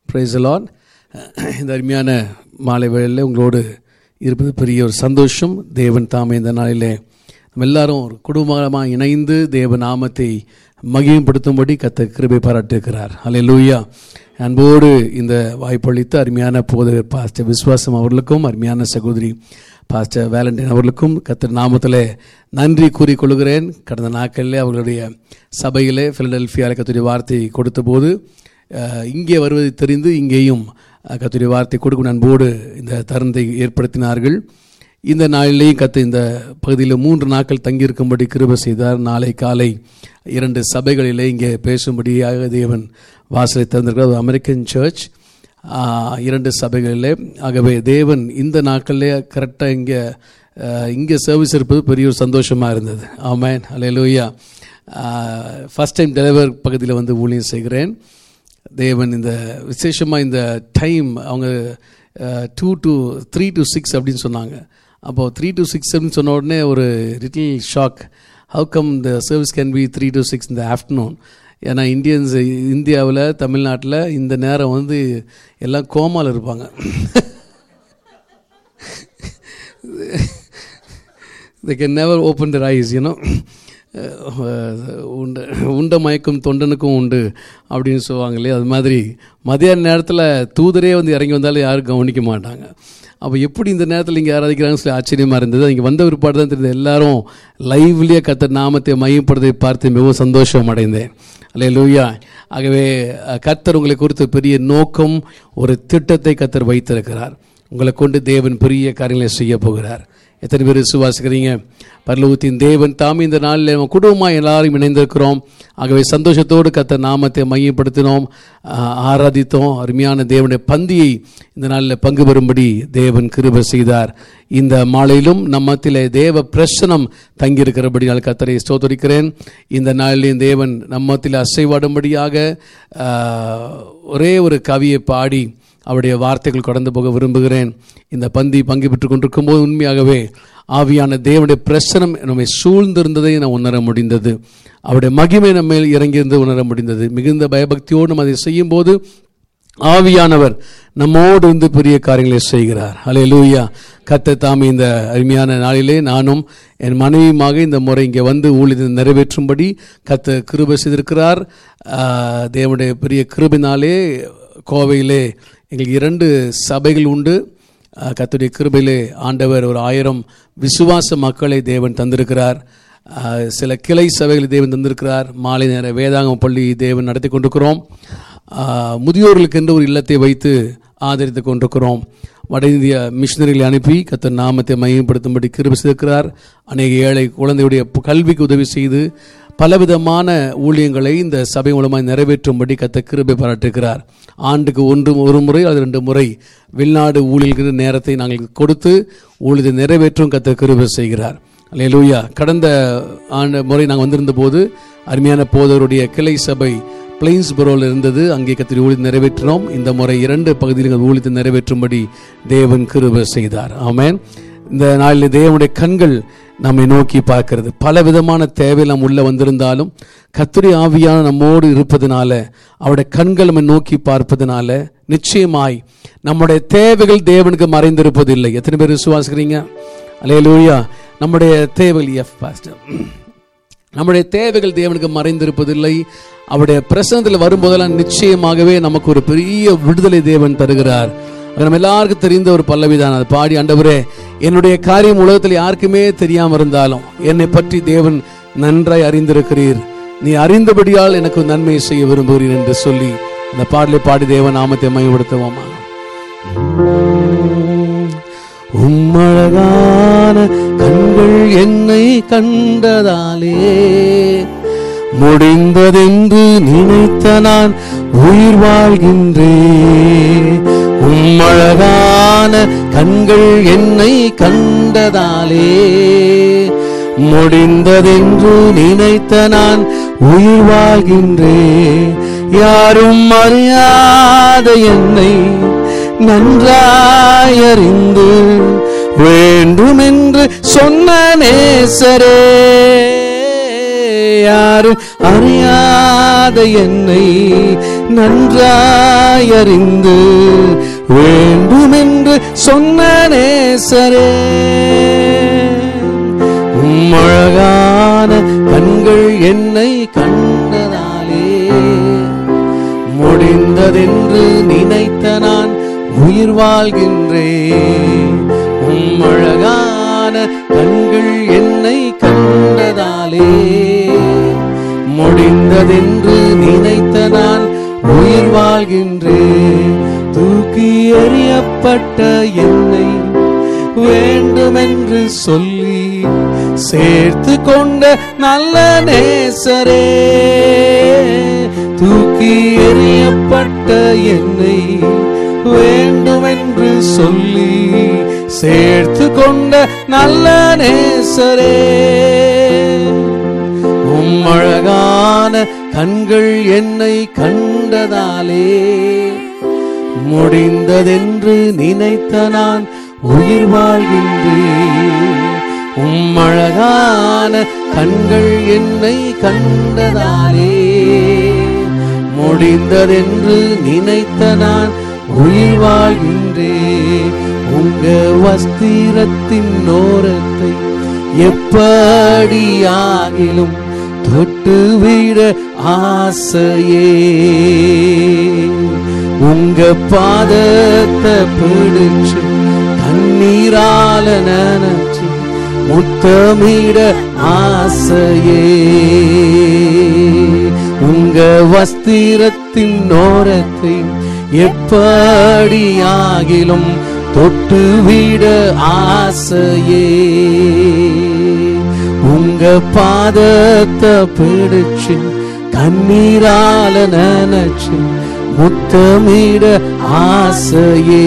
பிரைசலான் இந்த அருமையான மாலை வேளையில் உங்களோடு இருப்பது பெரிய ஒரு சந்தோஷம் தேவன் தாமே இந்த நாளிலே நம்ம எல்லாரும் ஒரு குடும்பமாக இணைந்து தேவ நாமத்தை மகிமைப்படுத்தும்படி கத்த கிருபை பாராட்டியிருக்கிறார் அல்ல லூயா அன்போடு இந்த வாய்ப்பளித்து அருமையான போதகர் பாஸ்டர் விஸ்வாசம் அவர்களுக்கும் அருமையான சகோதரி பாஸ்டர் வேலண்டின் அவர்களுக்கும் கத்தர் நாமத்தில் நன்றி கூறிக்கொள்கிறேன் கடந்த நாட்களில் அவர்களுடைய சபையிலே ஃபிலடெல்ஃபியாவில் கத்துடைய வார்த்தை கொடுத்தபோது அஹ், இங்கே வருவதை தெரிந்து இங்கேயும் அஹ், கர்த்தருடைய வார்த்தை கொடுக்கும் அன்போடு இந்த தருணத்தை ஏற்படுத்தினார்கள் இந்த நாளிலேயும் கத்து இந்த பகுதியில் மூன்று நாட்கள் தங்கியிருக்கும்படி கிருபை செய்தார் நாளை காலை இரண்டு சபைகளிலே இங்கே பேசும்படியாக தேவன் வாசலை திறந்திருக்கிறார் அது அமெரிக்கன் சர்ச் ஆஹ், இரண்டு சபைகளிலே ஆகவே தேவன் இந்த நாட்களிலே கரெக்டாக இங்கே இங்கே சர்வீஸ் இருப்பது பெரிய ஒரு சந்தோஷமாக இருந்தது amen hallelujah first time deliver பகுதியில் வந்து ஊழியம் செய்கிறேன் தேவன் இந்த விசேஷமாக இந்த டைம் அவங்க two to three to six அப்படின்னு சொன்னாங்க அப்போது த்ரீ டு சிக்ஸ் அப்படின்னு சொன்ன உடனே ஒரு little shock how come the service can be three to six இந்த ஆஃப்டர்நூன் ஏன்னா இந்தியன்ஸ் இந்தியாவில் தமிழ்நாட்டில் இந்த நேரம் வந்து எல்லாம் கோமாவில் இருப்பாங்க they can never open their eyes you know உண்ட உண்ட மயக்கம் தொண்டனுக்கும் உண்டு அப்படின்னு சொல்லுவாங்க இல்லையா அது மாதிரி மதியான நேரத்தில் தூதரே வந்து இறங்கி வந்தாலும் யாரும் கவனிக்க மாட்டாங்க அப்போ எப்படி இந்த நேரத்தில் இங்கே ஆராதிக்கிறாங்கன்னு சொல்லி ஆச்சரியமாக இருந்தது இங்கே வந்த பிற்பாடு தான் தெரியுது எல்லாரும் லைவ்லேயே கத்தர் நாமத்தை மையப்படுறதை பார்த்து மிகவும் சந்தோஷம் அடைந்தேன் அல்லே லூயா ஆகவே அஹ், கர்த்தர் உங்களை குறித்து பெரிய நோக்கம் ஒரு திட்டத்தை கத்தர் வைத்திருக்கிறார் உங்களை கொண்டு தேவன் பெரிய காரியங்களை செய்ய போகிறார் எத்தனை பேர் விசுவாசிக்கிறீங்க பரலோகத்தின் தேவன் தாமே இந்த நாளில் நம்ம குடும்பமாக எல்லாரும் இணைந்திருக்கிறோம் ஆகவே சந்தோஷத்தோடு கத்த நாமத்தை மையப்படுத்தினோம் ஆஹ், ஆராதித்தோம் அருமையான தேவனுடைய பந்தியை இந்த நாளில் பங்கு பெறும்படி தேவன் கிருபை செய்தார் இந்த மாலையிலும் நம்மத்திலே தேவ பிரசனம் தங்கியிருக்கிறபடியால் கத்தரை ஸ்தோத்தரிக்கிறேன் இந்த நாளிலேயும் தேவன் நம்மத்தில் அசைவாடும்படியாக ஆஹ், ஒரே ஒரு கவியை பாடி அவருடைய வார்த்தைகள் கடந்து போக விரும்புகிறேன் இந்த பந்தி பங்கு பெற்றுக் கொண்டிருக்கும் போது உண்மையாகவே ஆவியான தேவனுடைய பிரசனம் நம்மை சூழ்ந்திருந்ததை நான் உணர முடிந்தது அவருடைய மகிமை நம்ம மேல் இறங்கியிருந்து உணர முடிந்தது மிகுந்த பயபக்தியோடு நம்ம அதை செய்யும்போது ஆவியானவர் நம்மோடு இருந்து பெரிய காரியங்களை செய்கிறார் அலே லூயா கத்த தாமே இந்த அருமையான நாளிலே நானும் என் மனைவியுமாக இந்த முறை இங்கே வந்து ஊழியத்தை நிறைவேற்றும்படி கத்த கிருபை செய்திருக்கிறார் ஆஹ், தேவனுடைய பெரிய கிருபினாலே கோவையிலே எங்களுக்கு இரண்டு சபைகள் உண்டு ஆஹ், கர்த்தருடைய கிருபையிலே ஆண்டவர் ஒரு ஆயிரம் விசுவாச மக்களை தேவன் தந்திருக்கிறார் ஆஹ், சில கிளை சபைகளை தேவன் தந்திருக்கிறார் மாலை நேர வேதாங்க பள்ளி தேவன் நடத்தி கொண்டிருக்கிறோம் ஆஹ், முதியோர்களுக்கென்று ஒரு இல்லத்தை வைத்து ஆதரித்து கொண்டிருக்கிறோம் வட இந்திய மிஷினரிகளை அனுப்பி கத்தர் நாமத்தை மையப்படுத்தும்படி கிருபை செய்திருக்கிறார் அநேக ஏழை குழந்தையுடைய பு- கல்விக்கு உதவி செய்து பலவிதமான ஊழியங்களை இந்த சபை மூலமாக நிறைவேற்றும்படி கத்த கிருபை பாராட்டுகிறார் ஆண்டுக்கு ஒன்று ஒரு முறை அல்லது ரெண்டு முறை வெளிநாடு ஊழியர்களுக்கு நேரத்தை நாங்கள் கொடுத்து ஊழியத்தை நிறைவேற்றும் கத்த கிருபை செய்கிறார் அல்லேலூயா கடந்த ஆண்டு முறை நாங்கள் வந்திருந்த போது அருமையான போதவருடைய கிளை சபை பிளைன்ஸ்பரோவில் இருந்தது அங்கே கத்திரி ஊழியத்தை நிறைவேற்றினோம் இந்த முறை இரண்டு பகுதியில் ஊழியத்தை நிறைவேற்றும்படி தேவன் கிருபை செய்தார் ஆமென் இந்த நாளில் தேவனுடைய கண்கள் நம்மை நோக்கி பார்க்கிறது பல விதமான தேவை நாம் உள்ள வந்திருந்தாலும் கத்திரி ஆவியான நம்மோடு இருப்பதனால அவருடைய கண்கள் நம்மை நோக்கி பார்ப்பதனால நிச்சயமாய் நம்முடைய தேவைகள் தேவனுக்கு மறைந்திருப்பதில்லை எத்தனை பேர் விசுவாசிக்கிறீங்க அலையலூயா நம்முடைய தேவைகள் எஃப் பாஸ்டர் நம்முடைய தேவைகள் தேவனுக்கு மறைந்திருப்பதில்லை அவருடைய பிரசனத்தில் வரும்போதெல்லாம் நிச்சயமாகவே நமக்கு ஒரு பெரிய விடுதலை தேவன் தருகிறார் அது நம்ம எல்லாருக்கும் தெரிந்த ஒரு பல்லவிதான் அது பாடி ஆண்டவரே என்னுடைய காரியம் உலகத்தில் யாருக்குமே தெரியாம இருந்தாலும் என்னை பற்றி தேவன் நன்றாய் அறிந்திருக்கிறீர் நீ அறிந்தபடியால் எனக்கு நன்மை செய்ய விரும்புகிறீர் என்று சொல்லி அந்த பாடலை பாடி தேவன் நாமத்தை மையப்படுத்துவோமா உம்மழகான கண்கள் என்னை கண்டதாலே முடிந்ததென்று நினைத்த நான் உயிர் வாழ்கின்றேன் உம்மழகான கண்கள் என்னை கண்டதாலே முடிந்ததென்று நினைத்த நான் உயிர் வாழ்கின்றேன் யாரும் அறியாத என்னை நன்றாயறிந்து வேண்டுமென்று சொன்ன நேசரே யாரும் அறியாத என்னை நன்றாய் அறிந்து வேண்டுமென்று சொன்ன நேசரே உம் அழகான கண்கள் என்னை கண்டதாலே முடிந்ததென்று நினைத்த நான் உயிர் வாழ்கின்றேன் உம் அழகான கண்கள் என்னை கண்டதாலே முடிந்ததென்று நினைத்த நான் உயிர் வாழ்கின்றேன் தூக்கி எறியப்பட்ட என்னை வேண்டுமென்று சொல்லி சேர்த்து கொண்ட நல்ல நேசரே தூக்கி எறியப்பட்ட என்னை வேண்டுமென்று சொல்லி சேர்த்து கொண்ட நல்ல நேசரே உம் அழகான கண்கள் என்னை கண்டதாலே முடிந்ததென்று நினைத்த நான் உயிர் வாழ்கின்றேன் உம் அழகான கண்கள் என்னை கண்டதாலே முடிந்ததென்று நினைத்த நான் உயிர் வாழ்கின்றேன் உங்க வஸ்திரத்தின் ஓரத்தை எப்படி ஆகிலும் தொட்டு விட ஆசையே உங்க பாதத்தை பிடிச்சு தண்ணீரால நினைச்சு முத்தமிட ஆசையே உங்க வஸ்திரத்தின் ஓரத்தை எப்படி ஆகிலும் தொட்டு விட ஆசையே உங்க பாதத்தை பிடிச்சு கண்ணீரால நினைச்சு முத்தமிட ஆசையே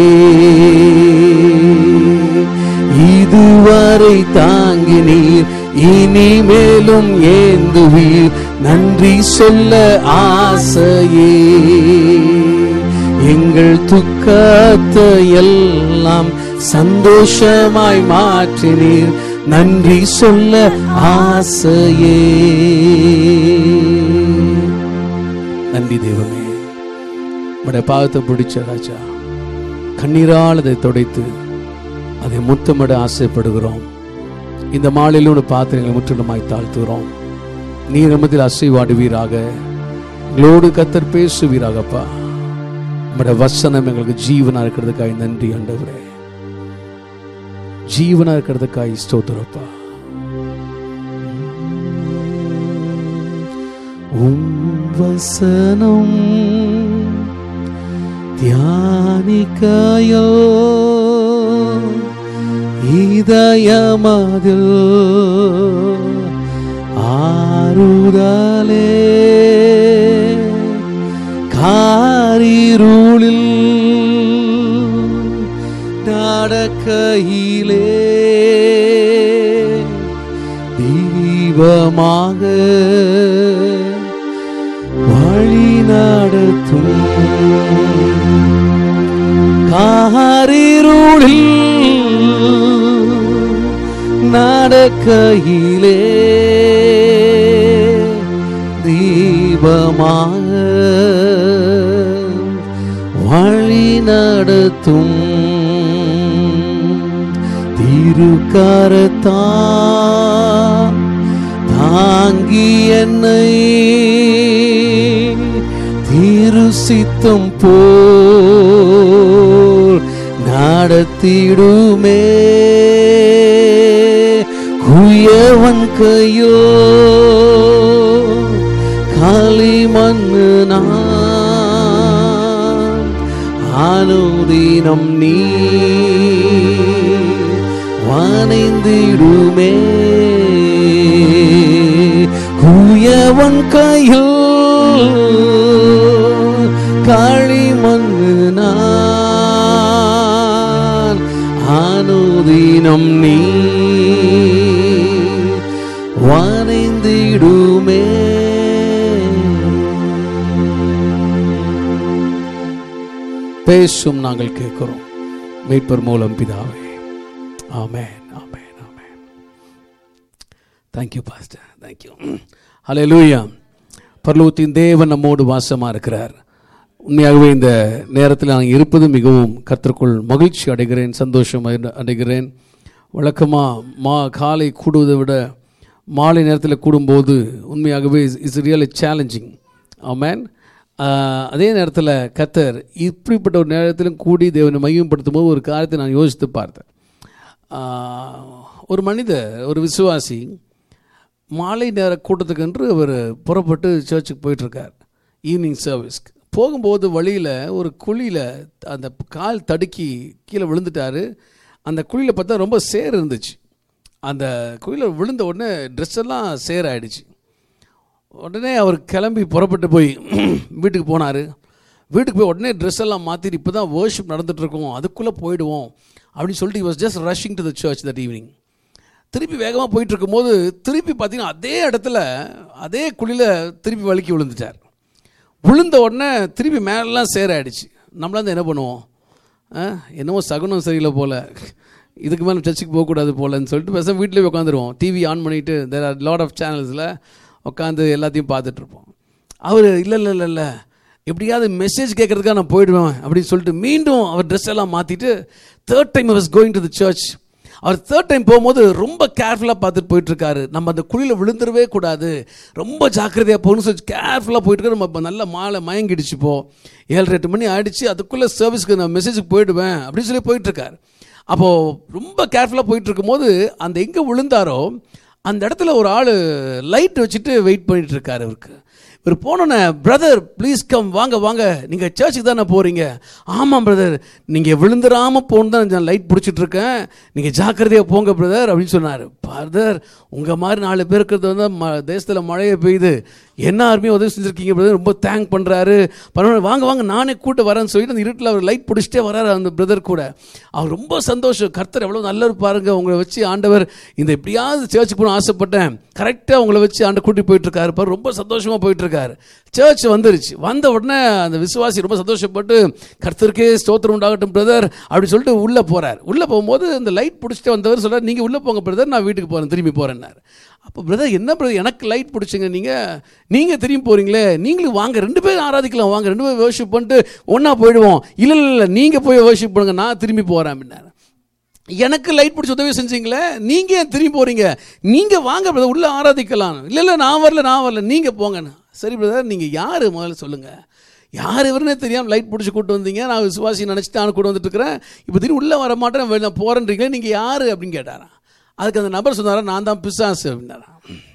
இதுவரை தாங்கினீர் இனிமேலும் ஏந்துவீர் நன்றி சொல்ல ஆசையே எங்கள் துக்கத்தை எல்லாம் சந்தோஷமாய் மாற்றினீர் நன்றி சொல்ல ஆசையே நன்றி தெய்வமே உடைய பாதத்தை பிடிச்ச ராஜா கண்ணீரால் அதை துடைத்து அதை முத்தமிட ஆசைப்படுகிறோம் இந்த மாலையில் ஒரு பாத்திரங்களை முற்றிலுமாய் தாழ்த்துகிறோம் நீர் நம்மத்தில் அசைவாடுவீராக எங்களோடு கத்தர் பேசுவீராகப்பா நம்முடைய வசனம் எங்களுக்கு ஜீவனா இருக்கிறதுக்காய் நன்றி ஆண்டவரே ஜீவனா இருக்கிறதுக்காய் ஸ்தோத்திரப்பா உம் வசனம் தியானிக்காயோ இதயமதில் ஆறுதலே காரிருளில் நடக்கையிலே தீபமாக வழி நடத்தும் காரிருளில் நடக்கையிலே தீபமாக வழி நடத்தும் திருக்கரத்தா தாங்கி என்னை திருசித்தம் போல் நடத்திடுமே குயவன் கையோ களிமண்ணு நான் அனுதினம் நீ வனைந்திடுமே குயவன் கையில் களிமண்ணு நான் அனுதினம் நீ வனைந்திடுமே பேசும் நாங்கள் கேட்கிறோம் மீட்பர் மூலம் பிதாவே amen amen amen thank you pastor thank you hallelujah பரலோகத்தின் தேவன் நம்மோடு வாசமாக இருக்கிறார் உண்மையாகவே இந்த நேரத்தில் நான் இருப்பது மிகவும் கர்த்தருக்குள் மகிழ்ச்சி அடைகிறேன் சந்தோஷம் அடை- அடைகிறேன் வழக்கமாக மா காலை கூடுவதை விட மாலை நேரத்தில் கூடும்போது உண்மையாகவே இஸ் ரியலி சேலஞ்சிங் ஆமேன் அதே நேரத்தில் கத்தர் இப்படிப்பட்ட ஒரு நேரத்திலும் கூடி தேவனை மையப்படுத்தும் போது ஒரு காரியத்தை நான் யோசித்து பார்த்தேன் ஆஹ், ஒரு மனிதர் ஒரு விசுவாசி மாலை நேர கூட்டத்துக்கென்று அவர் புறப்பட்டு சர்ச்சுக்கு போயிட்டுருக்கார் ஈவினிங் சர்வீஸ்க்கு போகும்போது வழியில் ஒரு குழியில் அந்த கால் தடுக்கி கீழே விழுந்துட்டாரு அந்த குழியில் பார்த்தா ரொம்ப சேர் இருந்துச்சு அந்த குழியில் விழுந்த உடனே ட்ரெஸ் எல்லாம் சேர் ஆயிடுச்சு உடனே அவர் கிளம்பி புறப்பட்டு போய் வீட்டுக்கு போனார் வீட்டுக்கு போய் உடனே ட்ரெஸ் எல்லாம் மாற்றிட்டு இப்போ தான் வேர்ஷிப் நடந்துகிட்ருக்கோம் அதுக்குள்ளே போயிடுவோம் அப்படின்னு சொல்லிட்டு was just rushing to the church that evening திருப்பி வேகமாக போயிட்டு இருக்கும்போது திருப்பி பார்த்தீங்கன்னா அதே இடத்துல அதே குழியில் திருப்பி வழுக்கி விழுந்துட்டார் விழுந்த உடனே திருப்பி மேலெல்லாம் சேர ஆயிடுச்சு நம்மளாம் என்ன பண்ணுவோம் ஆ, என்னமோ சகுனம் சரியில்லை போல் இதுக்கு மேலே சர்ச்சுக்கு போகக்கூடாது போலன்னு சொல்லிட்டு பேச வீட்டிலே உட்காந்துருவோம் டிவி ஆன் பண்ணிவிட்டு தேர் ஆர் லாட் ஆஃப் சேனல்ஸில் உட்காந்து எல்லாத்தையும் பார்த்துட்ருப்போம் அவர் இல்லை இல்லை இல்லை இல்லை எப்படியாவது மெசேஜ் கேட்குறதுக்காக நான் போயிடுவேன் அப்படின்னு சொல்லிட்டு மீண்டும் அவர் ட்ரெஸ் எல்லாம் மாற்றிட்டு third time was going to the church அவர் தேர்ட் டைம் போகும்போது ரொம்ப கேர்ஃபுல்லாக பார்த்துட்டு போயிட்டுருக்காரு நம்ம அந்த குழியில் விழுந்துடவே கூடாது ரொம்ப ஜாக்கிரதையாக போகணும்னு சொல்லி கேர்ஃபுல்லாக போயிட்டு இருக்காரு. நம்ம இப்ப நல்ல மாலை மயங்கிடுச்சு போ ஏழரை எட்டு மணி ஆயிடுச்சு அதுக்குள்ளே சர்வீஸ்க்கு நான் மெசேஜுக்கு போயிடுவேன் அப்படின்னு சொல்லி போயிட்டுருக்காரு அப்போது ரொம்ப கேர்ஃபுல்லாக போயிட்டு இருக்கும்போது அந்த எங்கே விழுந்தாரோ அந்த இடத்துல ஒரு ஆள் லைட் வச்சுட்டு வெயிட் பண்ணிட்டு இருக்காரு அவருக்கு இவர் போனோன்னே பிரதர் ப்ளீஸ் கம் வாங்க வாங்க நீங்கள் சர்ச்சுக்கு தானே போகிறீங்க ஆமாம் பிரதர் நீங்கள் விழுந்துடாமல் போகணும் தான் நான் லைட் பிடிச்சிட்டு இருக்கேன் நீங்கள் ஜாக்கிரதையாக போங்க பிரதர் அப்படின்னு சொன்னார் பிரதர் உங்கள் மாதிரி நாலு பேர் இருக்கிறது வந்து ம தேசத்தில் மழையை பெய்யுது என்ன ஆர்மியும் உதவி செஞ்சுருக்கீங்க பிரதர் ரொம்ப தேங்க் பண்ணுறாரு பரவாயில்ல வாங்க வாங்க நானே கூட்ட வரேன்னு சொல்லிட்டு அந்த இருட்டில் அவர் லைட் பிடிச்சிட்டே வராரு அந்த பிரதர் கூட அவர் ரொம்ப சந்தோஷம் கர்த்தர் எவ்வளோ நல்லவர் பாருங்க உங்களை வச்சு ஆண்டவர் இந்த எப்படியாவது சர்ச்சுக்கு போகணும் ஆசைப்பட்டேன் கரெக்டாக உங்களை வச்சு ஆண்டு கூட்டி போயிட்டு இருக்காரு பாரு ரொம்ப சந்தோஷமாக போயிட்டு இருக்காரு சர்ச் வந்துருச்சு வந்த உடனே அந்த விசுவாசி ரொம்ப சந்தோஷப்பட்டு கர்த்தருக்கே ஸ்தோத்திரம் உண்டாகட்டும் பிரதர் அப்படி சொல்லிட்டு உள்ளே போகிறார் உள்ளே போகும்போது இந்த லைட் பிடிச்சிட்டு வந்தவர் சொல்றார் நீங்கள் உள்ளே போங்க பிரதர் நான் வீட்டுக்கு போகிறேன் திரும்பி போகிறேன்னாரு அப்போ பிரதர் என்ன பிரதர் எனக்கு லைட் பிடிச்சிங்க நீங்கள் நீங்கள் திரும்பி போகிறீங்களே நீங்களும் வாங்க ரெண்டு பேரும் ஆராதிக்கலாம் வாங்க ரெண்டு பேரும் வர்ஷிப் பண்ணிட்டு ஒன்றா போயிடுவோம் இல்லை இல்லை இல்லை நீங்கள் போய் வர்ஷிப் பண்ணுங்க நான் திரும்பி போகிறேன் அப்படின்னாரு எனக்கு லைட் பிடிச்ச உதவி செஞ்சீங்களே நீங்கள் ஏன் திரும்பி போகிறீங்க நீங்கள் வாங்க பிரதர் உள்ளே ஆராதிக்கலாம் இல்லை இல்லை நான் வரல நான் வரல நீங்கள் போங்கன்னு சரி பிரதர் நீங்கள் யார் முதல்ல சொல்லுங்கள் யார் இவருன்னே தெரியாமல் லைட் பிடிச்சி கூட்டு வந்தீங்க நான் விசுவாசி நினச்சிட்டு நான் கூட வந்துட்டு இருக்கிறேன் இப்போ திடீர்னு உள்ளே வர மாட்டேன் வெளில போகிறேன்றீங்களே நீங்கள் யார் அப்படின்னு கேட்டாராம் அதுக்கு அந்த நபர் சொன்னாரா நான் தான் பிசாசு அப்படின்னாராம்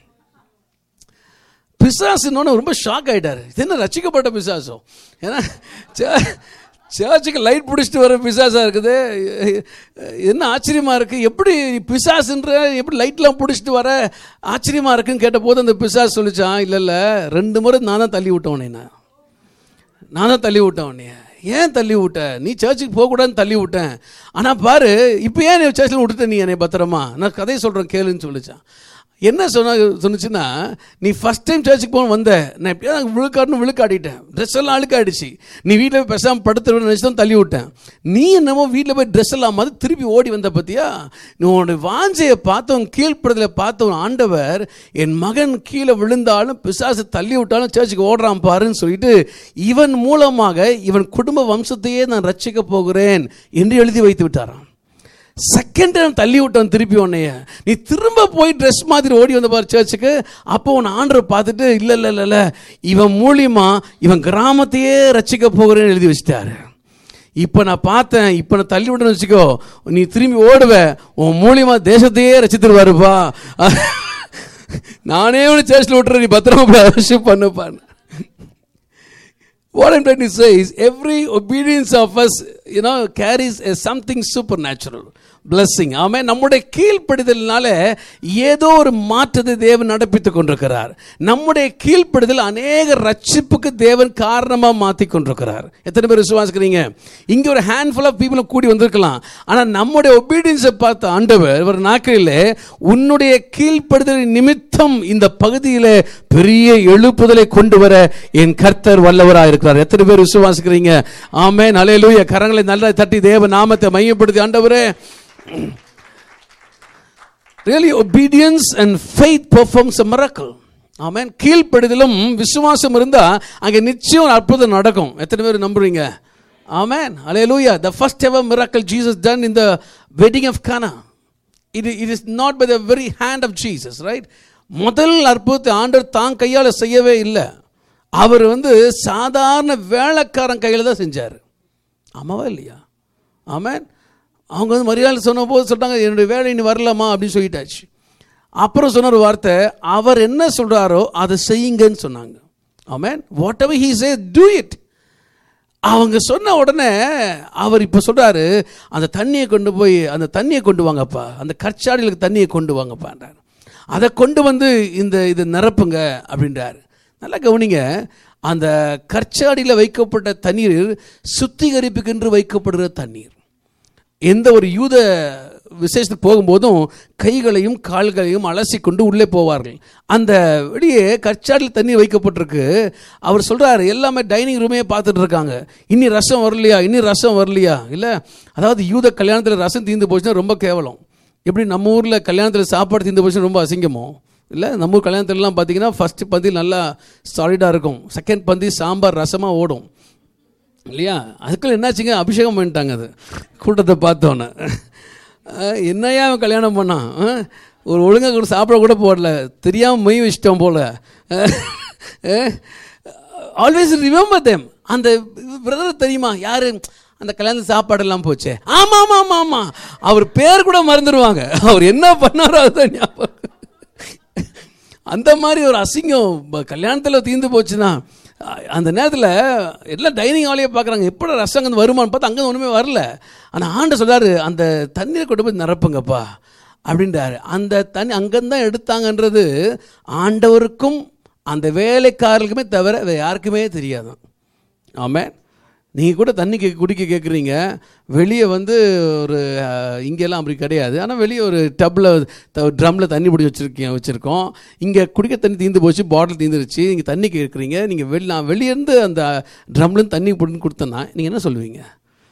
பிசாசுன்னு ரொம்ப ஷாக் ஆயிட்டாரு இது என்ன ரசிக்கப்பட்ட பிசாசோ ஏன்னா சே- சேர்ச்சுக்கு லைட் பிடிச்சிட்டு வர பிசாசா இருக்குது என்ன ஆச்சரியமா இருக்கு எப்படி பிசாசுன்ற எப்படி லைட்லாம் பிடிச்சிட்டு வர ஆச்சரியமா இருக்குன்னு கேட்ட போது அந்த பிசாசு சொல்லிச்சான் இல்லை இல்லை ரெண்டு முறை நான் தான் தள்ளி விட்டவனே நான் நான் தான் தள்ளி விட்டேன் உன்னைய ஏன் தள்ளி விட்ட நீ சர்ச்சுக்கு போகக்கூடாதுன்னு தள்ளி விட்டேன் ஆனால் பாரு இப்போ ஏன் நீ சர்ச்சில் விட்டுட்ட நீ என்னை பத்திரமா நான் கதையை சொல்கிறேன் கேளுன்னு சொல்லிச்சான் என்ன சொன்ன சொன்னுச்சுன்னா நீ ஃபஸ்ட் டைம் சர்ச்சுக்கு போக வந்த நான் எப்படியாவது விழுக்காடுன்னு விழுக்காடிட்டேன் ட்ரெஸ் எல்லாம் அழுக்காடிச்சு நீ வீட்டில் போய் பேசாமல் படுத்துருவேன் நினச்சி தான் தள்ளி விட்டேன் நீ என்னமோ வீட்டில் போய் ட்ரெஸ் எல்லாம் மாதிரி திருப்பி ஓடி வந்த பத்தியா நீ உன்னோட வாஞ்சையை பார்த்தவன் கீழ்ப்படுதலை பார்த்தவன் ஆண்டவர் என் மகன் கீழே விழுந்தாலும் பிசாசு தள்ளி விட்டாலும் சர்ச்சுக்கு ஓடுறான் பாருன்னு சொல்லிட்டு இவன் மூலமாக இவன் குடும்ப வம்சத்தையே நான் ரட்சிக்க போகிறேன் என்று எழுதி வைத்து விட்டாராம் செகண்ட் டைம் தள்ளி விட்டான் திருப்பி உன்னைய நீ திரும்ப போய் ட்ரெஸ் மாதிரி ஓடி வந்த பாரு சர்ச்சுக்கு அப்போ உன் ஆண்டரை பார்த்துட்டு இல்லை இல்லை இல்லை இல்லை இவன் மூலியமா இவன் கிராமத்தையே ரட்சிக்க போகிறேன்னு எழுதி வச்சிட்டாரு இப்போ நான் பார்த்தேன் இப்போ நான் தள்ளி விட்டேன்னு வச்சுக்கோ நீ திரும்பி ஓடுவ உன் மூலியமா தேசத்தையே ரசித்துருவாருப்பா நானே உன்னை சர்ச்சில் விட்டுறேன் நீ பத்திரமா வர்ஷிப் பண்ணுப்பான்னு What I'm trying to say is every obedience of us, you know, carries a something supernatural. blessing ஆமே நம்முடைய கீழ்ப்படிதலினால ஏதோ ஒரு மாற்றத்தை தேவன் நடப்பித்துக் கொண்டிருக்கிறார் நம்முடைய கீழ்ப்படிதல் அநேக ரட்சிப்புக்கு தேவன் காரணமாக மாற்றி கொண்டிருக்கிறார் எத்தனை பேர் விசுவாசிக்கிறீங்க இங்கே ஒரு ஹேண்ட்ஃபுல் ஆஃப் பீப்புளும் கூடி வந்திருக்கலாம் ஆனால் நம்முடைய ஒபீடியன்ஸை பார்த்த ஆண்டவர் ஒரு நாட்களில் உன்னுடைய கீழ்ப்படுதலின் நிமித்தம் இந்த பகுதியில் பெரிய எழுப்புதலை கொண்டு வர என் கர்த்தர் வல்லவராக இருக்கிறார் எத்தனை பேர் விசுவாசிக்கிறீங்க ஆமே நலையிலூய கரங்களை நல்லா தட்டி தேவ நாமத்தை மையப்படுத்தி ஆண்டவரே really obedience and faith performs a miracle ஆமென் கீழ்ப்படுதலும் விசுவாசம் இருந்தால் அங்கே நிச்சயம் ஒரு அற்புதம் நடக்கும் எத்தனை பேர் நம்புறீங்க amen hallelujah the first ever miracle Jesus done in the wedding of Cana இது it is not by the very hand of Jesus right முதல் அற்புதத்தை ஆண்டவர் தான் கையால் செய்யவே இல்லை அவர் வந்து சாதாரண வேலைக்காரன் கையில் தான் செஞ்சார் ஆமாவா இல்லையா ஆமென் அவங்க வந்து மரியாதை சொன்ன போது சொல்லிட்டாங்க என்னுடைய வேலை இனி வரலாமா அப்படின்னு சொல்லிட்டாச்சு அப்புறம் சொன்ன ஒரு வார்த்தை அவர் என்ன சொல்கிறாரோ அதை செய்யுங்கன்னு சொன்னாங்க amen whatever he say do it அவங்க சொன்ன உடனே அவர் இப்போ சொல்கிறாரு அந்த தண்ணியை கொண்டு போய் அந்த தண்ணியை கொண்டு வாங்கப்பா அந்த கற்சாடிகளுக்கு தண்ணியை கொண்டு வாங்கப்பான்றார் அதை கொண்டு வந்து இந்த இது நிரப்புங்க அப்படின்றார் நல்லா கவனிங்க அந்த கற்சாடியில் வைக்கப்பட்ட தண்ணீர் சுத்திகரிப்புக்கென்று வைக்கப்படுகிற தண்ணீர் எந்த ஒரு யூத விசேஷத்துக்கு போகும்போதும் கைகளையும் கால்களையும் அலசி கொண்டு உள்ளே போவார்கள் அந்த வெளியே கற்சாடியில் தண்ணி வைக்கப்பட்டிருக்கு அவர் சொல்கிறாரு எல்லாமே டைனிங் ரூமே பார்த்துட்டு இருக்காங்க இன்னி ரசம் வரலையா இன்னி ரசம் வரலையா இல்லை அதாவது யூத கல்யாணத்தில் ரசம் தீர்ந்து போச்சுன்னா ரொம்ப கேவலம் எப்படி நம்ம ஊரில் கல்யாணத்தில் சாப்பாடு தீர்ந்து போச்சுன்னா ரொம்ப அசிங்கமோ இல்லை நம்ம ஊர் கல்யாணத்துலலாம் பார்த்தீங்கன்னா ஃபஸ்ட்டு பந்தி நல்லா சாலிடாக இருக்கும் செகண்ட் பந்தி சாம்பார் ரசமாக ஓடும் இல்லையா அதுக்குள்ள என்னாச்சுங்க அபிஷேகம் பண்ணிட்டாங்க அது கூட்டத்தை பார்த்தோன்னே அஹ், என்னையா அவன் கல்யாணம் பண்ணான் அஹ், ஒரு ஒழுங்காக கூட சாப்பிட கூட போடல தெரியாமல் மெய் வச்சிட்டோம் போல ஆல்வேஸ் ரிமெம்பர் தேம் அந்த பிரதர் தெரியுமா யாரு அந்த கல்யாணத்து சாப்பாடெல்லாம் போச்சே ஆமாம் ஆமாம் ஆமாம் ஆமாம் அவர் பேர் கூட மறந்துடுவாங்க அவர் என்ன பண்ணாரோ அதுதான் ஞாபகம் அந்த மாதிரி ஒரு அசிங்கம் ப- கல்யாணத்தில் தீர்ந்து போச்சுன்னா அ- அந்த நேரத்தில் எல்லாம் டைனிங் ஹாலையே பார்க்குறாங்க எப்படி ரசம் அங்கே வருமான்னு பார்த்தா அங்கே ஒன்றுமே வரல ஆனால் ஆண்டு சொல்றாரு அந்த தண்ணீரை கொண்டு போய் நிரப்புங்கப்பா அப்படின்றாரு அந்த தண்ணி அங்கேருந்து தான் எடுத்தாங்கன்றது ஆண்டவருக்கும் அந்த வேலைக்காரர்களுக்குமே தவிர வேறு யாருக்குமே தெரியாதான் ஆமென் நீங்கள் கூட தண்ணி கே குடிக்க கேட்குறீங்க வெளியே வந்து ஒரு அஹ், இங்கெல்லாம் அப்படி கிடையாது ஆனால் வெளியே ஒரு டப்பில் ட்ரம்மில் தண்ணி பிடிச்சி வச்சுருக்கீங்க வச்சுருக்கோம் இங்கே குடிக்க தண்ணி தீர்ந்து போச்சு பாட்டில் தீர்ந்துருச்சு நீங்கள் தண்ணி கேட்குறீங்க நீங்கள் வெளி நான் வெளியேருந்து அந்த ட்ரம்லேருந்து தண்ணி பிடின்னு கொடுத்தேன்னா நீங்கள் என்ன சொல்லுவீங்க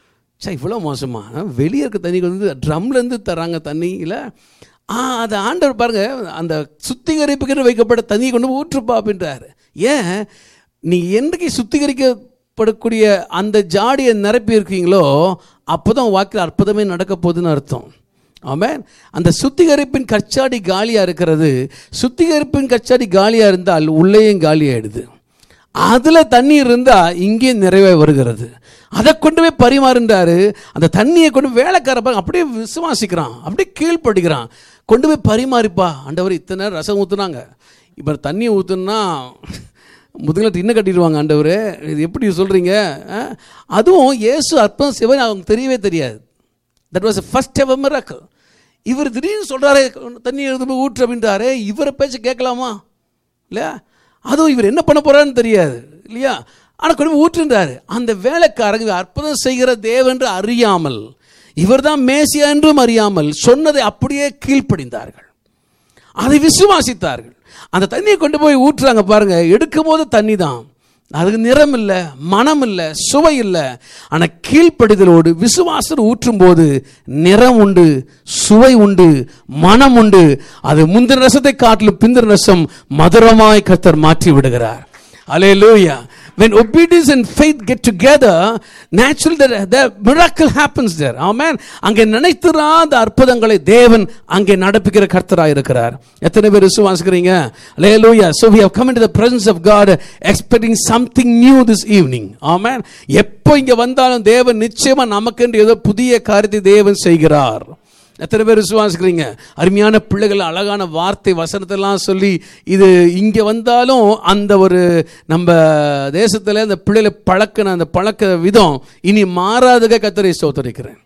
சே இவ்வளோ மோசமா வெளியே இருக்க தண்ணி வந்து ட்ரம்லேருந்து தராங்க தண்ணி இல்லை ஆ அது ஆண்டவர் பாருங்க அந்த சுத்திகரிப்புக்கு வைக்கப்பட்ட தண்ணியை கொண்டு போய் ஊற்றுப்பா அப்படின்றாரு ஏன் நீ என்றைக்கு சுத்திகரிக்கப்படக்கூடிய அந்த ஜாடியை நிரப்பி இருக்கீங்களோ அப்போ தான் வாக்கில் அற்புதமே நடக்க போகுதுன்னு அர்த்தம் ஆமென் அந்த சுத்திகரிப்பின் கச்சாடி காலியாக இருக்கிறது சுத்திகரிப்பின் கச்சாடி காலியாக இருந்தால் உள்ளேயும் காலியாயிடுது அதில் தண்ணீர் இருந்தால் இங்கே நிறைவே வருகிறது அதை கொண்டு போய் பரிமாறுன்றாரு அந்த தண்ணியை கொண்டு போய் வேலைக்கார பாருங்க அப்படியே விசுவாசிக்கிறான் அப்படியே கீழ்ப்படுகிறான் கொண்டு போய் பரிமாறிப்பா ஆண்டவர் இத்தனை நேரம் ரசம் ஊற்றுனாங்க இப்போ தண்ணியை ஊற்றுனா முதுகில் டின்ன கட்டிடுவாங்க ஆண்டவர் இது எப்படி சொல்கிறீங்க அதுவும் இயேசு அற்புதம் சிவன் அவங்க தெரியவே தெரியாது that was first ever miracle இவர் திடீர்னு சொல்கிறாரே தண்ணி எடுத்து போய் ஊற்று அப்படின்றாரே இவரை பேச்சு கேட்கலாமா இல்லையா அதுவும் இவர் என்ன பண்ண போறாருன்னு தெரியாது இல்லையா ஆனால் கொண்டு போய் ஊற்றுன்றாரு அந்த வேலைக்காரங்க அற்புதம் செய்கிற தேவென்று அறியாமல் இவர்தான் மேசியா என்றும் அறியாமல் சொன்னதை அப்படியே கீழ்ப்படிந்தார்கள் அதை விசுவாசித்தார்கள் அந்த தண்ணியை கொண்டு போய் ஊற்றுறாங்க பாருங்க எடுக்கும் போது தண்ணி தான் அதுக்கு நிறம் இல்லை மனம் இல்லை சுவை இல்லை ஆனால் கீழ்ப்படிதலோடு விசுவாசம் ஊற்றும் போது நிறம் உண்டு சுவை உண்டு மனம் உண்டு அது முந்தின ரசத்தை காட்டிலும் பிந்தின ரசம் மதுரமாய் கர்த்தர் மாற்றி விடுகிறார் Hallelujah. When obedience and faith get together, naturally the, the miracle happens there. Amen. அங்கே நினைத்திராத அற்புதங்களை தேவன் அங்கே நடப்பிக்கிற கர்த்தராக இருக்கிறார் எத்தனை பேர் விசுவாசிக்கிறீங்க Hallelujah. So we have come into the presence of God expecting something new this evening. Amen. எப்போ இங்க வந்தாலும் தேவன் நிச்சயமா நமக்கென்று ஏதோ புதிய காரியத்தை தேவன் செய்கிறார் எத்தனை பேர் விசுவாசிக்கிறீங்க அருமையான பிள்ளைகள் அழகான வார்த்தை வசனத்தெல்லாம் சொல்லி இது இங்கே வந்தாலும் அந்த ஒரு நம்ம தேசத்தில் இந்த பிள்ளைகளை பழக்கின அந்த பழக்க விதம் இனி மாறாதக கத்தரை ஸ்தோத்தரிக்கிறேன்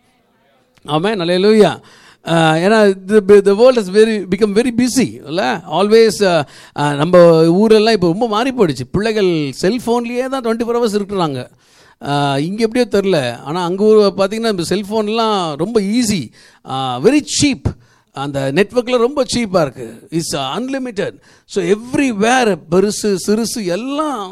ஆமாம் நல்ல லூயா ஏன்னா the world is very become very busy இல்லை ஆல்வேஸ் நம்ம ஊரெல்லாம் இப்போ ரொம்ப மாறி போயிடுச்சு பிள்ளைகள் செல்ஃபோன்லேயே தான் டுவெண்ட்டி ஃபோர் ஹவர்ஸ் இருக்கிறாங்க இங்கே எப்படியோ தெரில ஆனால் அங்கே ஊர் பார்த்தீங்கன்னா இப்போ செல்ஃபோன்லாம் ரொம்ப ஈஸி வெரி சீப் அந்த நெட்ஒர்க்கில் ரொம்ப சீப்பாக இருக்குது it's unlimited so everywhere பெருசு சிறுசு எல்லாம்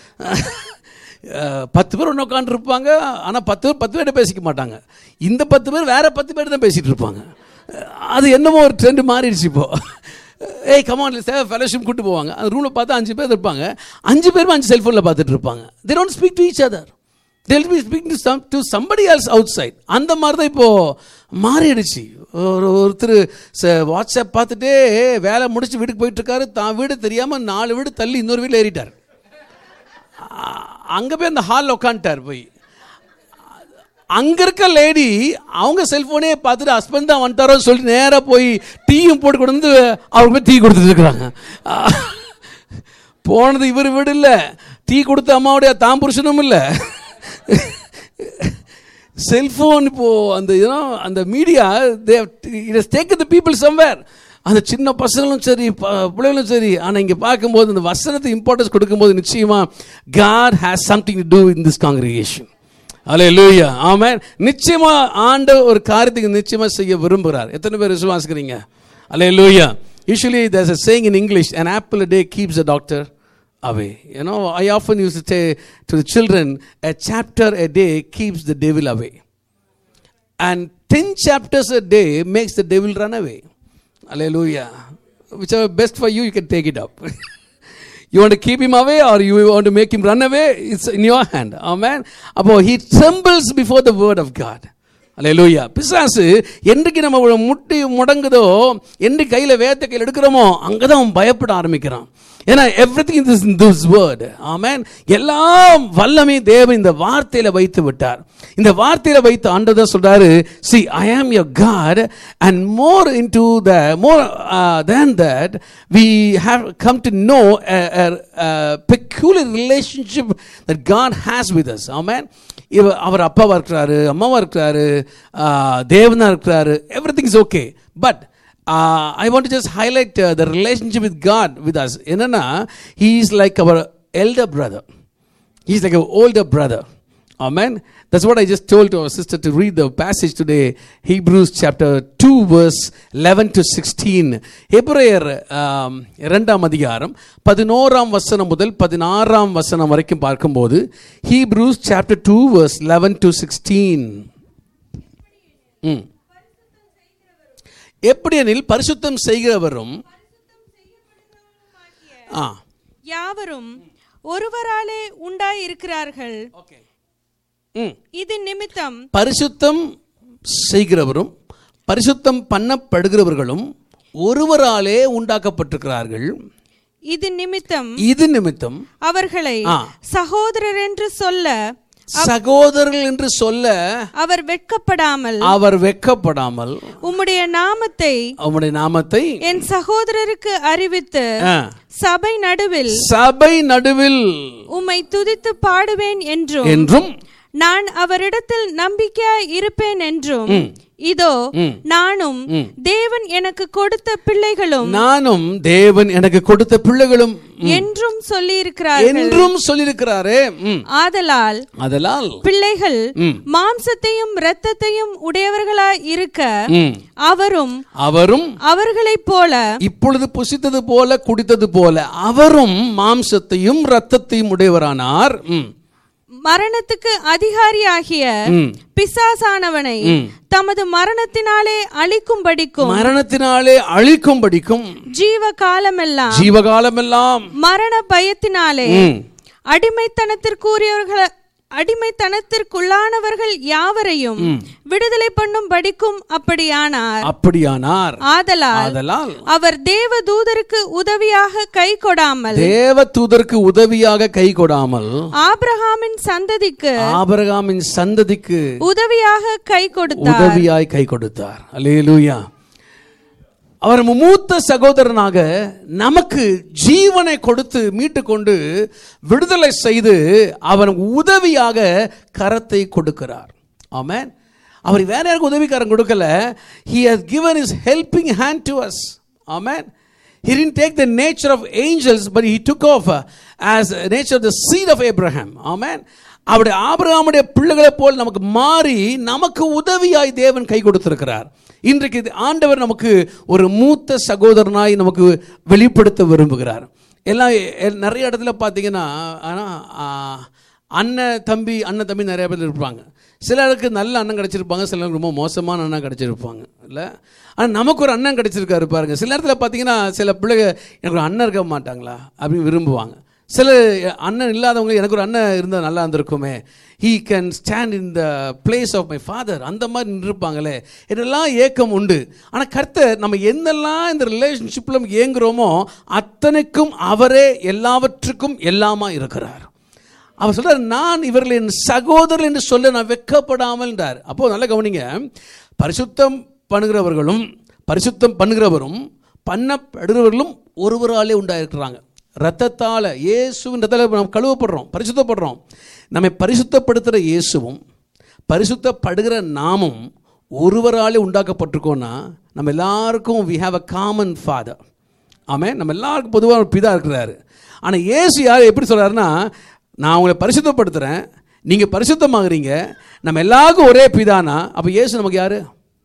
அஹ், பத்து பேர் ஒன்று உட்காந்துருப்பாங்க ஆனால் பத்து பேர் பத்து பேர்கிட்ட பேசிக்க மாட்டாங்க இந்த பத்து பேர் வேற பத்து பேர் தான் பேசிகிட்டு இருப்பாங்க அஹ், அது என்னமோ ஒரு ட்ரெண்ட் மாறிடுச்சு இப்போ ஏய் கமான் சேவை ஃபெலோஷிப் கூட்டு போவாங்க அந்த ரூமில் பார்த்தா அஞ்சு பேர் இருப்பாங்க அஞ்சு பேரும் அஞ்சு செல்ஃபோனில் பார்த்துட்டு இருப்பாங்க they don't speak to each other they'll be speaking to some to somebody else outside அந்த மாதிரி தான் இப்போது மாறிடுச்சு ஒரு ஒருத்தர் ச வாட்ஸ்அப் பார்த்துட்டே வேலை முடிச்சு வீட்டுக்கு போயிட்டு இருக்காரு தான் வீடு தெரியாமல் நாலு வீடு தள்ளி இன்னொரு வீட்டில் ஏறிட்டார் அங்கே போய் அந்த ஹாலில் உட்காந்துட்டார் போய் அங்கே இருக்க லேடி அவங்க செல்ஃபோனே பார்த்துட்டு ஹஸ்பண்ட் தான் வந்துட்டாரோன்னு சொல்லிட்டு நேராக போய் டீயும் போட்டு கொண்டு வந்து அவருக்கு போய் டீ கொடுத்துட்டு இருக்கிறாங்க போனது இவர் வீடு இல்லை டீ கொடுத்த அம்மாவுடைய தாம் புருஷனும் இல்லை செல்ஃபோன் இப்போ அந்த யூனோ அந்த media they it has take the people somewhere அந்த சின்ன பசங்களும் சரி ப- பிள்ளைகளும் சரி ஆனால் இங்கே பார்க்கும்போது அந்த வசனத்தை இம்பார்ட்டன்ஸ் கொடுக்கும்போது நிச்சயமாக God has something to do in this congregation hallelujah ஆமாம் நிச்சயமா ஆண்ட ஒரு காரியத்துக்கு நிச்சயமா செய்ய விரும்புகிறார் எத்தனை பேர் விசுவாசிக்கிறீங்க hallelujah usually there's a saying in English an apple a day keeps a doctor away you know i often used to say to the children a chapter a day keeps the devil away and 10 chapters a day makes the devil run away hallelujah whichever best for you you can take it up you want to keep him away or you want to make him run away it's in your hand amen அப்போ he trembles before the word of god hallelujah பிசாசு என்றைக்கு நம்ம முட்டி முடங்குதோ என்று கையில் வேத்த கையில் எடுக்கிறோமோ அங்கே தான் அவன் பயப்பட ஆரம்பிக்கிறான் ஏன்னா everything is in this word amen எல்லாம் வல்லமை தேவன் இந்த வார்த்தையில வைத்து விட்டார் இந்த வார்த்தையில வைத்து ஆண்டதான் சொல்றாரு see I am your God and more in to the more then that we have come to know peculiar relationship that God has with us amen இவ அவர் அப்பாவாக இருக்கிறாரு அம்மாவாக இருக்கிறாரு தேவனாக இருக்கிறாரு everything is okay but I want to just highlight the relationship with God with us என்னன்னா he is like our elder brother he is like our older brother Amen. That's what I just told to our sister to read the passage today, Hebrews chapter 2, verse 11 to 16. எபிரேயர் ஆம், இரண்டாம் அதிகாரம் பதினோராம் வசனம் முதல் பதினாறாம் வசனம் வரைக்கும் பார்க்கும்போது Hebrews chapter two verse 11 to 16. ம் எப்படியெனில் பரிசுத்தம் செய்கிறவரும் ஆ யாவரும் ஒருவராலே உண்டாயிருக்கிறார்கள் ஓகே ம் இது நிமித்தம் பரிசுத்தம் செய்கிறவரும் பரிசுத்தம் பண்ணப்படுகிறவர்களும் ஒருவராலே உண்டாக்கப்பட்டிருக்கிறார்கள் இது நிமித்தம் இது நிமித்தம் அவர்களை ஆ. சகோதரர் என்று சொல்ல சகோதரர்கள் என்று சொல்ல அவர் வெட்கப்படாமல் அவர் வெட்கப்படாமல் உம்முடைய நாமத்தை அவனுடைய நாமத்தை என் சகோதரருக்கு அறிவித்து ஆ, சபை நடுவில் சபை நடுவில் உம்மை துதித்து பாடுவேன் என்றும் என்றும் நான் அவரிடத்தில் நம்பிக்கையாய் இருப்பேன் என்றும் இதோ ம். நானும் தேவன் எனக்கு கொடுத்த பிள்ளைகளும் நானும் தேவன் எனக்கு கொடுத்த பிள்ளைகளும் என்றும் சொல்லியிருக்கிறார்கள் என்றும் சொல்லியிருக்கிறாரே ம். ஆதலால் அதனால் பிள்ளைகள் ம். மாம்சத்தையும் இரத்தத்தையும் உடையவர்களாய் இருக்க ம், அவரும் அவரும் அவர்களைப் போல இப்பொழுது புசித்தது போல குடித்தது போல அவரும் மாம்சத்தையும் இரத்தத்தையும் உடையவரானார் ம், மரணத்துக்கு அதிகாரியாகிய ம். பிசாசானவனை ம். தமது மரணத்தினாலே அழிக்கும்படிக்கும் மரணத்தினாலே அழிக்கும்படிக்கும் ஜீவ காலமெல்லாம் ஜீவகாலமெல்லாம் மரண பயத்தினாலே ம், அடிமைத்தனத்திற்குரியவர்கள் அடிமைத்தனத்திற்குள்ளானவர்கள் யாவரையும் விடுதலை பண்ணும் படிக்கும் அப்படியானார் அப்படியானார் ஆதலால் ஆதலால் அவர் தேவ தூதருக்கு உதவியாக கை கொடாமல் தேவ தூதருக்கு உதவியாக கை கொடாமல் ஆபிரகாமின் சந்ததிக்கு ஆபிரகாமின் சந்ததிக்கு உதவியாக கை கொடுத்தார் உதவியாய் கை கொடுத்தார் அல்லேலூயா அவர் மூத்த சகோதரனாக நமக்கு ஜீவனை கொடுத்து மீட்டு கொண்டு விடுதலை செய்து அவனுக்கு உதவியாக கரத்தை கொடுக்கிறார் ஆமென் அவர் வேற யாருக்கு உதவிக்காரன் கொடுக்கல he has given his helping hand to us amen he didn't take the nature of angels but he took off uh, as a nature of the seed of abraham ஆமென் அவருடைய ஆபிரகாமுடைய பிள்ளைகளை போல் நமக்கு மாறி நமக்கு உதவியாய் தேவன் கை கொடுத்திருக்கிறார் இன்றைக்கு இது ஆண்டவர் நமக்கு ஒரு மூத்த சகோதரனாய் நமக்கு வெளிப்படுத்த விரும்புகிறார் எல்லாம் எ- நிறைய இடத்துல பார்த்தீங்கன்னா ஆனால் அண்ணன் தம்பி அண்ணன் தம்பி நிறைய பேர் இருப்பாங்க சிலருக்கு நல்ல அண்ணன் கிடச்சிருப்பாங்க சிலருக்கு ரொம்ப மோசமான அண்ணன் கிடச்சிருப்பாங்க இல்லை ஆனால் நமக்கு ஒரு அண்ணன் கிடச்சிருக்காரு பாருங்க சில நேரத்தில் பார்த்தீங்கன்னா சில பிள்ளைங்க எனக்கு ஒரு அண்ணன் இருக்க மாட்டாங்களா அப்படின்னு விரும்புவாங்க சில அண்ணன் இல்லாதவங்க எனக்கு ஒரு அண்ணன் இருந்தால் நல்லா இருந்திருக்குமே he can stand in the place of my father அந்த மாதிரி நின்றுப்பாங்களே இதெல்லாம் ஏக்கம் உண்டு ஆனால் கர்த்தர் நம்ம என்னெல்லாம் இந்த ரிலேஷன்ஷிப்பில் ஏங்குறோமோ அத்தனைக்கும் அவரே எல்லாவற்றுக்கும் எல்லாமா இருக்கிறார் அவர் சொல்றார் நான் இவர்கள் என் சகோதரர் என்று சொல்ல நான் வெக்கப்படாமல்ன்றார் அப்போ நல்லா கவனிங்க பரிசுத்தம் பண்ணுகிறவர்களும் பரிசுத்தம் பண்ணுகிறவரும் பண்ணப்படுகிறவர்களும் ஒருவராலே உண்டாயிருக்கிறாங்க ரத்தத்தால் இயேசுவின் ரத்தத்தால் நாம் கழுவப்படுறோம் பரிசுத்தப்படுறோம் நம்மை பரிசுத்தப்படுத்துகிற இயேசுவும் பரிசுத்தப்படுகிற நாமும் ஒருவராலே உண்டாக்கப்பட்டிருக்கோன்னா நம்ம எல்லாருக்கும் we have a common father amen நம்ம எல்லாருக்கும் பொதுவாக ஒரு பிதா இருக்கிறாரு ஆனால் இயேசு யார் எப்படி சொல்கிறாருன்னா நான் உங்களை பரிசுத்தப்படுத்துகிறேன் நீங்கள் பரிசுத்தமாகறீங்க நம்ம எல்லாருக்கும் ஒரே பிதானா அப்போ இயேசு நமக்கு யார்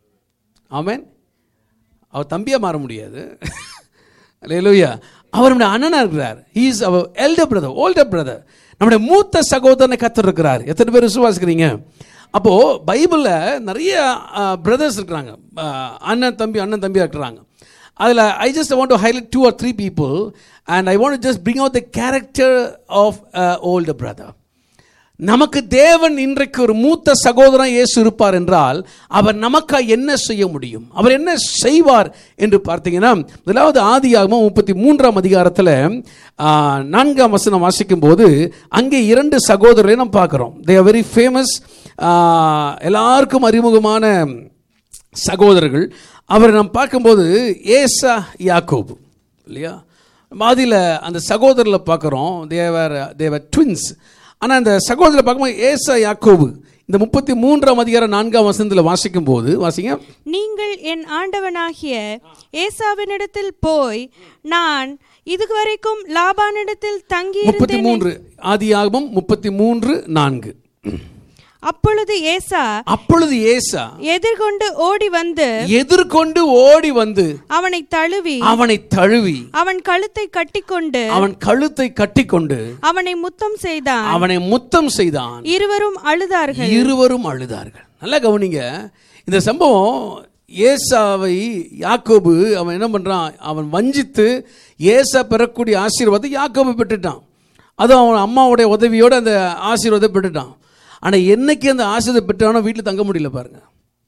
ஆமென் அவர் தம்பியாக மாற முடியாது அல்லேலூயா அவர் நம்முடைய அண்ணனாக இருக்கிறார் is our elder brother older brother நம்முடைய மூத்த சகோதரனை கத்தர் இருக்கிறார் எத்தனை பேர் விசுவாசிக்கிறீங்க அப்போது பைபிளில் நிறைய பிரதர்ஸ் இருக்கிறாங்க அஹ், அண்ணன் தம்பி அண்ணன் தம்பியாக இருக்கிறாங்க அதில் I just want to highlight two or three people and I want just bring out the character of older brother நமக்கு தேவன் இன்றைக்கு ஒரு மூத்த சகோதரன் இயேசு இருப்பார் என்றால் அவர் நமக்காக என்ன செய்ய முடியும் அவர் என்ன செய்வார் என்று பார்த்தீங்கன்னா முதலாவது ஆதியாகமம் முப்பத்தி மூன்றாம் அதிகாரத்தில் நான்காம் வசனம் வாசிக்கும் போது அங்கே இரண்டு சகோதரரை நாம் பார்க்குறோம் தே ஆர் வெரி ஃபேமஸ் எல்லாருக்கும் அறிமுகமான சகோதரர்கள் அவரை நாம் பார்க்கும்போது ஏசா யாக்கோபு இல்லையா மாதியில் அந்த சகோதரில் பார்க்குறோம் தேவர் தேவர் ட்வின்ஸ் ஆனால் அந்த சகோதரில் பார்க்கும்போது ஏசா யாக்கோபு இந்த முப்பத்தி மூன்றாம் அதிகாரம் நான்காம் வசனத்தில் வாசிக்கும் போது வாசிங்க நீங்கள் என் ஆண்டவனாகிய ஏசாவினிடத்தில் போய் நான் இதுவரைக்கும் லாபானிடத்தில் முப்பத்தி தங்கியிருந்தேன் மூன்று ஆதியாகமம் முப்பத்தி மூன்று நான்கு அப்பொழுது ஏசா அப்பொழுது ஏசா எதிர்கொண்டு ஓடி வந்து எதிர்கொண்டு ஓடி வந்து அவனை தழுவி அவனை தழுவி அவன் கழுத்தை கட்டிக்கொண்டு அவன் கழுத்தை கட்டிக்கொண்டு அவனை முத்தம் செய்தான் அவனை முத்தம் செய்தான் இருவரும் அழுதார்கள் இருவரும் அழுதார்கள் நல்லா கவனிங்க இந்த சம்பவம் ஏசாவை யாக்கோபு அவன் என்ன பண்ணுறான் அவன் வஞ்சித்து ஏசா பெறக்கூடிய ஆசீர்வாதத்தை யாக்கோபு பெற்றுட்டான் அதுவும் அவன் அம்மாவுடைய உதவியோடு அந்த ஆசீர்வாதத்தை பெற்றுட்டான் ஆனால் என்னைக்கு அந்த ஆசீர்வாதம் பெற்றானோ வீட்டில் தங்க முடியல பாருங்க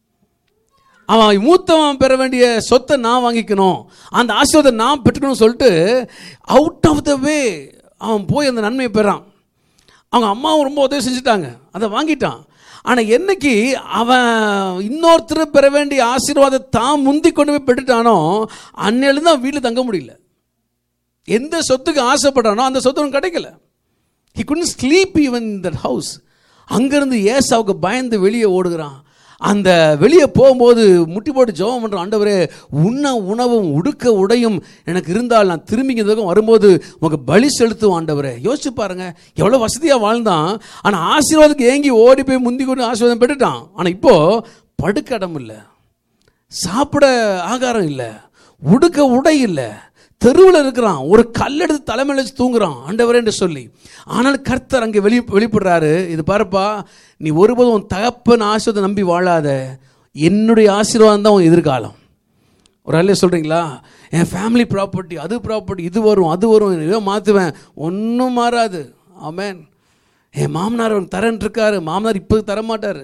அவன் மூத்தவன் பெற வேண்டிய சொத்தை நான் வாங்கிக்கணும் அந்த ஆசீர்வாதம் நான் பெற்றுக்கணும்னு சொல்லிட்டு அவுட் ஆஃப் த வே அவன் போய் அந்த நன்மையை பெறான் அவங்க அம்மாவும் ரொம்ப உதவி செஞ்சுட்டாங்க அதை வாங்கிட்டான் ஆனால் என்னைக்கு அவன் இன்னொருத்தர் பெற வேண்டிய ஆசீர்வாதத்தை தான் முந்தி கொண்டு போய் பெற்றுட்டானோ அன்னையிலேருந்து அவன் வீட்டில் தங்க முடியல எந்த சொத்துக்கு ஆசைப்பட்டானோ அந்த சொத்து அவனுக்கு கிடைக்கல he couldn't sleep even in that house அங்கேருந்து ஏசாவுக்கு பயந்து வெளியே ஓடுகிறான் அந்த வெளியே போகும்போது முட்டி போட்டு ஜெபம் பண்ணுற ஆண்டவரே உண்ண உணவும் உடுக்க உடையும் எனக்கு இருந்தால் நான் திரும்பி இந்த பக்கம் வரும்போது உனக்கு பலி செலுத்தும் ஆண்டவரே யோசிச்சு பாருங்க எவ்வளோ வசதியாக வாழ்ந்தான் ஆனால் ஆசீர்வாதத்துக்கு ஏங்கி ஓடி போய் முந்தி கொண்டு ஆசீர்வாதம் பெற்றுட்டான் ஆனால் இப்போ படுக்க இடம் இல்லை சாப்பிட ஆகாரம் இல்லை உடுக்க உடை இல்லை தெருவில் இருக்கிறான் ஒரு கல் எடுத்து தலைமையில் வச்சு தூங்குறான் ஆண்டவரே என்று சொல்லி ஆனால் கர்த்தர் அங்கே வெளி வெளிப்படுறாரு இது பாருப்பா நீ ஒருபோதும் உன் தகப்பன் ஆசீர்வாதம் நம்பி வாழாத என்னுடைய ஆசீர்வாதம் தான் உன் எதிர்காலம் ஒரு அல்ல சொல்கிறீங்களா என் ஃபேமிலி ப்ராப்பர்ட்டி அது ப்ராப்பர்ட்டி இது வரும் அது வரும் ஏதோ மாற்றுவேன் ஒன்றும் மாறாது ஆமேன் என் மாமனார் அவன் தரேன் இருக்காரு மாமனார் இப்போ தர மாட்டார்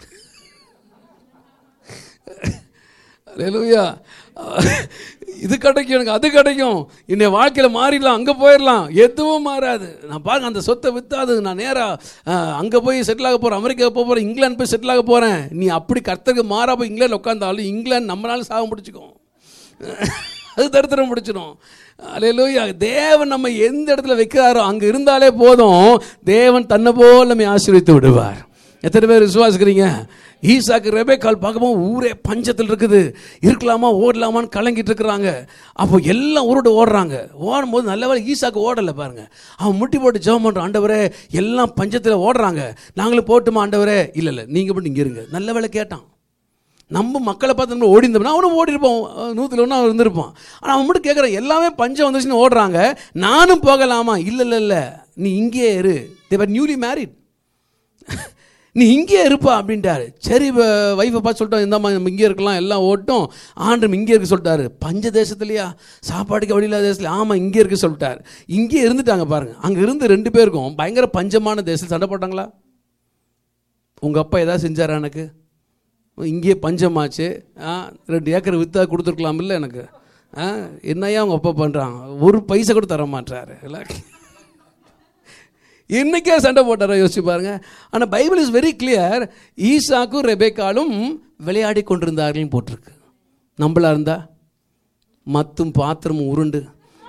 அல்லேலூயா இது கிடைக்கும் எனக்கு அது கிடைக்கும் என்னை வாழ்க்கையில் மாறிடலாம் அங்கே போயிடலாம் எதுவும் மாறாது நான் பாருங்க அந்த சொத்தை விற்றாது நான் நேராக அங்கே போய் செட்டில் ஆக போகிறேன் அமெரிக்கா போக போகிறேன் இங்கிலாந்து போய் செட்டில் ஆக போகிறேன் நீ அப்படி கர்த்தருக்கு மாறா போய் இங்கிலாந்து உட்காந்தாலும் இங்கிலாந்து நம்மளால சாக முடிச்சுக்கும் அது தரித்திரம் முடிச்சிடும் அலையிலூயா தேவன் நம்ம எந்த இடத்துல வைக்கிறாரோ அங்கே இருந்தாலே போதும் தேவன் தன்னை போல் நம்மை ஆசீர்வித்து விடுவார் எத்தனை பேர் விசுவாசிக்கிறீங்க ஈசாக்கு ரெபேக்கால் பார்க்கும்போது ஊரே பஞ்சத்தில் இருக்குது இருக்கலாமா ஓடலாமான்னு கலங்கிட்டு இருக்கிறாங்க அப்போ எல்லாம் ஊரோட ஓடுறாங்க ஓடும்போது நல்ல வேலை ஈசாக்கு ஓடலை பாருங்க அவன் முட்டி போட்டு ஜெபம் பண்ணுறான் ஆண்டவரே எல்லாம் பஞ்சத்தில் ஓடுறாங்க நாங்களும் போட்டுமா ஆண்டவரே இல்லை இல்லை நீங்கள் மட்டும் இங்கே இருங்க நல்ல வேலை கேட்டான் நம்ம மக்களை பார்த்து நம்ம ஓடி இருந்தோம்னா அவனும் ஓடி இருப்பான் நூற்றில் ஒன்று அவன் இருந்திருப்பான் ஆனால் அவன் மட்டும் கேட்குறான் எல்லாமே பஞ்சம் வந்துச்சுன்னு ஓடுறாங்க நானும் போகலாமா இல்லை இல்லை இல்லை நீ இங்கேயே இரு தேவர் நியூலி மேரிட் நீ இங்கேயே இருப்பா அப்படின்ட்டாரு சரி வைஃபை பார்த்து சொல்லிட்டோம் இந்தாம்மா நம்ம இங்கே இருக்கலாம் எல்லாம் ஓட்டும் ஆண்டும் இங்கே இருக்க சொல்லிட்டாரு பஞ்ச தேசத்துலையா சாப்பாடுக்கு வழி இல்லாத தேசத்துல ஆமாம் இங்கே இருக்க சொல்லிட்டாரு இங்கே இருந்துட்டாங்க பாருங்க அங்கே இருந்து ரெண்டு பேருக்கும் பயங்கர பஞ்சமான தேசத்தில் சண்டை போட்டாங்களா உங்கள் அப்பா ஏதாவது செஞ்சாரா எனக்கு இங்கேயே பஞ்சமாச்சு ஆ ரெண்டு ஏக்கர் விற்றா கொடுத்துருக்கலாமில்ல எனக்கு ஆ என்னையா அவங்க அப்பா பண்ணுறான் ஒரு பைசா கூட தர மாட்டாரு இல்லை இன்னைக்கே சண்டை போட்டாரா யோசிச்சு பாருங்க ஆனால் பைபிள் இஸ் வெரி கிளியர் ஈசாக்கும் ரெபேக்காலும் விளையாடி கொண்டிருந்தார்கள் போட்டிருக்கு நம்மளா இருந்தா மத்தும் பாத்திரமும் உருண்டு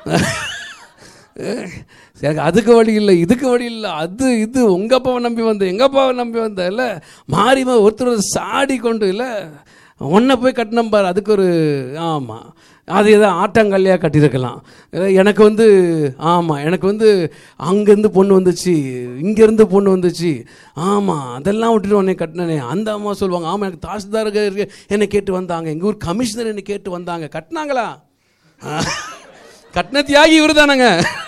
எனக்கு அதுக்கு வழி இல்லை இதுக்கு வழி இல்லை அது இது உங்கள் அப்பாவை நம்பி வந்த எங்கள் அப்பாவை நம்பி வந்த இல்லை மாறி மா- ஒருத்தர் சாடி கொண்டு இல்லை ஒன்றை போய் கட்டினம் பாரு அதுக்கு ஒரு ஆமாம் அது ஏதோ ஆட்டாங்கல்லையாக கட்டியிருக்கலாம் இல்லை, எனக்கு வந்து ஆமாம் எனக்கு வந்து அங்கேருந்து பொண்ணு வந்துச்சு இங்கேருந்து பொண்ணு வந்துச்சு ஆமாம் அதெல்லாம் விட்டுட்டு உடனே கட்டினனே அந்த அம்மா சொல்லுவாங்க ஆமாம் எனக்கு தாசில்தாருக்கு இருக்கு என்னை கேட்டு வந்தாங்க எங்கள் ஊர் கமிஷனர் என்னை கேட்டு வந்தாங்க கட்டினாங்களா கட்டின தியாகி இவர் தானங்க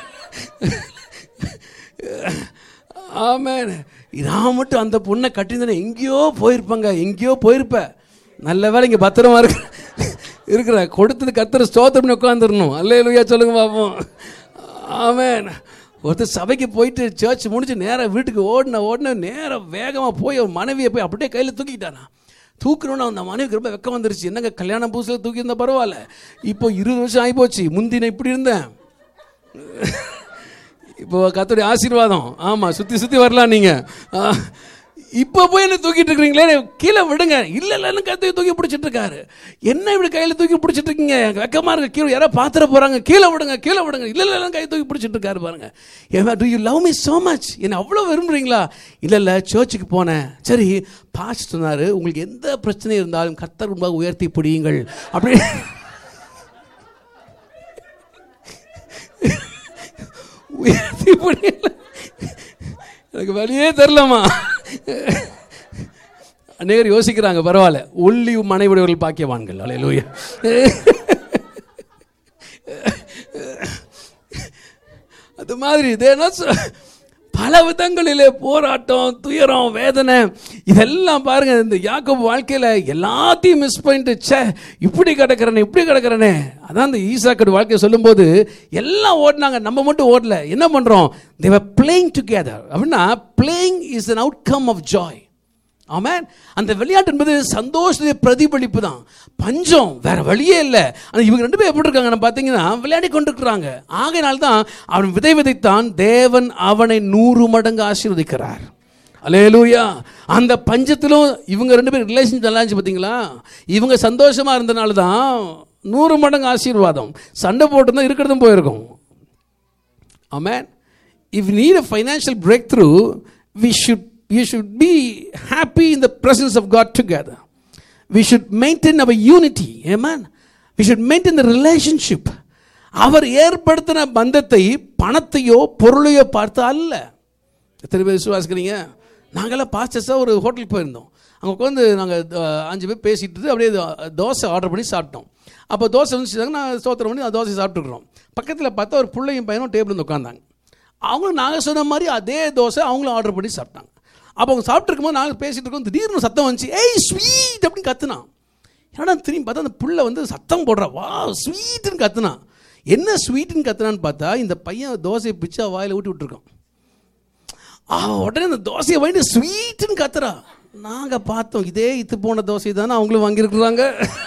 ஆமேன் நான் மட்டும் அந்த பொண்ணை கட்டியிருந்தேன் எங்கேயோ போயிருப்பேங்க எங்கேயோ போயிருப்பேன் நல்ல வேலை இங்கே பத்திரமா இருக்கு இருக்கிற கொடுத்தது கத்துற ஸ்தோத்திரம் பண்ணி உட்காந்துடணும் அல்லையா சொல்லுங்க பார்ப்போம் ஆமேன் ஒருத்தர் சபைக்கு போயிட்டு சர்ச் முடிச்சு நேராக வீட்டுக்கு ஓடின ஓடின நேராக வேகமாக போய் அவன் மனைவியை போய் அப்படியே கையில் தூக்கிட்டானா தூக்கணும்னு அந்த மனைவிக்கு ரொம்ப வெக்கம் வந்துருச்சு என்னங்க கல்யாண புதுசில் தூக்கி இருந்தால் பரவாயில்ல இப்போ இருபது வருஷம் ஆகிப்போச்சு முந்தின இப்படி இருந்தேன் இப்போ கத்தோடைய ஆசீர்வாதம் ஆமாம் சுற்றி சுற்றி வரலாம் நீங்கள் இப்போ போய் என்ன தூக்கிட்டு இருக்கிறீங்களே கீழே விடுங்க இல்லை இல்லைன்னு கத்தையை தூக்கி பிடிச்சிட்டு இருக்காரு என்ன இப்படி கையில் தூக்கி பிடிச்சிட்டு இருக்கீங்க எனக்கு வெக்கமாக இருக்கு கீழே யாரோ பாத்திர போகிறாங்க கீழே விடுங்க கீழே விடுங்க இல்லை இல்லை கையை தூக்கி பிடிச்சிட்டு இருக்காரு பாருங்க ஏமா do you love me so much என்ன அவ்வளோ விரும்புறீங்களா இல்லை இல்லை சர்ச்சுக்கு போனேன் சரி பாஸ்ட் சொன்னார் உங்களுக்கு எந்த பிரச்சனை இருந்தாலும் கத்தர் முன்பாக உயர்த்தி பிடியுங்கள் அப்படி உயர்த்தி பிடியல எனக்கு வழியே தெரிலம்மா அநேகர் யோசிக்கிறாங்க பரவாயில்ல ஒல்லி மனைவிடவர்கள் பாக்கியவான்கள் அலையலூயா அது மாதிரி இதேனா பல விதங்களிலே போராட்டம் துயரம் வேதனை இதெல்லாம் பாருங்க இந்த யாக்கோபு வாழ்க்கையில் எல்லாத்தையும் மிஸ் பண்ணிட்டு ச்சே இப்படி கிடக்கிறனே இப்படி கிடக்கிறனே அதான் இந்த ஈசாக்கோட வாழ்க்கையை சொல்லும்போது எல்லாம் ஓடினாங்க நம்ம மட்டும் ஓடல என்ன பண்ணுறோம் தேவர் பிளேயிங் டுகெதர் அப்படின்னா playing is an outcome of joy amen அந்த விளையாட்டு என்பது சந்தோஷத்துடைய பிரதிபலிப்பு தான் பஞ்சம் வேற வழியே இல்லை ஆனால் இவங்க ரெண்டு பேரும் எப்படி இருக்காங்கன்னு பார்த்தீங்கன்னா விளையாடி கொண்டிருக்கிறாங்க ஆகையினால தான் அவன் விதை விதைத்தான் தேவன் அவனை நூறு மடங்கு ஆசீர்வதிக்கிறார் அலேலூயா அந்த பஞ்சத்திலும் இவங்க ரெண்டு பேரும் ரிலேஷன் நல்லா இருந்துச்சு பார்த்தீங்களா இவங்க சந்தோஷமா இருந்தனால தான் நூறு மடங்கு ஆசீர்வாதம் சண்டை போட்டு தான் இருக்கிறதும் போயிருக்கும் Amen. If we need a financial breakthrough, we should, we should be happy in the presence of God together. We should maintain our unity. Amen. We should maintain the relationship. அவர் ஏற்படுத்தின பந்தத்தை பணத்தையோ பொருளையோ பார்த்து அல்ல எத்தனை பேர் விசுவாசிக்கிறீங்க நாங்களாம் பாஸ்டர்ஸாக ஒரு ஹோட்டலுக்கு போயிருந்தோம் அங்கே உட்காந்து நாங்கள் அஞ்சு பேர் பேசிட்டு அப்படியே தோ- தோசை ஆர்டர் பண்ணி சாப்பிட்டோம் அப்போ தோசை வந்து செஞ்சாங்க நான் ஸ்தோத்திரம் பண்ணி அந்த தோசை சாப்பிட்டுருக்குறோம் பக்கத்தில் பார்த்தா ஒரு பிள்ளையும் பையனும் டேபிள் வந்து உட்காந்தாங்க அவங்களும் நாங்கள் சொன்ன மாதிரி அதே தோசை அவங்களும் ஆர்டர் பண்ணி சாப்பிட்டாங்க அப்போ அவங்க சாப்பிட்டு போது நாங்கள் பேசிட்டு இருக்கோம் திடீர்னு சத்தம் வந்துச்சு ஏய் ஸ்வீட் அப்படின்னு கத்துனான் என்னடா திரும்பி பார்த்தா அந்த புள்ள வந்து சத்தம் போடுறா வா ஸ்வீட்டுன்னு கத்துனான் என்ன ஸ்வீட்டுன்னு கத்துனான்னு பார்த்தா இந்த பையன் தோசையை பிச்சு அவ வாயில ஊட்டி விட்டுருக்கான் அவன் உடனே அந்த தோசையை வாங்கிட்டு ஸ்வீட்டுன்னு கத்துறா நாங்க பார்த்தோம் இதே இத்து போன தோசை தானே அவங்களும் வாங்கியிருக்கிறாங்க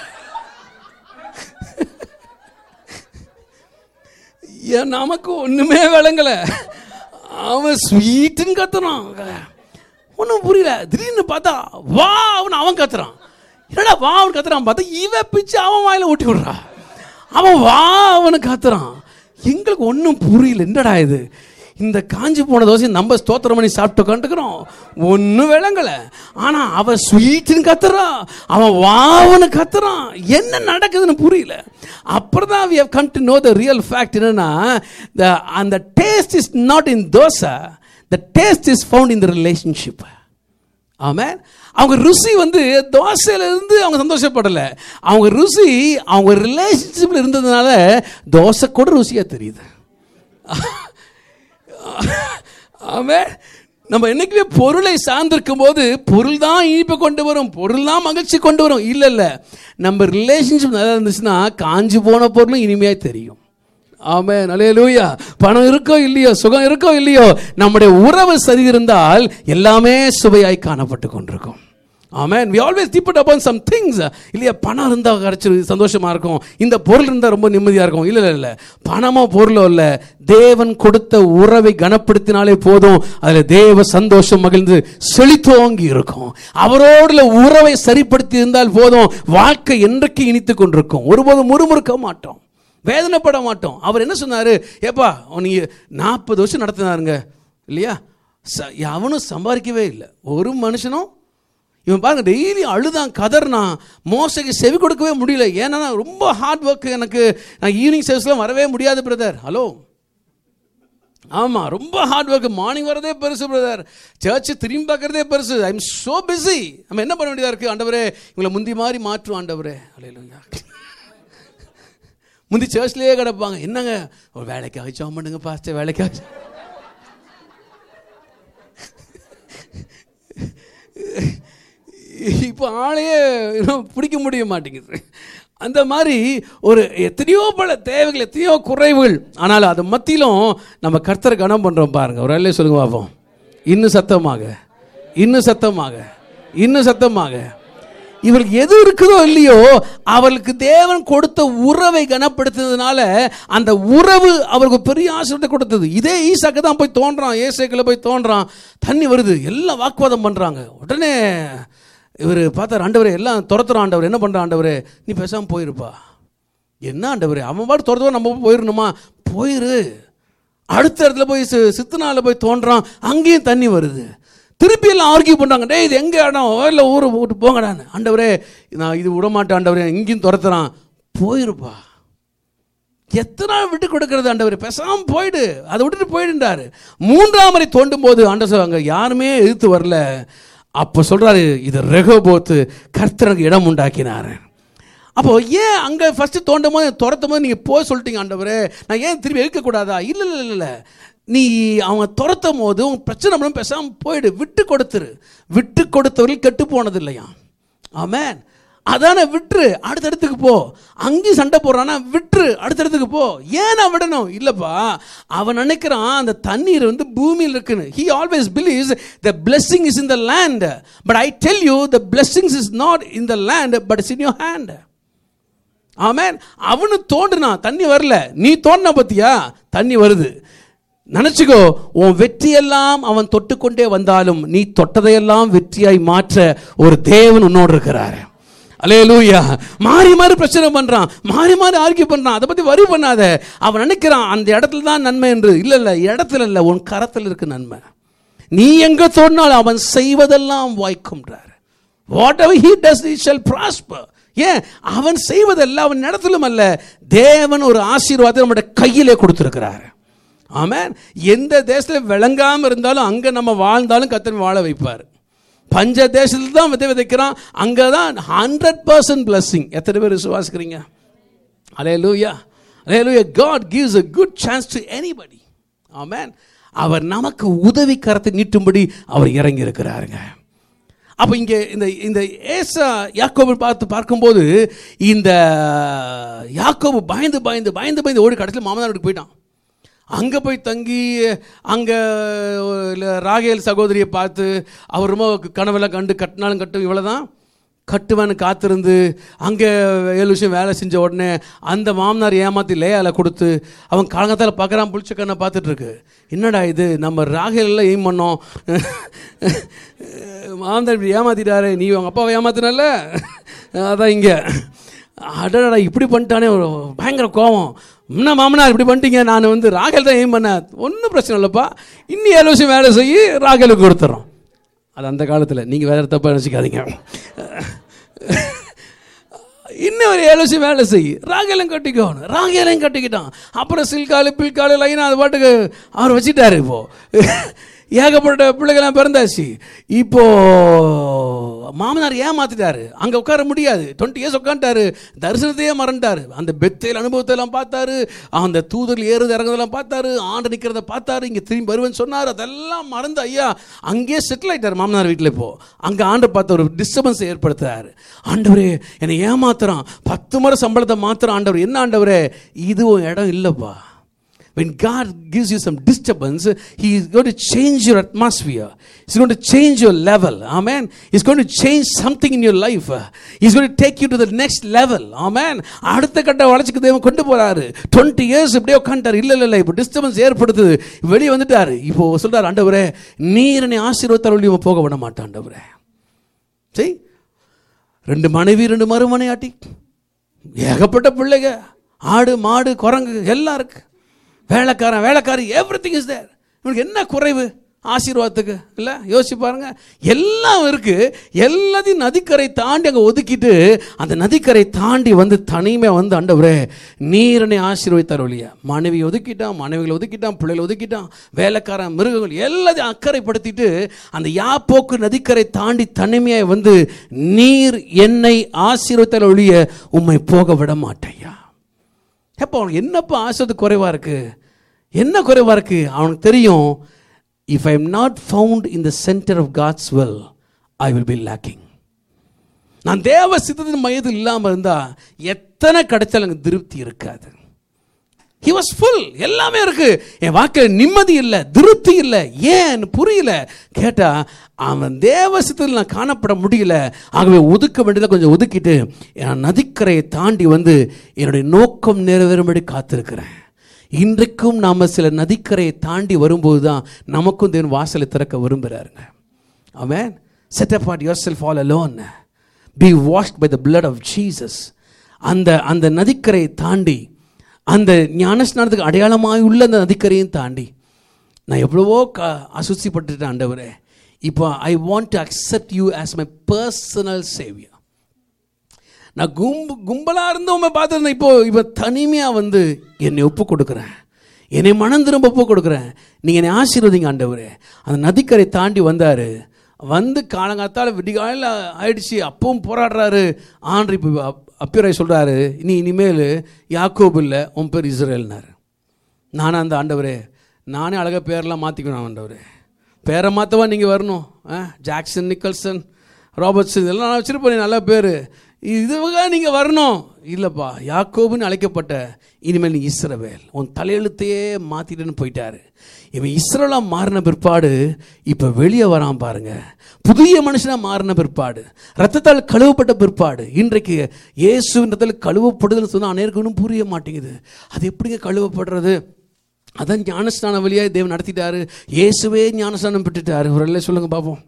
ஏன் நமக்கு ஒண்ணுமே விளங்கல அவன் ஸ்வீட்டுன்னு கத்துறான் ஒன்றும் புரியல திடீர்னு பார்த்தா வா அவன் அவன் கத்துறான் என்னடா வா அவன் கத்துறான் பார்த்தா இவ பிச்சு அவன் வாயில ஊட்டி விடுறா அவன் வா அவனு கத்துறான் எங்களுக்கு ஒன்றும் புரியல என்னடா இது இந்த காஞ்சி போன தோசை நம்ம ஸ்தோத்திரம் பண்ணி சாப்பிட்டு உட்காந்துக்கிறோம் ஒன்றும் விளங்கல ஆனா அவன் ஸ்வீட்டுன்னு கத்துறான் அவன் வாவனு கத்துறான் என்ன நடக்குதுன்னு புரியல அப்புறம் தான் we have come to know the real fact என்னன்னா the அந்த taste is not in dosa the taste is found in the relationship amen அவங்க ருசி வந்து தோசையில இருந்து அவங்க சந்தோஷப்படல அவங்க ருசி அவங்க ரிலேஷன்ஷிப்ல இருந்ததுனால தோசை கூட ருசியா தெரியுது ஆமென் நம்ம என்னைக்குமே பொருளை சார்ந்திருக்கும் போது பொருள் தான் இனிப்பை கொண்டு வரும் பொருள் தான் மகிழ்ச்சி கொண்டு வரும் இல்லை இல்லை நம்ம ரிலேஷன்ஷிப் நல்லா இருந்துச்சுன்னா காஞ்சு போன பொருளும் இனிமையாக தெரியும் ஆமே நல்லே லூயா பணம் இருக்கோ இல்லையோ சுகம் இருக்கோ இல்லையோ நம்முடைய உறவு சரி இருந்தால் எல்லாமே சுவையாய் காணப்பட்டு கொண்டிருக்கும் amen we always depend upon some things இல்லையா பணம் இருந்தால் கிடச்சி சந்தோஷமாக இருக்கும் இந்த பொருள் இருந்தால் ரொம்ப நிம்மதியாக இருக்கும் இல்லை இல்லை இல்லை பணமோ பொருளோ இல்லை தேவன் கொடுத்த உறவை கனப்படுத்தினாலே போதும் அதில் தேவ சந்தோஷம் மகிழ்ந்து செழித்தோங்கி இருக்கும் அவரோடுல உறவை சரிப்படுத்தி இருந்தால் போதும் வாழ்க்கை என்றைக்கு இனித்து கொண்டிருக்கும் ஒருபோதும் முறுமுறுக்க மாட்டோம் வேதனைப்பட மாட்டோம் அவர் என்ன சொன்னார் ஏப்பா நீங்கள் நாற்பது வருஷம் நடத்தினாருங்க இல்லையா ச அவனும் சம்பாதிக்கவே இல்லை ஒரு மனுஷனும் இவன் பாருங்க டெய்லி அழுதான் கதர்னான் மோசைக்கு செவி கொடுக்கவே முடியல ஏன்னா ரொம்ப ஹார்ட் ஒர்க் எனக்கு நான் ஈவினிங் சர்வீஸ்லாம் வரவே முடியாது பிரதர் ஹலோ ஆமாம் ரொம்ப ஹார்ட் ஒர்க் மார்னிங் வரதே பெருசு பிரதர் சர்ச்சு திரும்பி பார்க்குறதே பெருசு ஐ எம் ஸோ பிஸி நம்ம என்ன பண்ண வேண்டியதாக இருக்குது ஆண்டவரே இவங்களை முந்தி மாதிரி மாற்றும் ஆண்டவரே அலையிலுங்க முந்தி சர்ச்லேயே கிடப்பாங்க என்னங்க ஒரு வேலைக்காக ஜாம் பண்ணுங்க பாஸ்டர் வேலைக்காக இப்போ ஆளையே பிடிக்க முடிய மாட்டேங்குது அந்த மாதிரி ஒரு எத்தனையோ பல தேவைகள் எத்தனையோ குறைவுகள் ஆனால் அது மத்தியிலும் நம்ம கர்த்தரை கனம் பண்ணுறோம் பாருங்க ஒரு வேலையை சொல்லுங்க பார்ப்போம் இன்னும் சத்தமாக இன்னும் சத்தமாக இன்னும் சத்தமாக இவருக்கு எது இருக்குதோ இல்லையோ அவளுக்கு தேவன் கொடுத்த உறவை கனப்படுத்துறதுனால அந்த உறவு அவருக்கு பெரிய ஆசிரியத்தை கொடுத்தது இதே ஈசாக்கு தான் போய் தோன்றான் ஏசைக்கில் போய் தோன்றான் தண்ணி வருது எல்லாம் வாக்குவாதம் பண்ணுறாங்க உடனே இவர் பார்த்தார் ஆண்டவரே எல்லாம் துரத்துறான் ஆண்டவர் என்ன பண்ணுறான் ஆண்டவரே நீ பேசாமல் போயிருப்பா என்ன ஆண்டவரே அவன் பாட்டு துரத்துவா நம்ம போயிடணுமா போயிரு அடுத்த இடத்துல போய் சித்தனால போய் தோன்றான் அங்கேயும் தண்ணி வருது திருப்பி எல்லாம் ஆர்கியூ பண்ணுறாங்க டே இது எங்கே இடம் இல்லை ஊரை விட்டு போங்கடான்னு ஆண்டவரே நான் இது விட மாட்டேன் ஆண்டவரே இங்கேயும் துரத்துறான் போயிருப்பா எத்தனை நாள் விட்டு கொடுக்கறது ஆண்டவர் பேசாமல் போயிடு அதை விட்டுட்டு போயிடுன்றாரு மூன்றாம் முறை தோண்டும் போது ஆண்டவர் அங்கே யாருமே எதிர்த்து வரல அப்போ சொல்கிறாரு இது ரெகோபோத்து கர்த்தனுக்கு இடம் உண்டாக்கினார் அப்போ ஏன் அங்கே ஃபஸ்ட்டு தோண்டும் போது துரத்தும் போது நீங்கள் போய் சொல்லிட்டீங்க ஆண்டவரே நான் ஏன் திரும்பி எடுக்கக்கூடாதா இல்லை இல்லை இல்லை இல்லை நீ அவங்க துரத்தும் போது உன் பிரச்சனை பண்ண பேசாமல் போயிடு விட்டு கொடுத்துரு விட்டு கொடுத்தவர்கள் கெட்டு போனது இல்லையா ஆமேன் அதானே விட்டுரு அடுத்த இடத்துக்கு போ அங்கேயும் சண்டை போடுறானா விட்டுரு அடுத்த இடத்துக்கு போ ஏன் நான் விடணும் இல்லைப்பா அவன் நினைக்கிறான் அந்த தண்ணீர் வந்து பூமியில் இருக்குன்னு he always believes the blessing is in the land but I tell you the blessings is not in the land but is in your hand amen அவனு தோன்றுனா தண்ணி வரல நீ தோண்டின பத்தியா தண்ணி வருது நினச்சிக்கோ உன் வெற்றியெல்லாம் அவன் தொட்டுக்கொண்டே வந்தாலும் நீ தொட்டதையெல்லாம் வெற்றியாய் மாற்ற ஒரு தேவன் உன்னோடு இருக்கிறாரு அலே லூயா மாறி மாறி பிரச்சனை பண்ணுறான் மாறி மாறி ஆர்கியூ பண்ணுறான் அதை பற்றி வரி பண்ணாத அவன் நினைக்கிறான் அந்த இடத்துல தான் நன்மை என்று இல்லை இல்லை இடத்துல இல்லை உன் கரத்தில் இருக்கு நன்மை நீ எங்கே தோணினாலும் அவன் செய்வதெல்லாம் வாய்க்கும்ன்றார் whatever he does it shall prosper ஏன் அவன் செய்வதெல்லாம் அவன் இடத்திலும் அல்ல தேவன் ஒரு ஆசீர்வாதம் நம்முடைய கையிலே கொடுத்துருக்கிறார் ஆமாம் எந்த தேசத்தில் விளங்காமல் இருந்தாலும் அங்கே நம்ம வாழ்ந்தாலும் கத்தன் வாழ வைப்பார் பஞ்ச தேசத்தில் தான் விதை விதைக்கிறான் அங்கே தான் ஹண்ட்ரட் பர்சன்ட் பிளஸ்ஸிங் எத்தனை பேர் விசுவாசிக்கிறீங்க hallelujah hallelujah God gives a good chance to anybody amen அவர் நமக்கு உதவி கரத்தை நீட்டும்படி அவர் இறங்கி இருக்கிறாருங்க அப்போ இங்கே இந்த இந்த ஏசா யாக்கோபு பார்த்து பார்க்கும்போது இந்த யாக்கோபு பயந்து பயந்து பயந்து பயந்து ஓடி கடைசியில் மாமனார் வீட்டுக்கு போயிட்டான் அங்கே போய் தங்கி அங்கே ராகேல் சகோதரியை பார்த்து அவர் ரொம்ப கனவெல்லாம் கண்டு கட்டினாலும் கட்டும் இவ்வளோ தான் கட்டுவேன்னு காத்திருந்து அங்கே ஏழு விஷயம் வேலை செஞ்ச உடனே அந்த மாமனார் ஏமாற்றி லேயால் கொடுத்து அவன் காலங்கத்தால் பார்க்குறான் புளிச்ச கண்ணை பார்த்துட்ருக்கு என்னடா இது நம்ம ராகேலில் எய்ம் பண்ணோம் மாமனார் இப்படி ஏமாத்திட்டாரு நீ உங்கள் அப்பாவை ஏமாத்தினல்ல அதான் இங்கே அடடா இப்படி பண்ணிட்டானே ஒரு பயங்கர கோவம் என்ன மாமனார் இப்படி பண்ணிட்டீங்க நான் வந்து ராகேல் தான் எய்ம் பண்ணேன் ஒன்றும் பிரச்சனை இல்லைப்பா இன்னும் ஏழு வருஷம் வேலை செய்ய ராகேலுக்கு கொடுத்துட்றோம் அது அந்த காலத்தில் நீங்கள் வேறு தப்பாக நினச்சிக்காதீங்க இன்னும் ஒரு ஏழு வருஷம் வேலை செய் ராகேலையும் கட்டிக்கோணும் ராகேலையும் கட்டிக்கிட்டான் அப்புறம் சில்காலு பில்காலு லைனாக அது பாட்டுக்கு அவர் வச்சுட்டாரு இப்போது ஏகப்பட்ட பிள்ளைகள்லாம் பிறந்தாச்சு இப்போ மாமனார் ஏமாத்திட்டாரு அங்கே உட்கார முடியாது டுவெண்ட்டி இயர்ஸ் உட்காந்துட்டாரு தரிசனத்தையே மறந்துட்டாரு அந்த பெத்தையில் அனுபவத்தை எல்லாம் பார்த்தாரு அந்த தூதர்கள் ஏறுது இறங்குறதெல்லாம் பார்த்தாரு ஆண்டு நிற்கிறத பார்த்தாரு இங்கே திரும்பி வருவேன்னு சொன்னார் அதெல்லாம் மறந்து ஐயா அங்கேயே செட்டில் ஆயிட்டார் மாமனார் வீட்டில் இப்போ அங்கே ஆண்டு பார்த்த ஒரு டிஸ்டர்பன்ஸ் ஏற்படுத்துறாரு ஆண்டவரே என்னை ஏமாத்துறான் பத்து முறை சம்பளத்தை மாத்துறான் ஆண்டவர் என்ன ஆண்டவரே இது உன் இடம் இல்லைப்பா When God gives you some disturbance, He is going to change your atmosphere. He's going to change your level. Amen. He's going to change something in your life. He's going to take you to the next level. Amen. அடுத்த கட்ட வளர்ச்சிக்கு தேவன் கொண்டு போறாரு twenty years இப்படியே உட்காந்துட்டாரு இல்ல இல்ல இல்ல இப்போ டிஸ்டர்பன்ஸ் ஏற்படுத்துது வெளியே வந்துட்டாரு இப்போ சொல்றாரு ஆண்டவரே நீர் என்னை ஆசீர்வத்தால் ஒளியும் போக விட மாட்டான் ஆண்டவரே சரி ரெண்டு மனைவி ரெண்டு மறுமனையாட்டி ஏகப்பட்ட பிள்ளைங்க ஆடு மாடு குரங்கு எல்லாம் இருக்கு வேலைக்காரன் வேலைக்காரி எவ்ரி திங் இஸ் தேர் இவனுக்கு என்ன குறைவு ஆசீர்வாதத்துக்கு இல்லை யோசிச்சு பாருங்க எல்லாம் இருக்கு எல்லாத்தையும் நதிக்கரை தாண்டி அங்கே ஒதுக்கிட்டு அந்த நதிக்கரை தாண்டி வந்து தனிமை வந்து ஆண்டவரே நீரனை ஆசீர்வதித்தார் ஒழிய மனைவி ஒதுக்கிட்டான் மனைவிகளை ஒதுக்கிட்டான் பிள்ளைகளை ஒதுக்கிட்டான் வேலைக்காரன் மிருகங்கள் எல்லாத்தையும் அக்கறைப்படுத்திட்டு அந்த யாப்போக்கு நதிக்கரை தாண்டி தனிமையாய் வந்து நீர் என்னை ஆசீர்வத்தால் ஒழிய உம்மை போக விட மாட்டேயா எப்போ அவனுக்கு என்னப்பா ஆசை குறைவாக இருக்கு என்ன குறைவாக இருக்கு அவனுக்கு தெரியும் if I am not found in the centre of God's will I will be lacking நான் தேவ சித்தத்தின் மையத்தில் இல்லாமல் இருந்தால் எத்தனை கிடைச்சாலும் எனக்கு திருப்தி இருக்காது ஹி வாஸ் ஃபுல் எல்லாமே இருக்கு என் வாழ்க்கையில் நிம்மதி இல்லை திருப்தி இல்லை ஏன் புரியல கேட்டா அவன் தேவ சித்தத்தில் நான் காணப்பட முடியல ஆகவே ஒதுக்க வேண்டியதை கொஞ்சம் ஒதுக்கிட்டு என் நதிக்கரையை தாண்டி வந்து என்னுடைய நோக்கம் நிறைவேறும்படி காத்திருக்கிறேன் இன்றைக்கும் நாம் சில நதிக்கரையை தாண்டி வரும்போது தான் நமக்கும் தேவன் வாசலை திறக்க விரும்புகிறாருங்க அவன் set apart yourself all alone be washed by the blood of Jesus அந்த அந்த நதிக்கரையை தாண்டி அந்த ஞானஸ்நானத்துக்கு அடையாளமாய் உள்ள அந்த நதிக்கரையும் தாண்டி நான் எவ்வளவோ க அசுசிப்பட்டுட்டேன் ஆண்டவரே இப்போ I want to accept you as my personal saviour நான் கும்பு கும்பலாக இருந்து உண்மை பார்த்துருந்தேன் இப்போ இப்போ தனிமையாக வந்து என்னை ஒப்பு கொடுக்குறேன் என்னை மனம் திரும்ப ஒப்பு கொடுக்குறேன் நீங்கள் என்னை ஆசீர்வதிங்க ஆண்டவரே அந்த நதிக்கரை தாண்டி வந்தார் வந்து காலங்காத்தால் விடிகாலையில் ஆயிடுச்சு அப்பவும் போராடுறாரு ஆண்டு இப்போ அப்பியராய் சொல்கிறாரு நீ இனிமேல் யாக்கோபு இல்லை உன் பேர் இஸ்ரேல்னாரு நானும் அந்த ஆண்டவரே நானே அழகாக பேரெல்லாம் மாற்றிக்கணும் ஆண்டவரே பேரை மாற்றவா நீங்கள் வரணும் ஆ ஜாக்சன் நிக்கல்சன் ராபர்ட்ஸன் இதெல்லாம் நான் வச்சுருப்பேன் நல்ல பேர் இதுவாக நீங்கள் வரணும் இல்லைப்பா யாக்கோபுன்னு அழைக்கப்பட்ட இனிமேல் நீ இஸ்ரவேல் உன் தலையெழுத்தையே மாற்றிட்டுன்னு போயிட்டாரு இவன் இஸ்ரேலாக மாறின பிற்பாடு இப்போ வெளியே வரான் பாருங்க புதிய மனுஷனாக மாறின பிற்பாடு ரத்தத்தால் கழுவப்பட்ட பிற்பாடு இன்றைக்கு இயேசுவின் ரத்தத்தில் கழுவப்படுதல் சொன்னால் அனைவருக்கு ஒன்றும் புரிய மாட்டேங்குது அது எப்படிங்க கழுவப்படுறது அதான் ஞானஸ்தான வழியாக தேவன் நடத்திட்டாரு இயேசுவே ஞானஸ்தானம் பெற்றுட்டாரு ஒரு இல்லை சொல்லுங்க பார்ப்போம்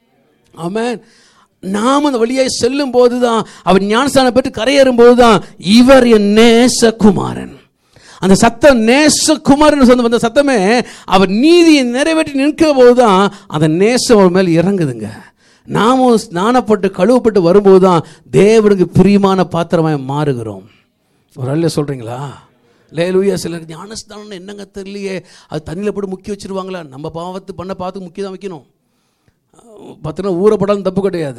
ஆமென் நாம் அந்த வழியாய் செல்லும் போது தான் அவர் ஞானஸ்தானம் பெற்று கரையேறும் போது தான் இவர் என் நேசகுமாரன் அந்த சத்தம் நேசகுமாரன் சொன்ன அந்த சத்தமே அவர் நீதியை நிறைவேற்றி நிற்கிற போது தான் அந்த நேசம் அவர் மேல் இறங்குதுங்க நாமும் ஸ்நானப்பட்டு கழுவப்பட்டு வரும்போது தான் தேவனுக்கு பிரியமான பாத்திரமாய் மாறுகிறோம் ஒரு அல்ல சொல்கிறீங்களா லேலூயா சிலர் ஞானஸ்தானம் என்னங்க தெரியலையே அது தண்ணியில் போட்டு முக்கி வச்சிருவாங்களா நம்ம பாவத்து பண்ண பார்த்து முக்கி தான் வைக்கணும் பார்த்தீங்கன்னா ஊறப்படாலும் தப்பு கிடையாது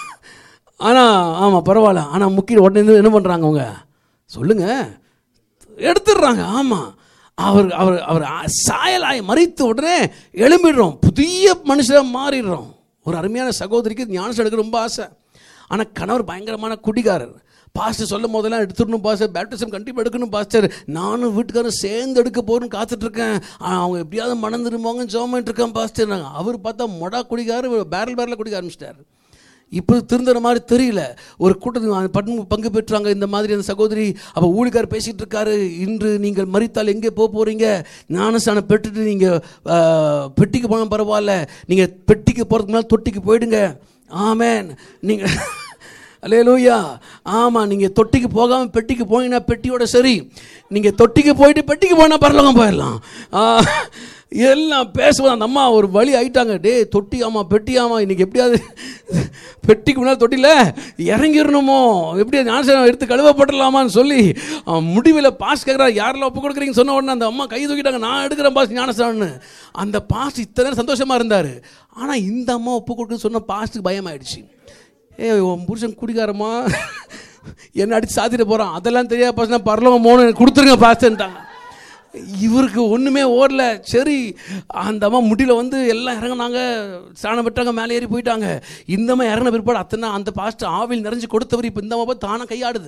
ஆனால் ஆமாம் பரவாயில்ல ஆனால் முக்கிய உடனே இருந்து என்ன பண்ணுறாங்க அவங்க சொல்லுங்க எடுத்துடுறாங்க ஆமாம் அவர் அவர் அவர் சாயலாய் மறித்த உடனே எழும்பிடுறோம் புதிய மனுஷராக மாறிடுறோம் ஒரு அருமையான சகோதரிக்கு ஞானசம் எடுக்க ரொம்ப ஆசை ஆனால் கணவர் பயங்கரமான குடிகாரர் பாஸ்டர் சொல்லும் போதெல்லாம் எடுத்துடணும் பாஸ்டர் பேப்டிசம் கண்டிப்பாக எடுக்கணும் பாஸ்டர் நானும் வீட்டுக்காரரும் சேர்ந்து எடுக்க போகிறேன்னு காத்துட்ருக்கேன் அவங்க எப்படியாவது மனம் திரும்புவாங்கன்னு ஜோமிட்டு இருக்கேன் பாஸ்டர் நாங்கள் அவர் பார்த்தா மொடா குடிக்காரு பேரல் பேரலில் குடிக்க ஆரம்பிச்சிட்டார் இப்போ திருந்துற மாதிரி தெரியல ஒரு கூட்டத்துக்கு பங்கு பங்கு பெற்றாங்க இந்த மாதிரி அந்த சகோதரி அப்போ ஊழிக்கார் பேசிகிட்டு இருக்காரு இன்று நீங்கள் மறித்தால் எங்கே போக போகிறீங்க ஞானஸ்தானம் பெற்றுட்டு நீங்கள் பெட்டிக்கு போனால் பரவாயில்ல நீங்கள் பெட்டிக்கு போகிறதுக்கு முன்னால் தொட்டிக்கு போயிடுங்க ஆமேன் நீங்கள் அலேலூயா ஆமாம் நீங்கள் தொட்டிக்கு போகாமல் பெட்டிக்கு போனீங்கன்னா பெட்டியோட சரி நீங்கள் தொட்டிக்கு போயிட்டு பெட்டிக்கு போனால் பரலோகம் போயிடலாம் எல்லாம் பேசுவோம் அந்த அம்மா ஒரு வழி ஆயிட்டாங்க டே தொட்டியாமா பெட்டியாமா இன்னைக்கு எப்படியாவது பெட்டிக்கு முன்னாடி தொட்டியில் இறங்கிடணுமோ எப்படியா ஞானசனம் எடுத்து கழுவப்பட்டுடலாமான்னு சொல்லி அவன் முடிவில் பாஸ் கேட்குறா யாரெல்லாம் ஒப்பு கொடுக்குறீங்கன்னு சொன்ன உடனே அந்த அம்மா கை தூக்கிட்டாங்க நான் எடுக்கிறேன் பாஸ் ஞானசனம்னு அந்த பாஸ் இத்தனை நேரம் சந்தோஷமாக இருந்தார் ஆனால் இந்த அம்மா ஒப்பு கொடுக்குன்னு சொன்ன பாஸ்ட்டுக்கு பயமாயிடுச்சு ஏ உன் புருஷன் குடிக்காரமா என்ன அடித்து சாத்திட்டு போகிறான் அதெல்லாம் தெரியாத பாஸ் பரலவங்க மோனு கொடுத்துருங்க பாஸ்ட்டுன்ட்டாங்க இவருக்கு ஒன்றுமே ஓடல சரி அந்த அம்மா முடியல வந்து எல்லாம் இறங்குனாங்க ஸ்நானம் விட்டாங்க மேலே ஏறி போயிட்டாங்க இந்த அம்மா இறங்கின பிற்பாடு அத்தனை அந்த பாஸ்ட் ஆவில் நிறைஞ்சு கொடுத்தவர் இப்போ இந்த அம்மா போய் தானே கையாடுது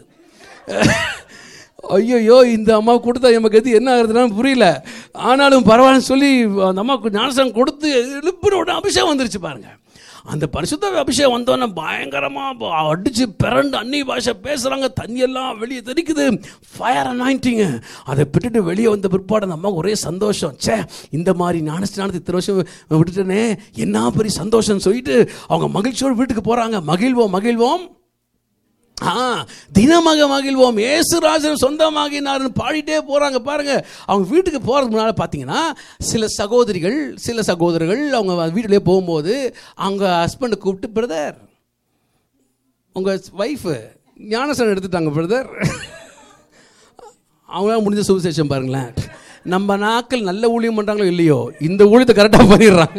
ஐயோ இந்த அம்மா கொடுத்தா எமக்கு எது என்ன ஆகுதுன்னு புரியல ஆனாலும் பரவாயில்லன்னு சொல்லி அந்த அம்மாவுக்கு ஞானசம் கொடுத்து எழுப்பின உடனே அபிஷேகம் வந்துருச்சு பாருங்க அந்த பரிசுத்த அபிஷேகம் வந்தோடனே பயங்கரமாக அடித்து பிறண்டு அன்னி பாஷை பேசுகிறாங்க தண்ணியெல்லாம் வெளியே தெரிக்குது ஃபயர் அனாயிண்டிங்கு அதை விட்டுட்டு வெளியே வந்த பிற்பாடு அந்த அம்மா ஒரே சந்தோஷம் ச்சே இந்த மாதிரி ஞானஸ்தானத்தை இத்தனை வருஷம் விட்டுட்டேனே என்ன பெரிய சந்தோஷம்னு சொல்லிட்டு அவங்க மகிழ்ச்சியோடு வீட்டுக்கு போகிறாங்க மகிழ்வோம் மகிழ்வோம் ஆ தினமாக மகிழ்வோம் ஏசுராஜன் சொந்தமாகினார்னு பாடிட்டே போகிறாங்க பாருங்க அவங்க வீட்டுக்கு போகிறதுக்கு முன்னால் பார்த்தீங்கன்னா சில சகோதரிகள் சில சகோதரர்கள் அவங்க வீட்டிலே போகும்போது அவங்க ஹஸ்பண்டை கூப்பிட்டு பிரதர் உங்கள் ஒய்ஃபு ஞானசனம் எடுத்துட்டாங்க பிரதர் அவங்களால முடிஞ்ச சுவிசேஷம் பாருங்களேன் நம்ம நாட்கள் நல்ல ஊழியம் பண்ணுறாங்களோ இல்லையோ இந்த ஊழியத்தை கரெக்டாக பண்ணிடுறாங்க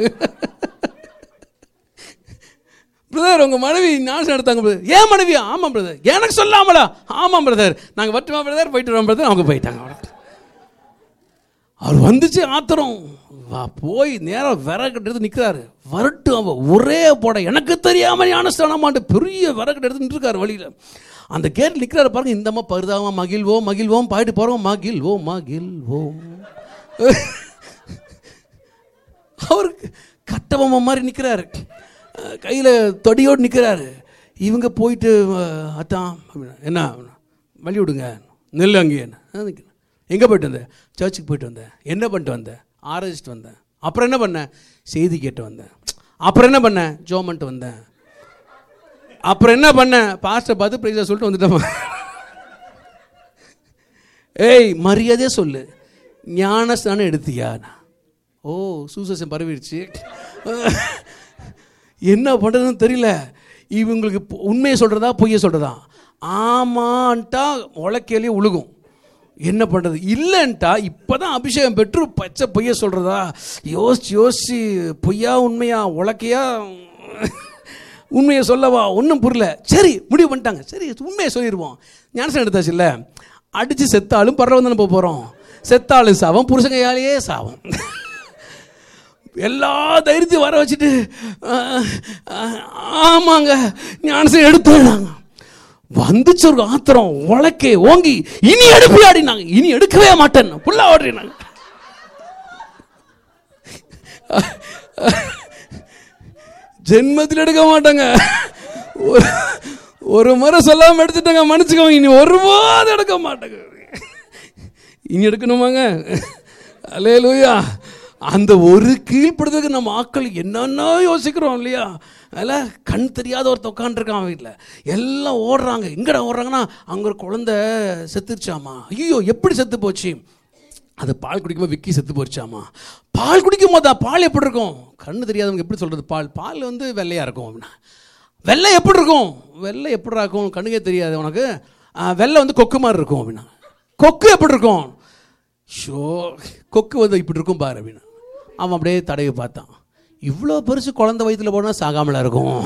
பிரதர் உங்கள் மனைவி ஞானசம் எடுத்தாங்க பிரதர் ஏன் மனைவியா ஆமாம் பிரதர் எனக்கு சொல்லாமலா ஆமாம் பிரதர் நாங்கள் வட்டுமா பிரதர் போயிட்டு வரோம் பிரதர் அவங்க போயிட்டாங்க அவ்வளோ அவர் வந்துச்சு ஆத்திரம் வா போய் நேரம் விறகு எடுத்து நிற்கிறாரு வரட்டு அவ ஒரே போட எனக்கு தெரியாமல் ஞானஸ்தானமாட்டு பெரிய விறகு எடுத்து நின்றுருக்காரு வழியில் அந்த கேட் நிற்கிறாரு பாருங்க இந்த அம்மா பருதாவா மகிழ்வோம் மகிழ்வோம் பாயிட்டு போகிறோம் மகிழ்வோம் மகிழ்வோம் அவருக்கு கட்டபொம்மை மாதிரி நிற்கிறாரு கையில் தொடியோடு நிற்கிறாரு இவங்க போயிட்டு அஹ், அத்தான் அப்படின்னா, என்ன வழி விடுங்க நெல் அங்கே எங்கே போயிட்டு வந்தேன் சர்ச்சுக்கு போயிட்டு வந்தேன் என்ன பண்ணிட்டு வந்தேன் ஆரம்பிச்சிட்டு வந்தேன் அப்புறம் என்ன பண்ணேன் செய்தி கேட்டு வந்தேன் அப்புறம் என்ன பண்ணேன் ஜோமன்ட்டு வந்தேன் அப்புறம் என்ன பண்ணேன் பாஸ்டர் பார்த்து ப்ரைஸாக சொல்லிட்டு வந்துட்டேன் ஏய் மரியாதையே சொல்லு ஞானஸ்தானம் எடுத்தியா ஓ சூசேஷன் பரவிடுச்சு என்ன பண்ணுறதுன்னு தெரியல இவங்களுக்கு பொ- உண்மையை சொல்கிறதா பொய்யை சொல்கிறதா ஆமான்ட்டா உலக்கையிலேயே உழுகும் என்ன பண்ணுறது இல்லைன்ட்டா இப்போ தான் அபிஷேகம் பெற்று பச்சை பொய்யை சொல்கிறதா யோசிச்சு யோசிச்சு பொய்யா உண்மையா உலக்கையா உண்மையை சொல்லவா ஒன்றும் புரியல சரி முடிவு பண்ணிட்டாங்க சரி உண்மையை சொல்லிடுவோம் ஞானசனம் எடுத்தாச்சு இல்லை அடித்து செத்தாலும் பரவாயில்ல தானே போக போகிறோம் செத்தாலும் சாவம் புருஷங்கையாலேயே சாவம் எல்லா தைரியத்தையும் வர வச்சுட்டு அஹ், அஹ், ஆமாங்க ஞானசனம் எடுத்தேன் நாங்க வந்துச்சு ஒரு ஆத்திரம் உலக்கே ஓங்கி இனி எடுப்பியாடினாங்க இனி எடுக்கவே மாட்டேன் புல்லா ஓடுறீங்க ஜென்மத்தில் எடுக்க மாட்டாங்க ஒரு ஒரு முறை சொல்லாமல் எடுத்துட்டாங்க மன்னிச்சுக்கோங்க இனி ஒருபோது எடுக்க மாட்டாங்க இனி எடுக்கணுமாங்க அலே லூயா அந்த ஒரு கீழ்ப்படுறதுக்கு நம்ம ஆட்கள் என்னென்ன யோசிக்கிறோம் இல்லையா அதில் கண் தெரியாத ஒருத்த உட்காந்துருக்கான் வீட்டில் எல்லாம் ஓடுறாங்க எங்கடா ஓடுறாங்கன்னா அங்கே ஒரு குழந்தை செத்துருச்சாமா ஐயோ எப்படி செத்து போச்சு அது பால் குடிக்கும்போது விக்கி செத்து போச்சாமா பால் குடிக்கும் போதா பால் எப்படி இருக்கும் கண்ணு தெரியாதவங்க எப்படி சொல்கிறது பால் பால் வந்து வெள்ளையாக இருக்கும் அப்படின்னா வெள்ளை எப்படி இருக்கும் வெள்ளை எப்படி இருக்கும் கண்ணுக்கே தெரியாது உனக்கு ஆ, வெள்ளை வந்து கொக்கு மாதிரி இருக்கும் அப்படின்னா கொக்கு எப்படி இருக்கும் ஷோ கொக்கு வந்து இப்படி இருக்கும் பாரு அப்படின்னா அவன் அப்படியே தடவி பார்த்தான் இவ்வளோ பெருசு குழந்தை வயித்துல போனால் சாகாமலா இருக்கும்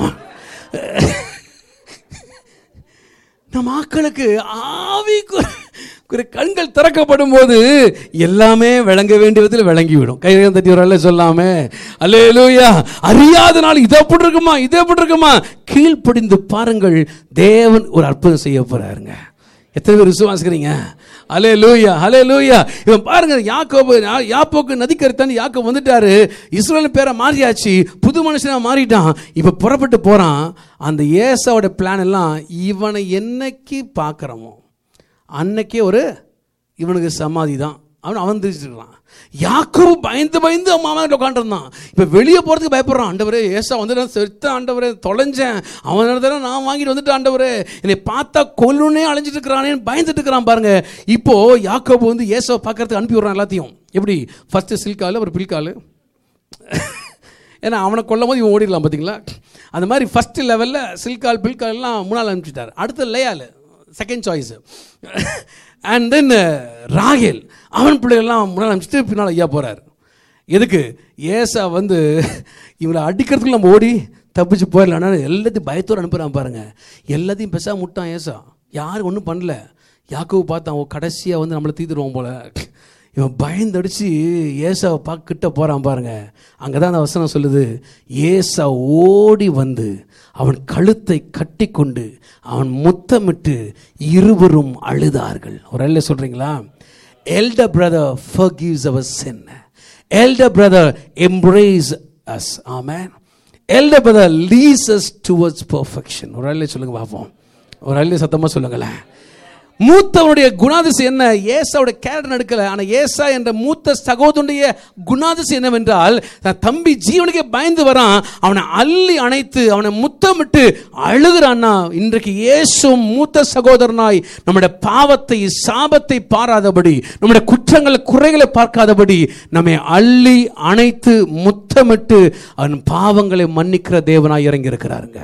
நம் ஆக்களுக்கு ஆவிக்கு ஒரு கண்கள் திறக்கப்படும் போது எல்லாமே விளங்க வேண்டிய விதத்தில் விளங்கிவிடும் கையம் தட்டி ஒரு அல்ல சொல்லாமே அல்லே லூயா அறியாத நாள் இது எப்படி இருக்குமா இது எப்படி இருக்குமா கீழ்ப்படிந்து பாருங்கள் தேவன் ஒரு அற்புதம் செய்ய போறாருங்க எத்தனை பேர் விசுவாசிக்கிறீங்க அலே லூயா அலே லூயா இவன் பாருங்க யாக்கோபு யா- யாப்போக்கு நதிக்கருத்தான் யாக்கோபு வந்துட்டாரு இஸ்ரேல் பேரை மாறியாச்சு புது மனுஷனா மாறிட்டான் இப்போ புறப்பட்டு போறான் அந்த ஏசாவோட பிளான் எல்லாம் இவனை என்னைக்கு பார்க்குறோமோ அன்னைக்கே ஒரு இவனுக்கு சமாதி தான் அவன் அவன் தெரிஞ்சுருக்கான் யாக்கோபு பயந்து பயந்து அம்மா அம்மா உட்காந்துருந்தான் இப்போ வெளியே போகிறதுக்கு பயப்படுறான் ஆண்டவரே ஏசா வந்து செத்த ஆண்டவரே தொலைஞ்சேன் அவன் இடத்துல நான் வாங்கிட்டு வந்துட்டு ஆண்டவரே என்னை பார்த்தா கொல்லுனே அலைஞ்சிட்டு இருக்கிறானேன்னு பயந்துட்டு இருக்கிறான் பாருங்க இப்போ யாக்கோபு வந்து ஏசாவை பார்க்கறதுக்கு அனுப்பி விடுறான் எல்லாத்தையும் எப்படி ஃபஸ்ட்டு சில்கால் அப்புறம் பில்கால் ஏன்னா அவனை கொல்லும் போது இவன் ஓடிடலாம் பார்த்தீங்களா அந்த மாதிரி ஃபஸ்ட்டு லெவலில் சில்கால் பில்கால் எல்லாம் முன்னால் அனுப்பிச்சிட்டார் அடுத்து லேயால் second choice and then Rachel அவன் பிள்ளைகள்லாம் முன்னால் அனுப்பிச்சிட்டு பின்னால் ஐயா போகிறார் எதுக்கு ஏசா வந்து இவங்களை அடிக்கிறதுக்கு நம்ம ஓடி தப்பிச்சு போயிடலாம் ஆனால் எல்லாத்தையும் பயத்தோடு அனுப்புகிறான் பாருங்க எல்லாத்தையும் பெருசாக முட்டான் ஏசா யாரும் ஒன்றும் பண்ணல யாக்கோவை பார்த்தான் ஓ கடைசியாக வந்து நம்மளை தீத்துருவோம் போல இவன் பயந்தடிச்சு ஏசாவை பார்க்க கிட்ட போகிறான் பாருங்க அங்கே தான் அந்த வசனம் சொல்லுது ஏசா ஓடி வந்து அவன் கழுத்தை கட்டி கொண்டு அவன் முத்தமிட்டு இருவரும் அழுதார்கள் ஒரு அல்ல சொல்கிறீங்களா elder brother forgives our sin elder brother embrace us amen elder brother leads us towards perfection ஒரு அல்ல சொல்லுங்க பார்ப்போம் ஒரு அல்ல சத்தமாக சொல்லுங்களேன் மூத்தவனுடைய குணாதிசயம் என்ன ஏசாவுடைய கேரக்டர் எடுக்கல ஆனா ஏசா என்ற மூத்த சகோதரனுடைய குணாதிசயம் என்னவென்றால் தன் தம்பி ஜீவனுக்கே பயந்து வரான் அவனை அள்ளி அணைத்து அவனை முத்தமிட்டு அழுகிறான்னா இன்றைக்கு இயேசுவும் மூத்த சகோதரனாய் நம்முடைய பாவத்தை சாபத்தை பாராதபடி நம்முடைய குற்றங்களை குறைகளை பார்க்காதபடி நம்மை அள்ளி அணைத்து முத்தமிட்டு அவன் பாவங்களை மன்னிக்கிற தேவனாய் இறங்கி இருக்கிறாருங்க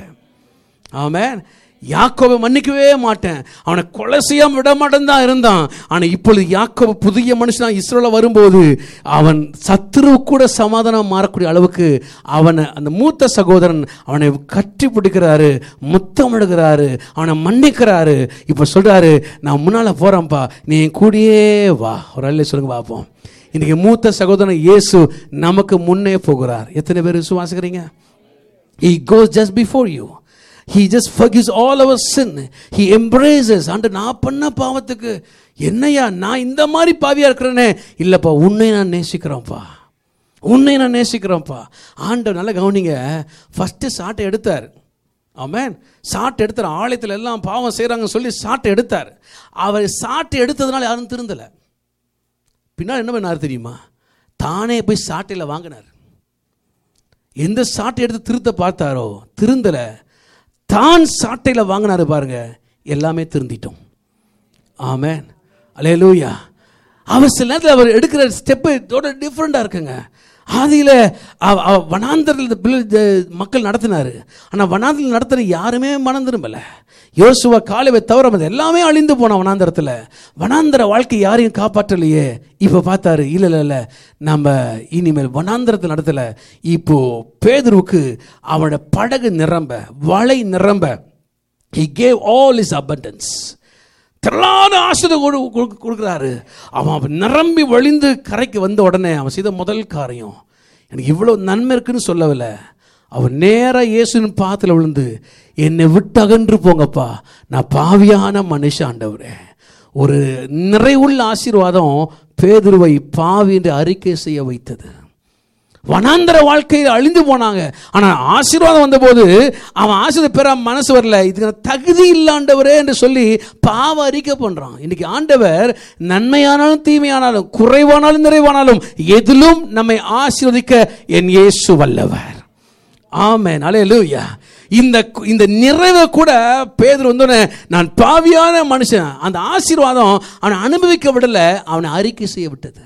ஆமென் யாக்கோபை மன்னிக்கவே மாட்டேன் அவனை கொலை செய்யாம விட மாட்டேன் தான் இருந்தான் ஆனால் இப்பொழுது யாக்கோபு புதிய மனுஷனா இஸ்ரோல வரும்போது அவன் சத்துரு கூட சமாதானம் மாறக்கூடிய அளவுக்கு அவனை அந்த மூத்த சகோதரன் அவனை கட்டி பிடிக்கிறாரு முத்தமிடுகிறாரு அவனை மன்னிக்கிறாரு இப்போ சொல்றாரு நான் முன்னால போறேன்ப்பா நீ என் கூடயே வா ஒரு அல்ல சொல்லுங்க பார்ப்போம் இன்னைக்கு மூத்த சகோதரன் இயேசு நமக்கு முன்னே போகிறார் எத்தனை பேர் விசுவாசிக்கிறீங்க He goes just before you. He just forgives all our sin. He embraces. ஆண்டு நான் பண்ண பாவத்துக்கு என்னையா நான் இந்த மாதிரி பாவியா இருக்கிறேனே இல்லப்பா உன்னை நான் நேசிக்கிறேன்ப்பா உன்னை நான் நேசிக்கிறேன்ப்பா ஆண்டவர் நல்லா கவனிங்க ஃபஸ்ட்டு சாட்டை எடுத்தார் ஆமென் சாட்டை எடுத்தார் ஆலயத்தில் எல்லாம் பாவம் செய்கிறாங்கன்னு சொல்லி சாட்டை எடுத்தார் அவர் சாட்டை எடுத்ததுனால யாரும் திருந்தலை பின்னால் என்ன பண்ணார் தெரியுமா தானே போய் சாட்டையில் வாங்கினார் எந்த சாட்டை எடுத்து திருத்த பார்த்தாரோ திருந்தல தான் சாட்டையில் வாங்கினாரு பாருங்க எல்லாமே திருந்திட்டோம் ஆமென் அலையலூயா அவர் சில நேரத்தில் அவர் எடுக்கிற ஸ்டெப்பு இதோட டிஃப்ரெண்ட்டாக இருக்குங்க ஆதியில் வனாந்தரில் இந்த பிள்ளை இந்த மக்கள் நடத்தினார் ஆனால் வனாந்தரில் நடத்துகிற யாருமே மனம் திரும்பலை யோசுவா காலைவை தவிர மற்ற எல்லாமே அழிந்து போனான் வனாந்தரத்தில் வனாந்தர வாழ்க்கை யாரையும் காப்பாற்றலையே இப்போ பார்த்தாரு இல்லை இல்லை இல்லை நம்ம இனிமேல் வனாந்தரத்தை நடத்தலை இப்போ பேதுருவுக்கு அவனோட படகு நிரம்ப வலை நிரம்ப he gave all his abundance திரளான ஆசிரியர் கொடு கொடு- கொடுக்குறாரு அவன் அவன் நிரம்பி வழிந்து கரைக்கு வந்த உடனே அவன் செய்த முதல் காரியம் எனக்கு இவ்வளோ நன்மை இருக்குன்னு சொல்லவில்லை அவன் நேராக இயேசுன்னு பாத்துல விழுந்து என்னை விட்டு அகன்று போங்கப்பா நான் பாவியான மனுஷன் ஆண்டவரே ஒரு நிறைவுள்ள ஆசீர்வாதம் பேதுருவை பாவி என்று அறிக்கை செய்ய வைத்தது வனாந்தர வாழ்க்கையில் அழிந்து போனாங்க ஆனால் ஆசீர்வாதம் வந்தபோது அவன் ஆசீர்வாதம் பெற மனசு வரல இதுக்கு நான் தகுதி இல்லாண்டவரே என்று சொல்லி பாவ அறிக்கை பண்ணுறான் இன்னைக்கு ஆண்டவர் நன்மையானாலும் தீமையானாலும் குறைவானாலும் நிறைவானாலும் எதிலும் நம்மை ஆசீர்வதிக்க என் இயேசு வல்லவர் ஆமென் அல்லேலூயா இந்த இந்த நிறைவை கூட பேதர் வந்தோடனே நான் பாவியான மனுஷன் அந்த ஆசீர்வாதம் அவனை அனுபவிக்க விடல அவனை அறிக்கை செய்ய விட்டது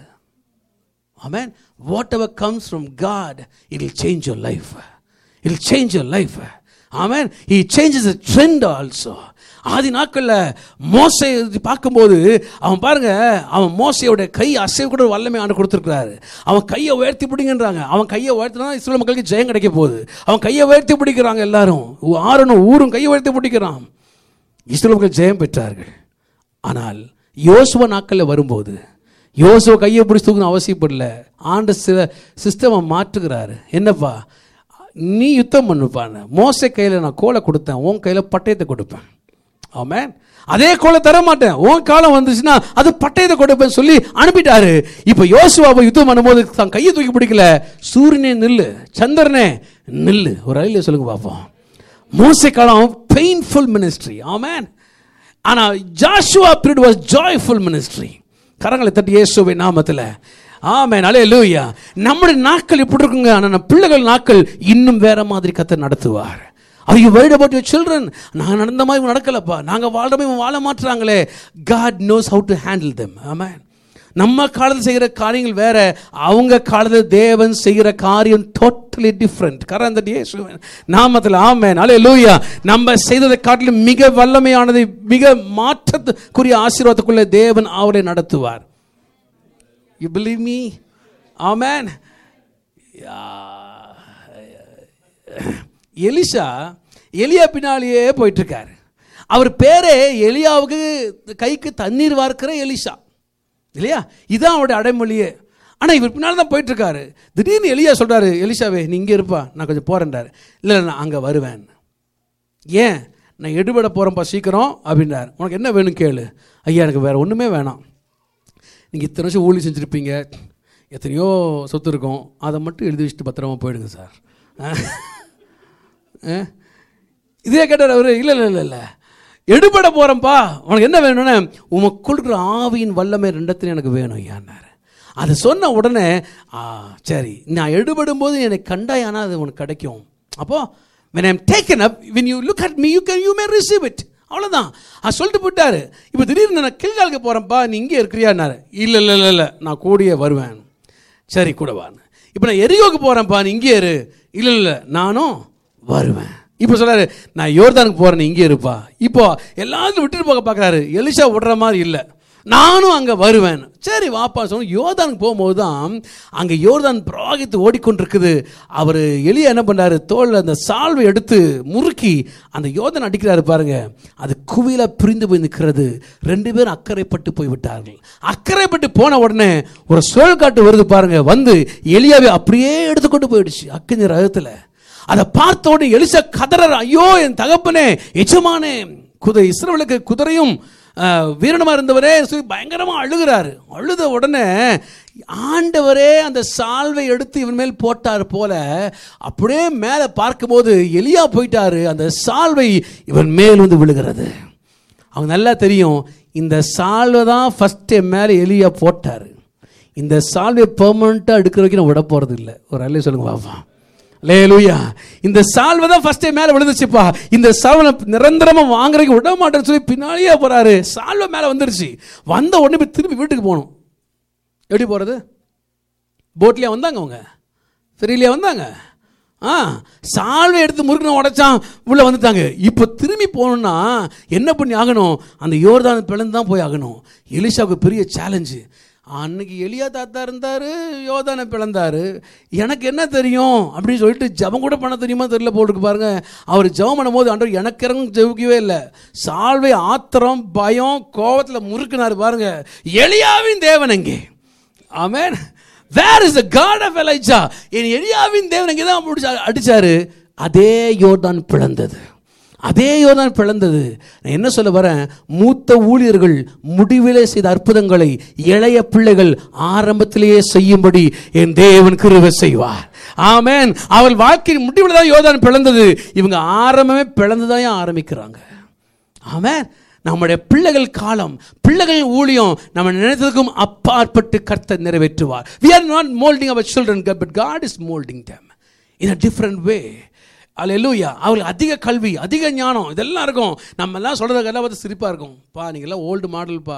Amen. Whatever comes from God, it will change your life. It will change your life. Amen. He changes the trend also. ஆதி நாட்களில் மோசை பார்க்கும்போது அவன் பாருங்க அவன் மோசையோட கை அசைவு கூட ஒரு வல்லமை ஆண்டு கொடுத்துருக்கிறாரு அவன் கையை உயர்த்தி பிடிங்கன்றாங்க அவன் கையை உயர்த்தினா இஸ்ரேல் மக்களுக்கு ஜெயம் கிடைக்க போகுது அவன் கையை உயர்த்தி பிடிக்கிறாங்க எல்லாரும் ஆறனும் ஊரும் கையை உயர்த்தி பிடிக்கிறான் இஸ்ரேல் மக்கள் ஜெயம் பெற்றார்கள் ஆனால் யோசுவ நாட்களில் வரும்போது யோசுவ கையை பிடிச்சி தூக்கணும் அவசியப்படல ஆண்டு சில சிஸ்டமை மாற்றுகிறாரு என்னப்பா நீ யுத்தம் பண்ணுப்பான்னு மோச கையில் நான் கோலை கொடுத்தேன் உன் கையில் பட்டயத்தை கொடுப்பேன் ஆமென் அதே கோலை தர மாட்டேன் உன் காலம் வந்துச்சுன்னா அது பட்டயத்தை கொடுப்பேன் சொல்லி அனுப்பிட்டாரு இப்போ யோசுவாவை யுத்தம் பண்ணும்போது தான் கையை தூக்கி பிடிக்கல சூரியனே நில்லு சந்திரனே நில்லு ஒரு அழில சொல்லுங்க பார்ப்போம் மோசை காலம் பெயின்ஃபுல் மினிஸ்ட்ரி ஆமென் ஆனா Joshua period was joyful ministry கரங்களை தட்டி இயேசுவை நாமத்தில் ஆமென் அல்லேலூயா நம்முடைய நாட்கள் இப்படி இருக்குங்க ஆனா நம்ம பிள்ளைகள் நாட்கள் இன்னும் வேற மாதிரி கத்த நடத்துவார் Are you worried about your children? நாங்கள் நடந்த மாதிரி இவங்க நடக்கலப்பா நாங்கள் வாழ்ற மாதிரி இவங்க வாழ மாட்டுறாங்களே God knows how to handle them. Amen. நம்ம காலத்தில் செய்கிற காரியங்கள் வேற அவங்க காலத்தில் தேவன் செய்கிற காரியம் டோட்டலி டிஃப்ரெண்ட் கரந்த இயேசுவின் நாமத்தில் ஆமென் அலே லூயா நம்ம செய்ததை காட்டிலும் மிக வல்லமையானது மிக மாற்றத்துக்குரிய ஆசீர்வாதத்துக்குள்ள தேவன் அவரை நடத்துவார் you believe me amen Elisha எலியா பின்னாலேயே போயிட்டு இருக்காரு அவர் பேரே எலியாவுக்கு கைக்கு தண்ணீர் வார்க்கிற எலிஷா இல்லையா இதான் அவருடைய அடைமொழியே ஆனால் இவர் பின்னால் தான் போயிட்டு இருக்காரு திடீர்னு எலியா சொல்றாரு எலிஷாவே நீ இங்கே இருப்பா நான் கொஞ்சம் போறேன்டாரு இல்லை நான் அங்கே வருவேன் ஏன் நான் எடுபட போகிறேன்ப்பா சீக்கிரம் அப்படின்றார் உனக்கு என்ன வேணும் கேளு ஐயா எனக்கு வேறு ஒன்றுமே வேணாம் நீங்கள் இத்தனை வருஷம் ஊழி செஞ்சுருப்பீங்க எத்தனையோ சொத்து இருக்கும் அதை மட்டும் எழுதி வச்சுட்டு பத்திரமா போயிடுங்க சார் ஆ? இதே கேட்டார் அவர் இல்லை இல்லை இல்லை இல்லை எடுபட போகிறேன்ப்பா உனக்கு என்ன வேணும்னு உமக்குள் இருக்கிற ஆவியின் வல்லமை ரெண்டத்திலும் எனக்கு வேணும் ஐயான்னாரு அதை சொன்ன உடனே ஆ சரி நான் எடுபடும் போது என்னை கண்டாயானா அது உனக்கு கிடைக்கும் அப்போது when I'm taken up when you look at me you can you may receive it அவ்வளோதான் அது சொல்லிட்டு போயிட்டாரு இப்போ திடீர்னு நான் கில்காலுக்கு போகிறேன்ப்பா நீ இங்கே இருக்கிறியான்னாரு இல்லை இல்லை இல்லை இல்லை நான் கூடிய வருவேன் சரி கூட வான்னு இப்போ நான் எரியோக்கு போகிறேன்ப்பா நீ இங்கே இரு இல்லை இல்லை நானும் வருவேன் இப்போ சொல்றாரு நான் யோர்தானுக்கு போகிறேன் நீ இங்கே இருப்பா இப்போ எல்லாத்தையும் விட்டுட்டு போக பார்க்குறாரு எலிஷா விடுற மாதிரி இல்லை நானும் அங்கே வருவேன் சரி வாப்பா சொன்ன யோர்தானுக்கு போகும்போது தான் அங்கே யோர்தான் பிரவாகித்து ஓடிக்கொண்டிருக்குது அவர் எலியா என்ன பண்ணாரு தோளில் அந்த சால்வை எடுத்து முறுக்கி அந்த யோர்தான் அடிக்கிறாரு பாருங்க அது குவியில பிரிந்து போய் நிற்கிறது ரெண்டு பேரும் அக்கறைப்பட்டு போய் விட்டார்கள் அக்கறைப்பட்டு போன உடனே ஒரு சுழல்காட்டு வருது பாருங்க வந்து எலியாவை அப்படியே எடுத்துக்கொண்டு போயிடுச்சு அக்கிஞ்ச ரகத்தில் அதை பார்த்த உடனே எலிசா கதறர் ஐயோ என் தகப்பனே எஜமானே குதிரை இஸ்ரவேலுக்கு குதிரையும் அஹ், வீரனுமா இருந்தவரே சொல்லி பயங்கரமா அழுகிறாரு அழுத உடனே ஆண்டவரே அந்த சால்வை எடுத்து இவன் மேல் போட்டார் போல அப்படியே மேலே பார்க்கும்போது எலியா போயிட்டாரு அந்த சால்வை இவன் மேல் வந்து விழுகிறது அவங்க நல்லா தெரியும் இந்த சால்வை தான் ஃபஸ்ட்டு மேலே எலியா போட்டார் இந்த சால்வை பெர்மனண்ட்டாக எடுக்கிற வரைக்கும் நான் விட போகிறது இல்லை ஒரு அல்லே சொல்லுங்க பாப்பா லேலூயா இந்த சால்வை தான் ஃபர்ஸ்ட் டைம் மேலே விழுந்துச்சுப்பா இந்த சால்வை நிரந்தரமாக வாங்குறதுக்கு விட மாட்டேன்னு சொல்லி பின்னாலேயே போறாரு சால்வை மேலே வந்துருச்சு வந்த உடனே போய் திரும்பி வீட்டுக்கு போகணும் எப்படி போகிறது போட்லேயே வந்தாங்க அவங்க ஃபெரிலியா வந்தாங்க ஆ சால்வை எடுத்து முருகனை உடைச்சான் உள்ளே வந்துட்டாங்க இப்போ திரும்பி போகணுன்னா என்ன பண்ணி ஆகணும் அந்த யோர்தான் பிளந்து தான் போய் ஆகணும் எலிஷாவுக்கு பெரிய சேலஞ்சு அன்னைக்கு எலியா தாத்தா இருந்தார் யோதானை பிளந்தாரு எனக்கு என்ன தெரியும் அப்படின்னு சொல்லிட்டு ஜபம் கூட பண்ண தெரியுமா தெரியல போட்டுருக்கு பாருங்க அவர் ஜபம் பண்ணும்போது ஆண்டவர் எனக்கு இறங்க ஜெபிக்கவே இல்லை சால்வை ஆத்திரம் பயம் கோவத்தில் முறுக்குனாரு பாருங்க எலியாவின் தேவன் எங்கே amen where is the God of Elijah என் எலியாவின் தேவன் இங்கே தான் முடிச்சா அடிச்சாரு அதே யோர்தான் பிளந்தது அதே யோர்தான் பிளந்தது நான் என்ன சொல்ல வரேன் மூத்த ஊழியர்கள் முடிவிலே செய்த அற்புதங்களை இளைய பிள்ளைகள் ஆரம்பத்திலேயே செய்யும்படி என் தேவன் கிருபை செய்வார் ஆமென் அவள் வாழ்க்கையின் முடிவில் தான் யோர்தான் பிளந்தது இவங்க ஆரம்பமே பிளந்து ஆரம்பிக்கிறாங்க ஆமென் நம்முடைய பிள்ளைகள் காலம் பிள்ளைகள் ஊழியம் நம்ம நினைத்ததுக்கும் அப்பாற்பட்டு கர்த்தர் நிறைவேற்றுவார் we are not molding our children but god is molding them in a different way அல்லேலூயா அவங்களுக்கு அதிக கல்வி அதிக ஞானம் இதெல்லாம் இருக்கும் நம்ம எல்லாம் சொல்கிறதுக்கெல்லாம் பார்த்து சிரிப்பாக இருக்கும் பா நீங்கள்லாம் ஓல்டு மாடல்ப்பா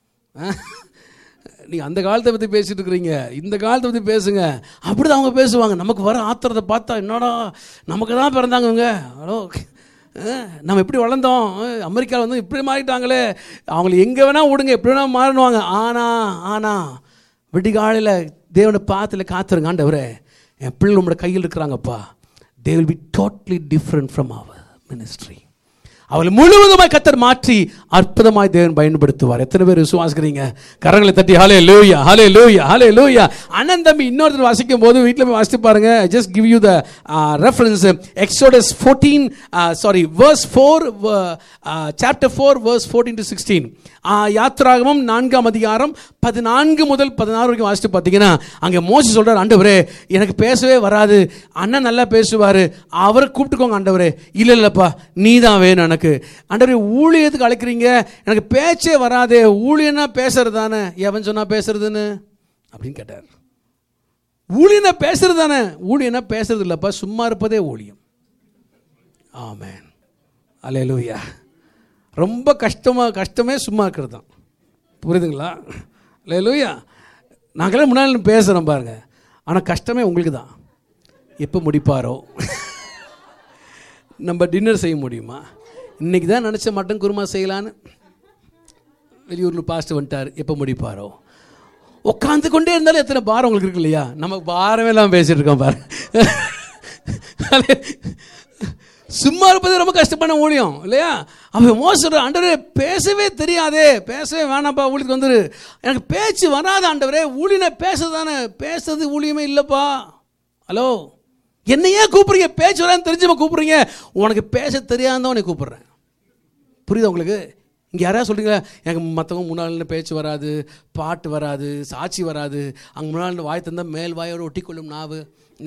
நீங்கள் அந்த காலத்தை பற்றி பேசிட்டு இருக்கிறீங்க இந்த காலத்தை பற்றி பேசுங்க அப்படி தான் அவங்க பேசுவாங்க நமக்கு வர ஆத்திரத்தை பார்த்தா என்னடா நமக்கு தான் பிறந்தாங்க இவங்க ஹலோ அஹ், நம்ம எப்படி வளர்ந்தோம் அஹ், அமெரிக்காவில் வந்து இப்படி மாறிட்டாங்களே அவங்கள எங்கே வேணால் விடுங்க எப்படி வேணால் மாறினுவாங்க ஆனா ஆனா விடிகாலையில் தேவனை பார்த்துல காத்துருங்க ஆண்டவரே என் பிள்ளை உங்களோட கையில் இருக்கிறாங்கப்பா they will be totally different from our ministry அவளை முழுவதுமாய் கத்தர் மாற்றி அற்புதமாய் தேவன் பயன்படுத்துவார் எத்தனை பேர் விசுவாசிக்கிறீங்க கரங்களை தட்டி ஹாலே லூயா ஹாலே லூயா ஹாலே லூயா அண்ணன் தம்பி இன்னொருத்தர் வாசிக்கும் போது வீட்டில் போய் வாசித்து பாருங்க just give you the reference Exodus fourteen sorry verse four chapter four verse fourteen to sixteen யாத்ராகமம் நான்காம் அதிகாரம் பதினான்கு முதல் பதினாறு வரைக்கும் வாசித்து பார்த்தீங்கன்னா அங்கே மோசி சொல்றார் ஆண்டவரே எனக்கு பேசவே வராது அண்ணன் நல்லா பேசுவார் அவரை கூப்பிட்டுக்கோங்க ஆண்டவரே இல்லை இல்லைப்பா நீ தான் வேணும் எனக்கு ஆண்டவரே ஊழியத்துக்கு அழைக்கிறீங்க எனக்கு பேச்சே வராதே ஊழியனா பேசுறது தானே எவன் சொன்னா பேசுறதுன்னு அப்படின்னு கேட்டார் ஊழியனா பேசுறது தானே ஊழியனா பேசுறது இல்லைப்பா சும்மா இருப்பதே ஊழியம் ஆமேன் அலையலூயா ரொம்ப கஷ்டமாக கஷ்டமே சும்மா இருக்கிறது தான் புரியுதுங்களா இல்லை லூயா நாங்களே முன்னாடி பேசுகிறோம் பாருங்க ஆனால் கஷ்டமே உங்களுக்கு தான் எப்போ முடிப்பாரோ நம்ம டின்னர் செய்ய முடியுமா இன்னைக்கு தான் நினச்ச மட்டன் குருமா செய்யலான்னு வெளியூரில் பாஸ்ட் வந்துட்டார் எப்போ முடிப்பாரோ உட்காந்து கொண்டே இருந்தாலும் எத்தனை பாரம் உங்களுக்கு இருக்கு இல்லையா நமக்கு பாரமே இல்லாமல் பேசிட்டு இருக்கோம் பாரு சும்மா இருப்பது ரொம்ப கஷ்டமான ஊழியம் இல்லையா அவன் மோசம் ஆண்டவரே பேசவே தெரியாதே பேசவே வேணாம்ப்பா ஊழியத்துக்கு வந்துரு எனக்கு பேச்சு வராது ஆண்டவரே ஊழியனை பேசுறது தானே பேசுறது ஊழியமே இல்லைப்பா ஹலோ என்ன ஏன் கூப்பிடுறீங்க பேச்சு வரான்னு தெரிஞ்சவன் கூப்பிடுறீங்க உனக்கு பேச தெரியாதவனை கூப்பிடுறேன் புரியுதா உங்களுக்கு இங்கே யாராவது சொல்கிறீங்களா எனக்கு மற்றவங்க முன்னாள் பேச்சு வராது பாட்டு வராது சாட்சி வராது அங்கே முன்னாள் வாய் தந்தால் மேல் வாயோடு ஒட்டி கொள்ளும் நாவு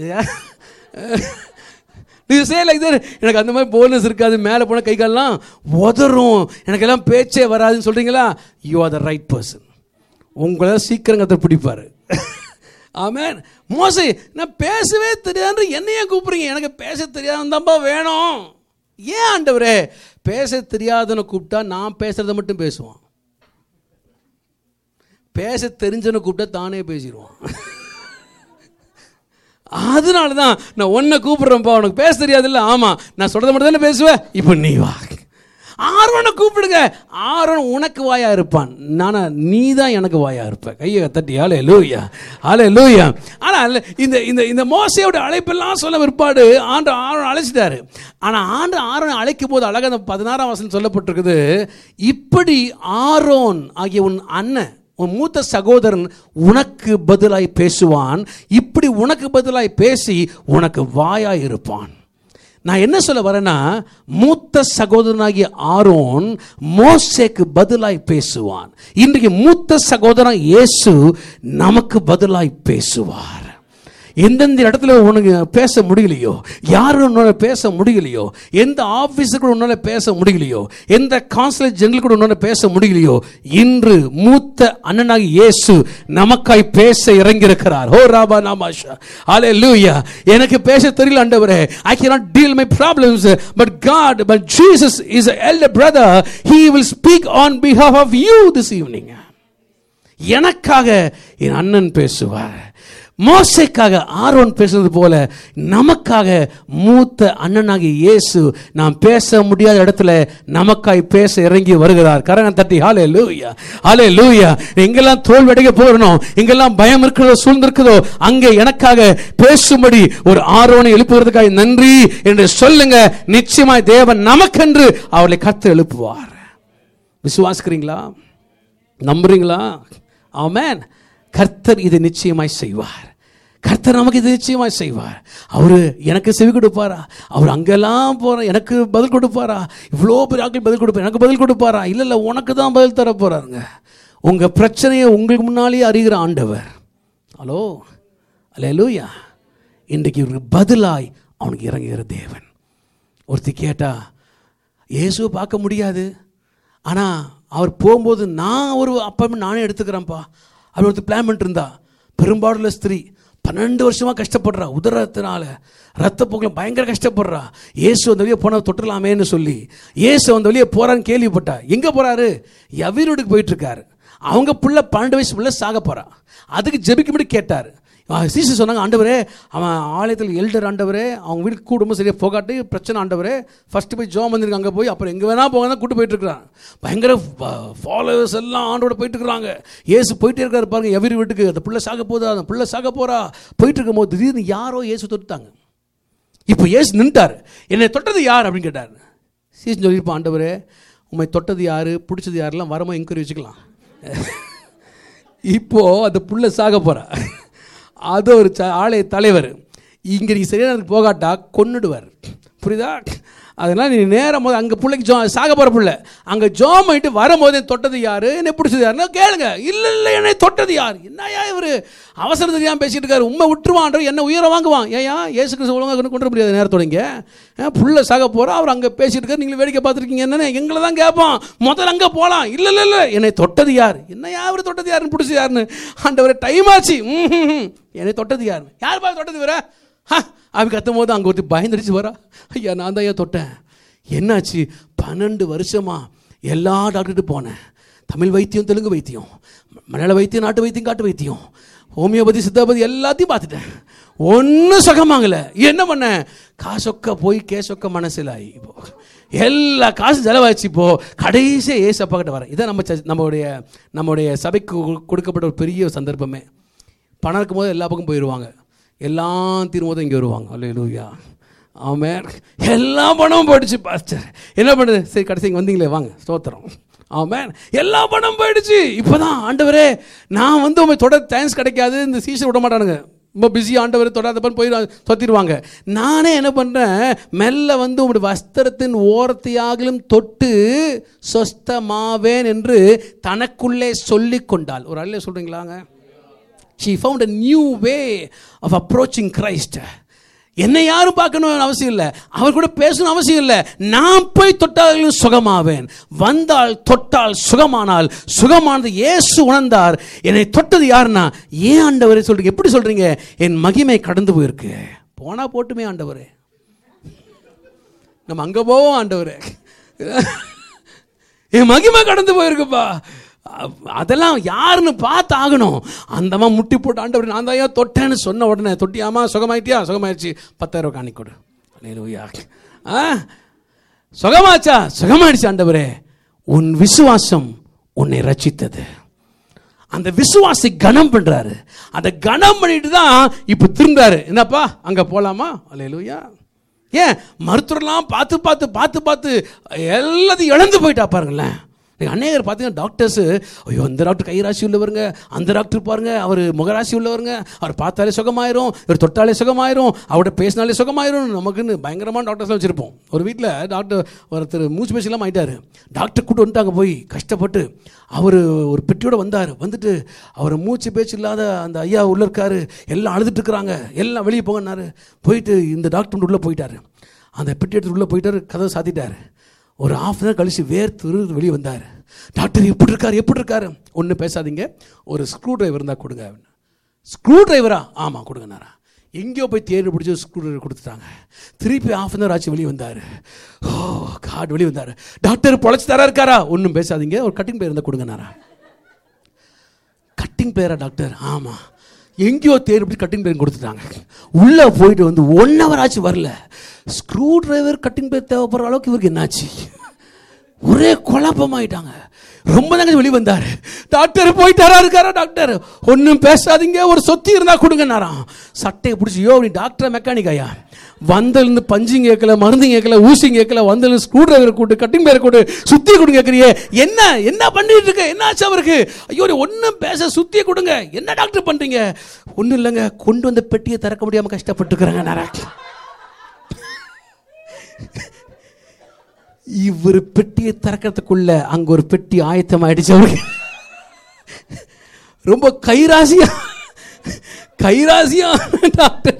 இது சே லைக் எனக்கு அந்த மாதிரி போனஸ் இருக்காது மேலே போனால் கை கால்லாம் உதறும் எனக்கு எல்லாம் பேச்சே வராதுன்னு சொல்கிறீங்களா you are the right person உங்களை சீக்கிரம் கத்தை பிடிப்பார் ஆமேன் மோசை நான் பேசவே தெரியாது என்னையே கூப்பிடுறீங்க எனக்கு பேச தெரியாதுதான்ப்பா வேணும் ஏன் ஆண்டவரே பேச தெரியாதவனை கூப்பிட்டா நான் பேசுறத மட்டும் பேசுவான் பேச தெரிஞ்சவனை கூப்பிட்டா தானே பேசிடுவான் அதனால தான் நான் ஒன்றை கூப்பிடுறேன்ப்பா உனக்கு பேச தெரியாதுல்ல ஆமாம் நான் சொல்கிறத மட்டும் தானே பேசுவேன் இப்போ நீ வா ஆர்வனை கூப்பிடுங்க ஆர்வன் உனக்கு வாயா இருப்பான் நானா நீ தான் எனக்கு வாயா இருப்ப கையை தட்டி ஆலே லூயா ஆலே லூயா ஆனால் இந்த இந்த இந்த மோசையோட அழைப்பெல்லாம் சொல்ல பிற்பாடு ஆண்டு ஆர்வன் அழைச்சிட்டாரு ஆனால் ஆண்டு ஆர்வனை அழைக்கும் போது அழகாக அந்த பதினாறாம் வசனம் சொல்லப்பட்டிருக்குது இப்படி ஆரோன் ஆகிய உன் அண்ணன் உன் மூத்த சகோதரன் உனக்கு பதிலாய் பேசுவான் இப்படி உனக்கு பதிலாய் பேசி உனக்கு வாயாய் இருப்பான் நான் என்ன சொல்ல வரேன்னா மூத்த சகோதரனாகிய ஆரோன் மோசேக்கு பதிலாய் பேசுவான் இன்றைக்கு மூத்த சகோதரன் இயேசு நமக்கு பதிலாய் பேசுவார் எந்தெந்த இடத்துல உனக்கு பேச முடியலையோ யாரும் உன்னால பேச முடியலையோ எந்த ஆஃபீஸர் கூட உன்னால பேச முடியலையோ எந்த கான்சுலேட் ஜெனரல் கூட உன்னால பேச முடியலையோ இன்று மூத்த அண்ணனாகி இயேசு நமக்காய் பேச இறங்கியிருக்கிறார் ஹோ ராபா நாமாஷா அலே லூயா எனக்கு பேச தெரியல ஆண்டவரே ஐ cannot deal my problems but God but Jesus is an elder brother he will speak on behalf of you this evening எனக்காக என் அண்ணன் பேசுவார் மோசைக்காக ஆரோன் பேசுறது போல நமக்காக மூத்த அண்ணனாகிய இயேசு நாம் பேச முடியாத இடத்துல நமக்காய் பேச இறங்கி வருகிறார் கரங்க தட்டி ஹாலே லூயா ஹாலே லூயா எங்கெல்லாம் தோல்வடைக்க போறனோ எங்கெல்லாம் பயம் இருக்கிறதோ சூழ்ந்திருக்கிறதோ அங்கே எனக்காக பேசும்படி ஒரு ஆரோனை எழுப்புகிறதுக்காக நன்றி என்று சொல்லுங்க நிச்சயமாய் தேவன் நமக்கென்று அவர்களை கத்து எழுப்புவார் விசுவாசிக்கிறீங்களா நம்புறீங்களா ஆமேன் கர்த்தர் இது நிச்சயமாய் செய்வார் கர்த்தர் நமக்கு இது நிச்சயமாய் செய்வார் அவர் எனக்கு செவி கொடுப்பாரா அவர் அங்கெல்லாம் போகிற எனக்கு பதில் கொடுப்பாரா இவ்வளோ பெரிய ஆட்கள் பதில் கொடுப்பார் எனக்கு பதில் கொடுப்பாரா இல்லை இல்லை உனக்கு தான் பதில் தர போகிறாருங்க உங்கள் பிரச்சனையை உங்களுக்கு முன்னாலேயே அறிகிற ஆண்டவர் ஹலோ அல்ல லூயா இன்றைக்கு ஒரு பதிலாய் அவனுக்கு இறங்குகிற தேவன் ஒருத்தி கேட்டா இயேசுவை பார்க்க முடியாது ஆனால் அவர் போகும்போது நான் ஒரு அப்பாயின்மெண்ட் நானே எடுத்துக்கிறேன்ப்பா அவர் ஒருத்தர் பிளான் பண்ணிட்டு இருந்தா பெரும்பாடுள்ள ஸ்திரீ பன்னெண்டு வருஷமாக கஷ்டப்படுறா உதரத்தினால ரத்த போக்கில் பயங்கர கஷ்டப்படுறா இயேசு அந்த வழியே போன தொட்டுலாமேன்னு சொல்லி இயேசு அந்த வழியே போகிறான்னு கேள்விப்பட்டா எங்கே போகிறாரு எவீரோடுக்கு போயிட்டு இருக்காரு அவங்க புள்ள பன்னெண்டு வயசு புள்ள சாக போகிறா அதுக்கு ஜெபிக்கும்படி கேட்டார் சீசு சொன்னாங்க ஆண்டவரே அவன் ஆலயத்தில் எல்டர் ஆண்டவரே அவங்க வீட்டுக்கு கூடும்போது சரியாக போகாட்டி பிரச்சனை ஆண்டவரே ஃபஸ்ட்டு போய் ஜோம் வந்திருக்கு அங்கே போய் அப்புறம் எங்கே வேணால் போக தான் கூட்டு போயிட்டு இருக்கிறான் பயங்கர ஃபாலோவர்ஸ் எல்லாம் ஆண்டோட போயிட்டு இருக்கிறாங்க ஏசு போயிட்டே இருக்காரு பாருங்க எவரி வீட்டுக்கு அந்த பிள்ளை சாக போதா அந்த பிள்ளை சாக போறா போயிட்டு இருக்கும் போது திடீர்னு யாரோ ஏசு தொட்டுட்டாங்க இப்போ ஏசு நின்ட்டார் என்னை தொட்டது யார் அப்படின்னு கேட்டார் சீசன் சொல்லியிருப்பான் ஆண்டவரே உண்மை தொட்டது யார் பிடிச்சது யாரெல்லாம் வரமோ என்கொயரி வச்சுக்கலாம் இப்போ அந்த புள்ள சாக போறா அது ஒரு ஆலய தலைவர் இங்கே நீ சரியான போகாட்டா கொன்னுடுவார் புரியுதா அதனால் நீ நேரம் போது அங்கே பிள்ளைக்கு ஜோ சாக போகிற பிள்ளை அங்கே ஜோம் பண்ணிட்டு வரும்போது தொட்டது யார் என்னை பிடிச்சது யாருன்னா கேளுங்க இல்லை இல்லை என்னை தொட்டது யார் என்னையா இவர் அவசரம் தெரியாமல் பேசிட்டு இருக்காரு உண்மை விட்டுருவான் என்ன உயிரை வாங்குவான் ஏயா ஏசு கிறிஸ்து ஒழுங்காக கொண்டு முடியாது நேரத்தோட இங்கே புள்ள சாக போகிறா அவர் அங்கே பேசிட்டு இருக்காரு நீங்கள் வேடிக்கை பார்த்துருக்கீங்க என்னென்ன எங்களை தான் கேட்பான் முதல்ல அங்கே போகலாம் இல்லை இல்லை இல்லை என்னை தொட்டது யார் என்னையா அவர் தொட்டது யாருன்னு பிடிச்சது யாருன்னு ஆண்டவரை டைம் ஆச்சு ம் என்னை தொட்டது யார் யார் பார்த்து தொட்டது வர அவன் கத்தும் போது அங்கே ஒருத்தர் பயந்துடுச்சு வரா ஐயா நான் தான் ஐயா தொட்டேன் என்னாச்சு பன்னெண்டு வருஷமா எல்லா டாக்டர்கிட்ட போனேன் தமிழ் வைத்தியம் தெலுங்கு வைத்தியம் மலையாள வைத்தியம் நாட்டு வைத்தியம் காட்டு வைத்தியம் ஹோமியோபதி சித்தாபதி எல்லாத்தையும் பார்த்துட்டேன் ஒன்றும் சுகமாகல என்ன பண்ண காசொக்க போய் கேசொக்க மனசில் ஆகி இப்போ எல்லா காசும் செலவாச்சு இப்போ கடைசியாக ஏசப்பா கிட்ட வரேன் இதான் நம்ம சர்ச்- நம்மளுடைய நம்முடைய சபைக்கு கு- கொடுக்கப்பட்ட ஒரு பெரிய சந்தர்ப்பமே பணம் இருக்கும்போது எல்லா பக்கம் போயிடுவாங்க எல்லாம் தீரும்போது இங்கே வருவாங்க அல்லேலூயா ஆமென் எல்லா பணமும் போயிடுச்சு பாஸ்டர் என்ன பண்ணுது சரி கடைசி இங்கே வந்தீங்களே வாங்க ஸ்தோத்திரம் ஆமென் எல்லா பணம் போயிடுச்சு இப்போதான் ஆண்டவரே நான் வந்து உங்க தொடர் தேங்க்ஸ் கிடைக்காது இந்த சீசன் விட மாட்டானுங்க ரொம்ப பிஸி ஆண்டவர் தொடாதப்பன் போய் சொத்திடுவாங்க நானே என்ன பண்ணுறேன் மெல்ல வந்து உங்களுடைய வஸ்திரத்தின் ஓரத்தையாகிலும் தொட்டு சொஸ்தமாவேன் என்று தனக்குள்ளே சொல்லிக் கொண்டாள் ஒரு அல்ல சொல்கிறீங்களாங்க she found a new way of approaching Christ என்னை யாரும் பார்க்கணும் அவசியம் இல்லை அவர் கூட பேசணும் அவசியம் இல்லை நான் போய் தொட்டாலும் சுகமாவேன் வந்தால் தொட்டால் சுகமானால் சுகமானது இயேசு உணர்ந்தார் என்னை தொட்டது யாருன்னா ஏன் ஆண்டவரே சொல்றீங்க எப்படி சொல்றீங்க என் மகிமை கடந்து போயிருக்கு போனா போட்டுமே ஆண்டவரே நம்ம அங்க போவோம் ஆண்டவரே என் மகிமை கடந்து போயிருக்குப்பா அ- அதெல்லாம் யாருன்னு பார்த்து ஆகணும் அந்தமா முட்டி போட்டு ஆண்டவர் நான் தான் ஏன் தொட்டேன்னு சொன்ன உடனே தொட்டியாமா சுகமாயிட்டியா சுகமாயிடுச்சு பத்தாயிரம் ரூபாய் காணி கொடு அல்லேலூயா. ஆ சுகமாச்சா சுகமாயிடுச்சு ஆண்டவரே உன் விசுவாசம் உன்னை ரட்சித்தது அந்த விசுவாசி கனம் பண்றாரு அந்த கனம் பண்ணிட்டு தான் இப்போ திரும்புறாரு என்னப்பா அங்க போலாமா அல்லேலூயா ஏன் மருத்துவர்லாம் பார்த்து பார்த்து பார்த்து பார்த்து எல்லாத்தையும் இழந்து போயிட்டா பாருங்களேன் நீங்கள் அநேகர் பார்த்தீங்கன்னா டாக்டர்ஸு ஐயோ இந்த டாக்டர் கைராசி உள்ளவருங்க அந்த டாக்டர் பாருங்க அவர் முகராசி உள்ளவருங்க அவர் பார்த்தாலே சுகமாயிரும் இவர் தொட்டாலே சுகமாயிரும் அவர்கிட்ட பேசினாலே சுகமாயிரும் நமக்குன்னு பயங்கரமான டாக்டர்ஸ்லாம் வச்சுருப்போம் ஒரு வீட்டில் டாக்டர் ஒருத்தர் மூச்சு பேசிலாம் ஆயிட்டாரு டாக்டர் கூட்டு வந்துட்டாங்க போய் கஷ்டப்பட்டு அவர் ஒரு பெட்டியோட வந்தார் வந்துட்டு அவர் மூச்சு பேச்சு இல்லாத அந்த ஐயா உள்ள இருக்காரு எல்லாம் அழுதுட்டு இருக்கிறாங்க எல்லாம் வெளியே போங்கன்னாரு போயிட்டு இந்த டாக்டர் உள்ளே போயிட்டாரு அந்த பெட்டி எடுத்து உள்ளே போயிட்டாரு கதவை சாத்திட்டாரு ஒரு ஆஃப் அன் கழிச்சு வேர்த்து விறுவிறுத்து வெளியே வந்தார் டாக்டர் எப்படி இருக்காரு எப்படி இருக்காரு ஒன்றும் பேசாதீங்க ஒரு ஸ்க்ரூ டிரைவர் இருந்தால் கொடுங்க ஸ்க்ரூ டிரைவரா ஆமாம் கொடுங்கண்ணாரா எங்கேயோ போய் தேடி பிடிச்சி ஸ்க்ரூ டிரைவர் கொடுத்துட்டாங்க திருப்பி ஆஃப் அன் ஆச்சு வெளியே வந்தார் ஓ காட் வெளியே வந்தார் டாக்டர் பொழைச்சி தரா இருக்காரா ஒன்றும் பேசாதீங்க ஒரு கட்டிங் பேர் இருந்தால் கொடுங்கண்ணாரா கட்டிங் பிளேயரா டாக்டர் ஆமாம் எங்கேயோ தேடி பிடிச்சி கட்டிங் பிளேயர் கொடுத்துட்டாங்க உள்ளே போயிட்டு வந்து ஒன் ஹவர் ஆச்சு வரல ஸ்க்ரூ டிரைவர் கட்டிங் பிளேயர் தேவைப்படுற அளவுக்கு இவருக்கு என்னாச்சு ஒரே குழப்பமாயிட்டாங்க ரொம்ப நாங்க வெளியே வந்தார் டாக்டர் போயிட்டாரா இருக்காரா டாக்டர் ஒன்றும் பேசாதீங்க ஒரு சொத்தி இருந்தா கொடுங்கன்னாராம் சட்டையை பிடிச்சி யோ நீ டாக்டர் மெக்கானிக் ஐயா வந்திருந்து பஞ்சிங் கேட்கல மருந்து கேட்கல ஊசிங் கேட்கல வந்திருந்து ஸ்க்ரூ டிரைவர் கூட்டு கட்டிங் பேர் கூட்டு சுத்தி கொடுங்க கேட்குறியே என்ன என்ன பண்ணிட்டு இருக்க என்ன ஆச்சு அவருக்கு ஐயோ நீ ஒன்றும் பேச சுத்தியை கொடுங்க என்ன டாக்டர் பண்றீங்க ஒன்றும் இல்லைங்க கொண்டு வந்த பெட்டியை திறக்க முடியாம கஷ்டப்பட்டு இருக்கிறாங்க நேரம் இவர் பெட்டியை திறக்கிறதுக்குள்ள அங்க ஒரு பெட்டி ஆயத்தம் ஆயிடுச்சு அவருக்கு ரொம்ப கைராசியா கைராசியா டாக்டர்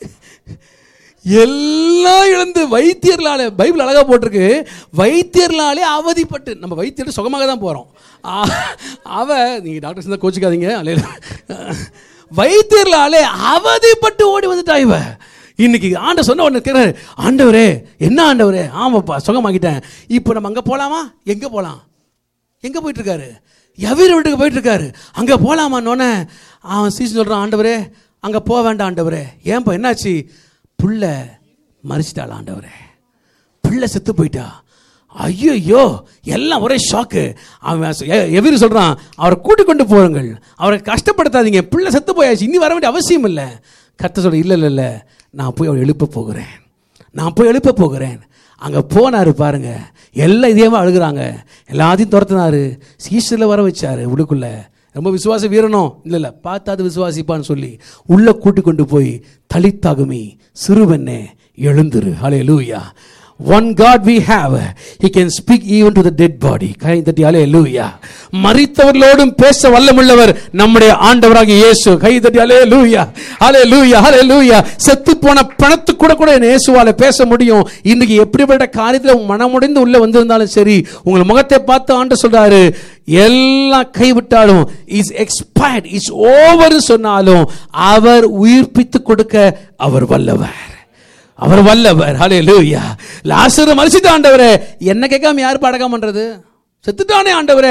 எல்லாம் இழந்து வைத்தியர்களாலே பைபிள் அழகா போட்டிருக்கு வைத்தியர்களாலே அவதிப்பட்டு நம்ம வைத்தியர் சுகமாக தான் போறோம் ஆ- அவ நீங்க டாக்டர் இருந்தால் கோச்சிக்காதீங்க அல்ல வைத்தியர்களாலே அவதிப்பட்டு ஓடி வந்துட்டா இவ இன்னைக்கு ஆண்ட சொன்ன உடனே கேட்குறாரு ஆண்டவரே என்ன ஆண்டவரே ஆமாப்பா சுகமாக்கிட்டேன் இப்போ நம்ம அங்கே போகலாமா எங்கே போகலாம் எங்கே போயிட்டு இருக்காரு எவீர் வீட்டுக்கு போயிட்டு இருக்காரு அங்கே போகலாமான்னொன்னே அவன் சீசன் சொல்கிறான் ஆண்டவரே அங்கே போக வேண்டாம் ஆண்டவரே ஏன்பா என்னாச்சு புள்ள மறிச்சிட்டாள் ஆண்டவரே பிள்ளை செத்து போயிட்டா ஐயோ எல்லாம் ஒரே ஷாக்கு அவன் எவரு சொல்றான் அவரை கூட்டி கொண்டு போருங்கள் அவரை கஷ்டப்படுத்தாதீங்க பிள்ளை செத்து போயாச்சு இனி வர வேண்டிய அவசியம் இல்லை கத்த சொல்ற இல்லை இல்லை இல்லை நான் போய் அவரை எழுப்ப போகிறேன் நான் போய் எழுப்ப போகிறேன் அங்கே போனாரு பாருங்க எல்லாம் இதேமா அழுகுறாங்க எல்லாத்தையும் துரத்துனாரு சீசரில் வர வச்சாரு உள்ளுக்குள்ள ரொம்ப விசுவாச வீரனோ இல்லை இல்லை பார்த்தாது விசுவாசிப்பான்னு சொல்லி உள்ள கூட்டி கொண்டு போய் தலித்தாகுமி சிறுவெண்ணே எழுந்துரு hallelujah one God we have he can speak even to the dead body கை தட்டி ஹலே லூயா மறித்தவர்களோடும் பேச வல்லமுள்ளவர் நம்முடைய ஆண்டவராகிய இயேசு கை தட்டி ஹலே லூயா ஹலே லூயா ஹலே லூயா செத்து போன பணத்து கூட கூட என் இயேசுவால பேச முடியும் இன்னைக்கு எப்படிப்பட்ட காரியத்தில் உங்க மனமுடைந்து உள்ள வந்திருந்தாலும் சரி உங்கள் முகத்தை பார்த்து ஆண்டு சொல்றாரு எல்லாம் கைவிட்டாலும் இஸ் எக்ஸ்பயர்ட் இஸ் ஓவர் சொன்னாலும் அவர் உயிர்ப்பித்து கொடுக்க அவர் வல்லவர் அவர் வல்லவர் ஹலே லூயா லாசரு மறிச்சிட்டு ஆண்டவரே என்ன கேட்காம யார் படகம் பண்றது செத்துட்டானே ஆண்டவரே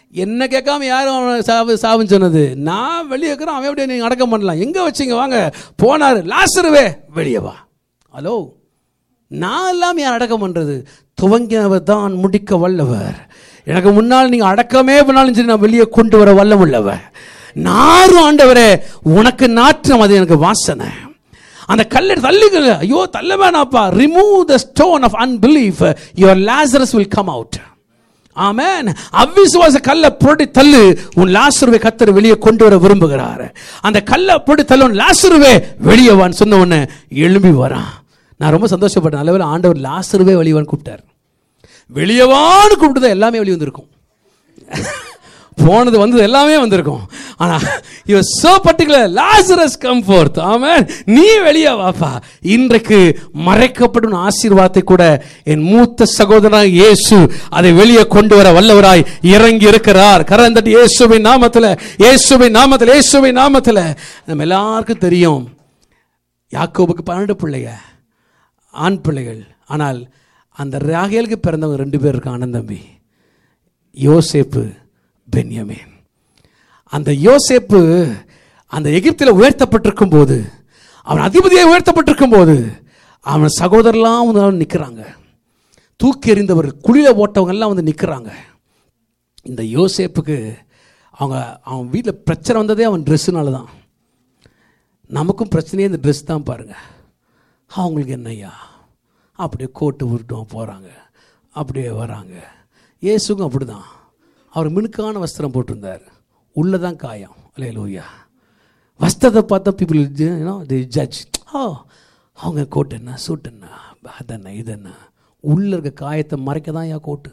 என்ன கேட்காம யாரும் அவனை சாவு சாவுன்னு சொன்னது நான் வெளியே இருக்கிறேன் அவன் எப்படி நீங்கள் அடக்கம் பண்ணலாம் எங்கே வச்சிங்க வாங்க போனார் லாசருவே வெளியே வா ஹலோ நான் இல்லாமல் யார் அடக்கம் பண்ணுறது துவங்கினவர் தான் முடிக்க வல்லவர் எனக்கு முன்னால் நீங்கள் அடக்கமே பண்ணாலும் சரி நான் வெளியே கொண்டு வர வல்லமுள்ளவர் நாரும் ஆண்டவரே உனக்கு நாற்றம் அது எனக்கு வாசனை அந்த கல்லை தள்ளுங்க ஐயோ தள்ள வேணாப்பா remove the stone of unbelief your Lazarus will come out amen அவ்விசுவாச கல்லை புரட்டி தள்ளு உன் லாசருவை கத்தர் வெளியே கொண்டு வர விரும்புகிறார் அந்த கல்லை புரட்டி தள்ளு உன் லாசருவே வெளியே வான்னு சொன்ன உடனே எழும்பி வரான் நான் ரொம்ப சந்தோஷப்பட்டேன் நல்லவேளை ஆண்டவர் லாசருவே வெளியவான்னு கூப்பிட்டார் வெளியவான்னு கூப்பிட்டு எல்லாமே வெளியே வந்திருக்கும் போனது வந்தது எல்லாமே வந்திருக்கும் ஆனா இவ so particular Lazarus comfort amen நீ வெளியே வாப்பா இன்றைக்கு மறைக்கப்படும் ஆசீர்வாதத்தை கூட என் மூத்த சகோதரனாக இயேசு அதை வெளியே கொண்டு வர வல்லவராய் இறங்கி இருக்கிறார் கரந்தட்டி இயேசுவின் நாமத்துல இயேசுவின் நாமத்துல இயேசுவின் நாமத்துல நம்ம எல்லாருக்கும் தெரியும் யாக்கோபுக்கு பன்னெண்டு பிள்ளைங்க ஆண் பிள்ளைகள் ஆனால் அந்த ராகேலுக்கு பிறந்தவங்க ரெண்டு பேர் இருக்கான் அண்ணன் தம்பி யோசேப்பு பென்யமீன் அந்த யோசேப்பு அந்த எகிப்தில் உயர்த்தப்பட்டிருக்கும் போது அவன் அதிபதியாக உயர்த்தப்பட்டிருக்கும் போது அவன் சகோதரர்லாம் வந்து நிற்கிறாங்க தூக்கி எறிந்தவர் குழியில போட்டவங்க எல்லாம் வந்து நிற்கிறாங்க இந்த யோசேப்புக்கு அவங்க அவன் வீட்டில் பிரச்சனை வந்ததே அவன் ட்ரெஸ்ஸுனால தான் நமக்கும் பிரச்சனையே இந்த ட்ரெஸ் தான் பாருங்க அவங்களுக்கு என்னய்யா அப்படியே கோட்டு உருட்டும் போகிறாங்க அப்படியே வராங்க இயேசுக்கும் அப்படி தான் அவர் மினுக்கான வஸ்திரம் போட்டிருந்தார் உள்ளே தான் காயம் அல்லே லூயா வஸ்திரத்தை பார்த்தா people you know the judge oh அவங்க கோட் என்ன சூட் என்ன அதென்ன இது என்ன உள்ளே இருக்க காயத்தை மறைக்க தான் ஏன் coat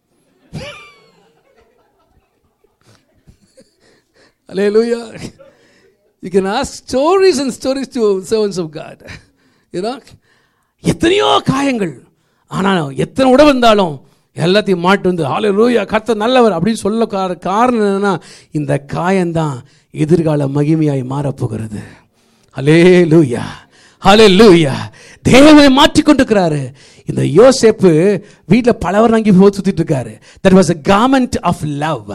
hallelujah you can ask stories and stories to servants of God you know எத்தனையோ காயங்கள் ஆனால் எத்தனை உடம்பு இருந்தாலும் எல்லாத்தையும் மாட்டு வந்து ஹாலே லூயா கர்த்தர் நல்லவர் அப்படின்னு சொல்ல கார காரணம் என்னன்னா இந்த காயம்தான் எதிர்கால மகிமையாய் மாறப்போகிறது ஹலே லூயா ஹலே லூயா தேவனை மாற்றிக்கொண்டிருக்கிறாரு இந்த யோசேப்பு வீட்டில் பலவர் அங்கே போய் சுற்றிட்டு இருக்காரு that was a garment of love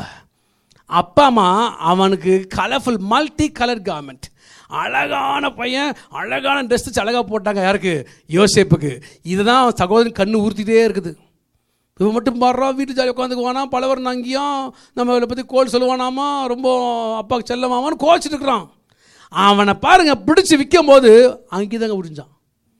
அப்பா அம்மா அவனுக்கு கலர்ஃபுல் மல்டி கலர் கார்மெண்ட் அழகான பையன் அழகான ட்ரெஸ் வச்சு அழகாக போட்டாங்க யாருக்கு யோசேப்புக்கு இதுதான் சகோதரன் கண்ணு ஊர்த்திட்டே இருக்குது இவன் மட்டும் பாடுறா வீட்டு ஜாலி உட்காந்துக்குவானா பலவர் அங்கேயும் நம்ம இவளை பற்றி கோல் சொல்லுவானாமா ரொம்ப அப்பாவுக்கு செல்லமாமான்னு கோச்சிட்டு இருக்கிறான் அவனை பாருங்க பிடிச்சி விற்கும் போது அங்கே தாங்க முடிஞ்சான்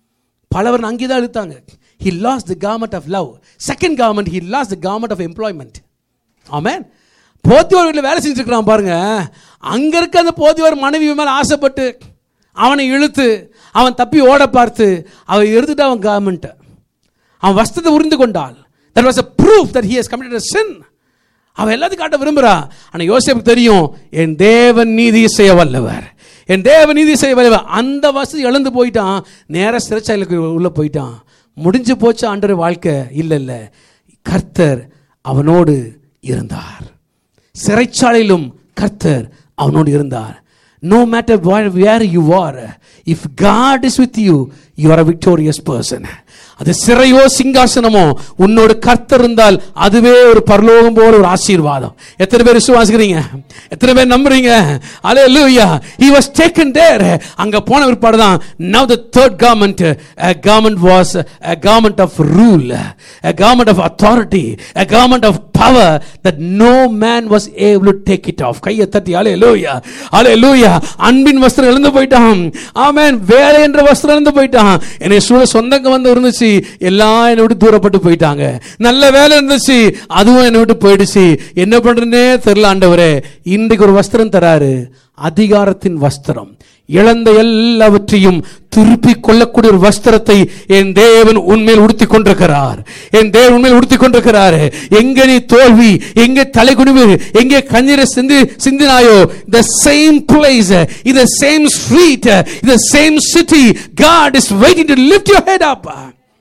பலவர் அங்கே தான் இழுத்தாங்க he lost the government of love second government he lost the government of employment amen போத்தியோர் வீட்டில் வேலை செஞ்சுட்டு இருக்கிறான் பாருங்க அங்கே இருக்க அந்த போத்தியோர் மனைவி மேலே ஆசைப்பட்டு அவனை இழுத்து அவன் தப்பி ஓட பார்த்து அவன் எடுத்துட்டு அவன் கவர்மெண்ட்டை அவன் வஸ்தத்தை உறிந்து கொண்டாள் that was a proof that he has committed a sin அவன் எல்லாத்தையும் காட்ட விரும்புகிறா ஆனால் யோசேப்புக்கு தெரியும் என் தேவன் நீதி செய்ய வல்லவர் என் தேவன் நீதி செய்ய வல்லவர் அந்த வசதி இழந்து போயிட்டான் நேராக சிறைச்சாலைக்கு உள்ளே போயிட்டான் முடிஞ்சு போச்சு ஆண்டவர் வாழ்க்கை இல்லை இல்லை கர்த்தர் அவனோடு இருந்தார் சிறைச்சாலையிலும் கர்த்தர் அவனோடு இருந்தார் no matter where you are if God is with you you are a victorious person அது சிறையோ சிங்காசனமோ உன்னோட கர்த்தர் இருந்தால் அதுவே ஒரு பரலோகம் போல ஒரு ஆசீர்வாதம் எத்தனை பேர் விசுவாசிக்கிறீங்க எத்தனை பேர் நம்புறீங்க அலே லூயா he was taken there அங்க போன பிற்பாடு தான் now the third government a government was a government of rule a government of authority a government of power that no man was able to take it off கையை தட்டி அலே hallelujah அலே லூயா அன்பின் வஸ்திரம் இழந்து போயிட்டான் ஆமென் வேலை என்ற வஸ்திரம் இழந்து போயிட்டான் என்னை சூழ சொந்தங்க வந்து இருந்துச்சு எல்லாம் என்னை விட்டு தூரப்பட்டு போயிட்டாங்க நல்ல வேலை இருந்துச்சு அதுவும் என்னை விட்டு போயிடுச்சு என்ன பண்றேன்னே தெரியல ஆண்டவரே இன்றைக்கு ஒரு வஸ்திரம் தராரு அதிகாரத்தின் வஸ்திரம் இழந்த எல்லாவற்றையும் திருப்பி கொள்ளக்கூடிய ஒரு வஸ்திரத்தை என் தேவன் உண்மையில் உடுத்தி கொண்டிருக்கிறார் என் தேவன் உண்மையில் உடுத்தி கொண்டிருக்கிறார் எங்க நீ தோல்வி எங்க தலைகுனிவு எங்கே கண்ணீரை சிந்தி சிந்தினாயோ the same place in the same street in the same city God is waiting to lift your head up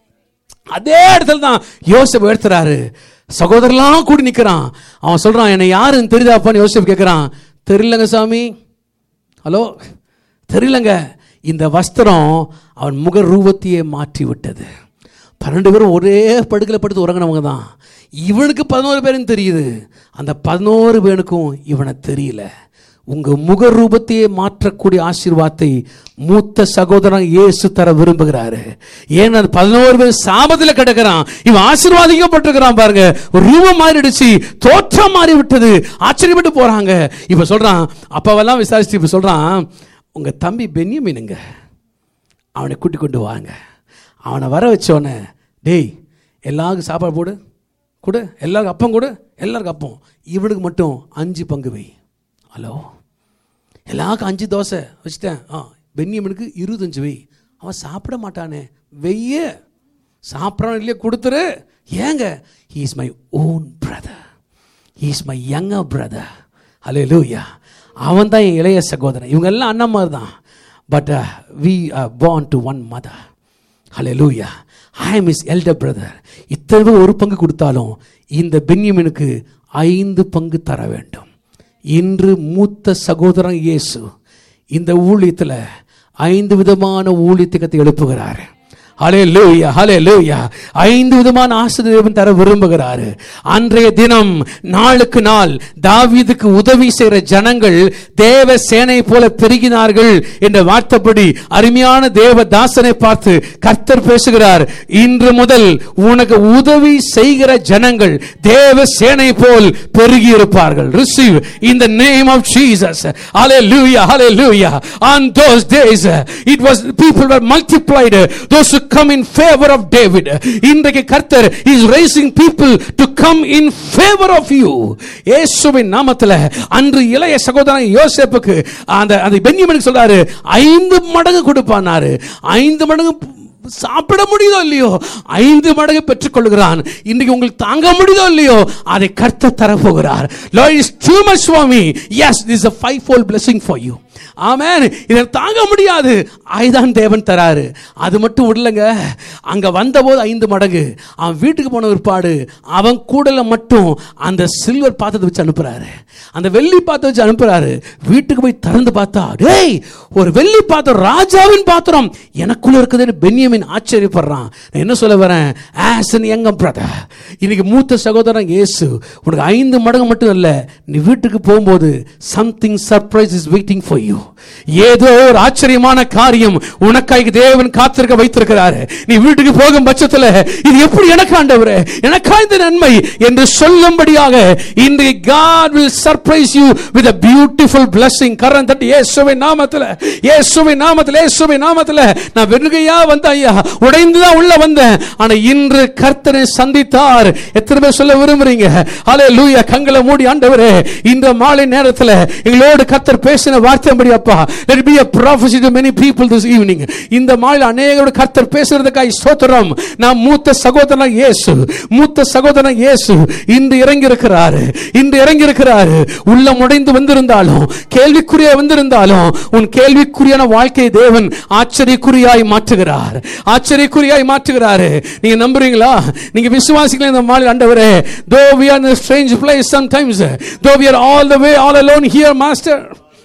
அதே இடத்துல தான் யோசப் எடுத்துறாரு சகோதரர்லாம் கூடி நிற்கிறான் அவன் சொல்றான் என்னை யாருன்னு தெரியுதாப்பான்னு யோசப் கேட்குறான் தெரியலங்க சாமி ஹலோ தெரியலங்க இந்த வஸ்திரம் அவன் முக ரூபத்தையே மாற்றி விட்டது பன்னெண்டு பேரும் ஒரே படுக்கையில் படுத்து உறங்கினவங்க தான் இவனுக்கு பதினோரு பேரும் தெரியுது அந்த பதினோரு பேருக்கும் இவனை தெரியல உங்க முக ரூபத்தையே மாற்றக்கூடிய ஆசீர்வாதத்தை மூத்த சகோதரன் இயேசு தர விரும்புகிறாரு ஏன்னா அது பதினோரு பேர் சாபத்துல கிடக்கிறான் இவன் ஆசீர்வாதிக்கப்பட்டிருக்கிறான் பாருங்க ஒரு ரூபம் மாறிடுச்சு தோற்றம் மாறி விட்டது ஆச்சரியப்பட்டு போறாங்க இப்ப சொல்றான் அப்பாவெல்லாம் விசாரிச்சு இப்ப சொல்றான் உங்க தம்பி பென்யமீனுங்க அவனை கூட்டி கொண்டு வாங்க அவனை வர வச்சோன்னே டேய் எல்லாருக்கும் சாப்பாடு போடு கொடு எல்லாருக்கும் அப்பம் கொடு எல்லாருக்கும் அப்பம் இவனுக்கு மட்டும் அஞ்சு பங்கு வை ஹலோ எல்லாருக்கும் அஞ்சு தோசை வச்சுட்டேன் ஆ பென்யமனுக்கு இருபத்தஞ்சு வை அவன் சாப்பிட மாட்டானே வெய்ய சாப்பிட்றான் இல்லையே கொடுத்துரு ஏங்க he is my own brother he is my younger brother hallelujah அவன் தான் என் இளைய சகோதரன் இவங்க எல்லாம் அண்ணன் மாதிரி தான் but we are born to one mother hallelujah I am is elder brother இத்தனை பேர் ஒரு பங்கு கொடுத்தாலும் இந்த பென்யமினுக்கு ஐந்து பங்கு தர வேண்டும் இன்று மூத்த சகோதரன் இயேசு இந்த ஊழியத்தில் ஐந்து விதமான ஊழியத்துக்கத்தை எழுப்புகிறார் ஹலே லூயா ஹலே லூயா ஐந்து விதமான ஆசிரியர் தர விரும்புகிறாரு அன்றைய தினம் நாளுக்கு நாள் தாவீதுக்கு உதவி செய்கிற ஜனங்கள் தேவ சேனை போல பெருகினார்கள் என்ற வார்த்தைப்படி அருமையான தேவ தாசனை பார்த்து கர்த்தர் பேசுகிறார் இன்று முதல் உனக்கு உதவி செய்கிற ஜனங்கள் தேவ சேனை போல் பெருகி இருப்பார்கள் receive in the name of Jesus hallelujah hallelujah on those days it was people were multiplied those who come in favor of David இன்றைக்கு கர்த்தர் is raising people to come in favor of you இயேசுவின் நாமத்தில் அன்று இளைய சகோதரன் யோசேப்புக்கு அந்த அந்த பென்யமனுக்கு சொல்றாரு ஐந்து மடங்கு கொடுப்பானாரு ஐந்து மடங்கு சாப்பிட முடியுதோ இல்லையோ ஐந்து மடங்கு பெற்றுக்கொள்கிறான் இன்னைக்கு உங்களுக்கு தாங்க முடியுதோ இல்லையோ அதை கர்த்த தரப்போகிறார் lord is too much for me yes this a five fold blessing for you ஆமென் இதை தாங்க முடியாது ஐதான் தேவன் தராரு அது மட்டும் விடலங்க அங்க வந்தபோது ஐந்து மடங்கு அவன் வீட்டுக்கு போன பிற்பாடு அவன் கூடல மட்டும் அந்த சில்வர் பாத்திரத்தை வச்சு அனுப்புறாரு அந்த வெள்ளி பாத்திரம் வச்சு அனுப்புறாரு வீட்டுக்கு போய் திறந்து பார்த்தா டேய் ஒரு வெள்ளி பாத்திரம் ராஜாவின் பாத்திரம் எனக்குள்ள இருக்குதுன்னு பென்யமின் ஆச்சரியப்படுறான் நான் என்ன சொல்ல வரேன் ஆஸ் அன் யங் பிரதர் இன்னைக்கு மூத்த சகோதரன் இயேசு உனக்கு ஐந்து மடங்கு மட்டும் இல்ல நீ வீட்டுக்கு போகும்போது something surprise is waiting for you ஏதோ ஒரு ஆச்சரியமான காரியம் உனக்காக தேவன் காத்திருக்க வைத்திருக்கிறாரு நீ வீட்டுக்கு போகும் பட்சத்தில் இது எப்படி எனக்கு ஆண்டவரே எனக்கா இந்த நன்மை என்று சொல்லும்படியாக இன்றைய God will surprise you with a beautiful blessing கரம் தட்டி இயேசுவின் நாமத்தில் இயேசுவின் நாமத்தில் இயேசுவின் நாமத்தில் நான் வெறுகையா வந்த ஐயா உடைந்து தான் உள்ள வந்தேன் ஆனா இன்று கர்த்தரை சந்தித்தார் எத்தனை பேர் சொல்ல விரும்புறீங்க ஹலே லூயா கங்களை மூடி ஆண்டவரே இந்த மாலை நேரத்தில் எங்களோடு கர்த்தர் பேசின வார்த்தைப்படி அப்பா let it be a prophecy to many people this evening இந்த மாலை அநேகரோடு கர்த்தர் பேசுறதுக்காய் ஸ்தோத்திரம் நான் மூத்த சகோதரன் இயேசு மூத்த சகோதரன் இயேசு இன்று இறங்கி இருக்கிறாரு இன்று இறங்கி இருக்கிறாரு உள்ள முடைந்து வந்திருந்தாலும் கேள்விக்குறியா வந்திருந்தாலும் உன் கேள்விக்குறியான வாழ்க்கையை தேவன் ஆச்சரியக்குறியாய் மாற்றுகிறார் ஆச்சரியக்குறியாய் மாற்றுகிறாரு நீங்க நம்புறீங்களா நீங்க விசுவாசிகளா இந்த மாலை ஆண்டவரே தோ we are in a strange place sometimes though we are all the way all alone here master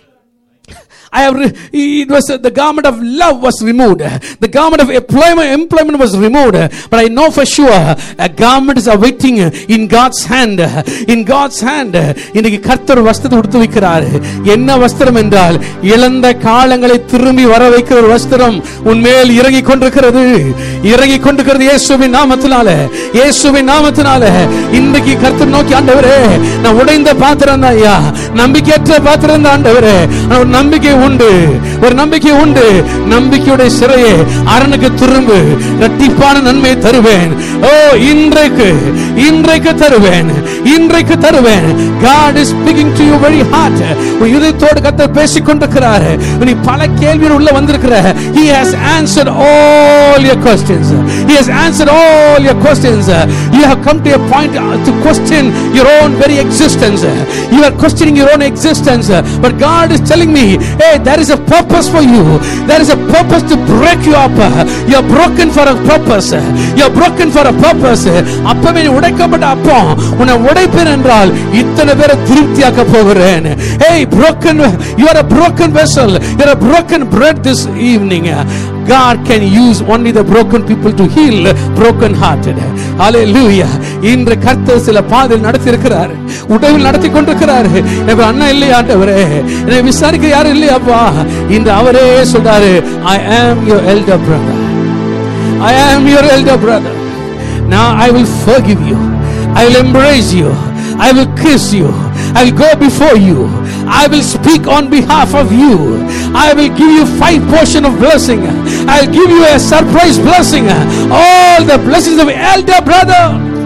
I have re- it was uh, the garment of love was removed. The garment of employment, employment was removed. But I know for sure a garment is awaiting in God's hand. In God's hand. இன்னைக்கு கர்த்தர் வஸ்திரத்தை உடுத்து வைக்கிறார் என்ன வஸ்திரம் என்றால் இழந்த காலங்களை திரும்பி வர வைக்கிற ஒரு வஸ்திரம் உன்மேல் இறங்கி கொண்டிருக்கிறது இறங்கி கொண்டிருக்கிறது இயேசுவின் நாமத்தினால இயேசுவின் நாமத்தினால இன்றைக்கு கர்த்தர் நோக்கி ஆண்டவரே நான் உடைந்த பாத்திரம் தான் ஐயா நம்பிக்கையற்ற பாத்திரம் தான் ஆண்டவரே ஆனா ஒரு நம்பிக்கை உண்டு ஒரு நம்பிக்கை உண்டு நம்பிக்கையுடைய சிறையே அரணுக்கு திரும்பு இரட்டிப்பான நன்மையை தருவேன் ஓ இன்றைக்கு இன்றைக்கு தருவேன் இன்றைக்கு தருவேன் God is speaking to you very hard உன் இதயத்தோடு கர்த்தர் பேசிக் கொண்டிருக்கிறார் நீ பல கேள்விகள் உள்ள வந்திருக்கிற he has answered all your questions he has answered all your questions you have come to a point to question your own very existence you are questioning your own existence but God is telling me hey there is a purpose for you there is a purpose to break you up you are broken for a purpose you are broken for a purpose அப்பவே நீ உடைக்கப்பட்ட அப்பம் உன்னை உடைப்பேன் என்றால் இத்தனை பேரை திருப்தியாக்க போகிறேன் hey broken you are a broken vessel you are a broken bread this evening God can use only the broken people to heal broken hearted. Hallelujah. இன்று கர்த்தர் சில பாதையில் நடத்தி இருக்கிறார் உடவில் நடத்தி கொண்டிருக்கிறார் என் அண்ணன் இல்லையா ஆண்டவரே என்னை விசாரிக்க யாரும் இல்லையாப்பா இன்று அவரே சொல்றாரு I am your elder brother. I am your elder brother. Now I will forgive you. I will embrace you. I will kiss you. I will go before you. I will speak on behalf of you. I will give you five portion of blessing. I will give you a surprise blessing. All the blessings of elder brother.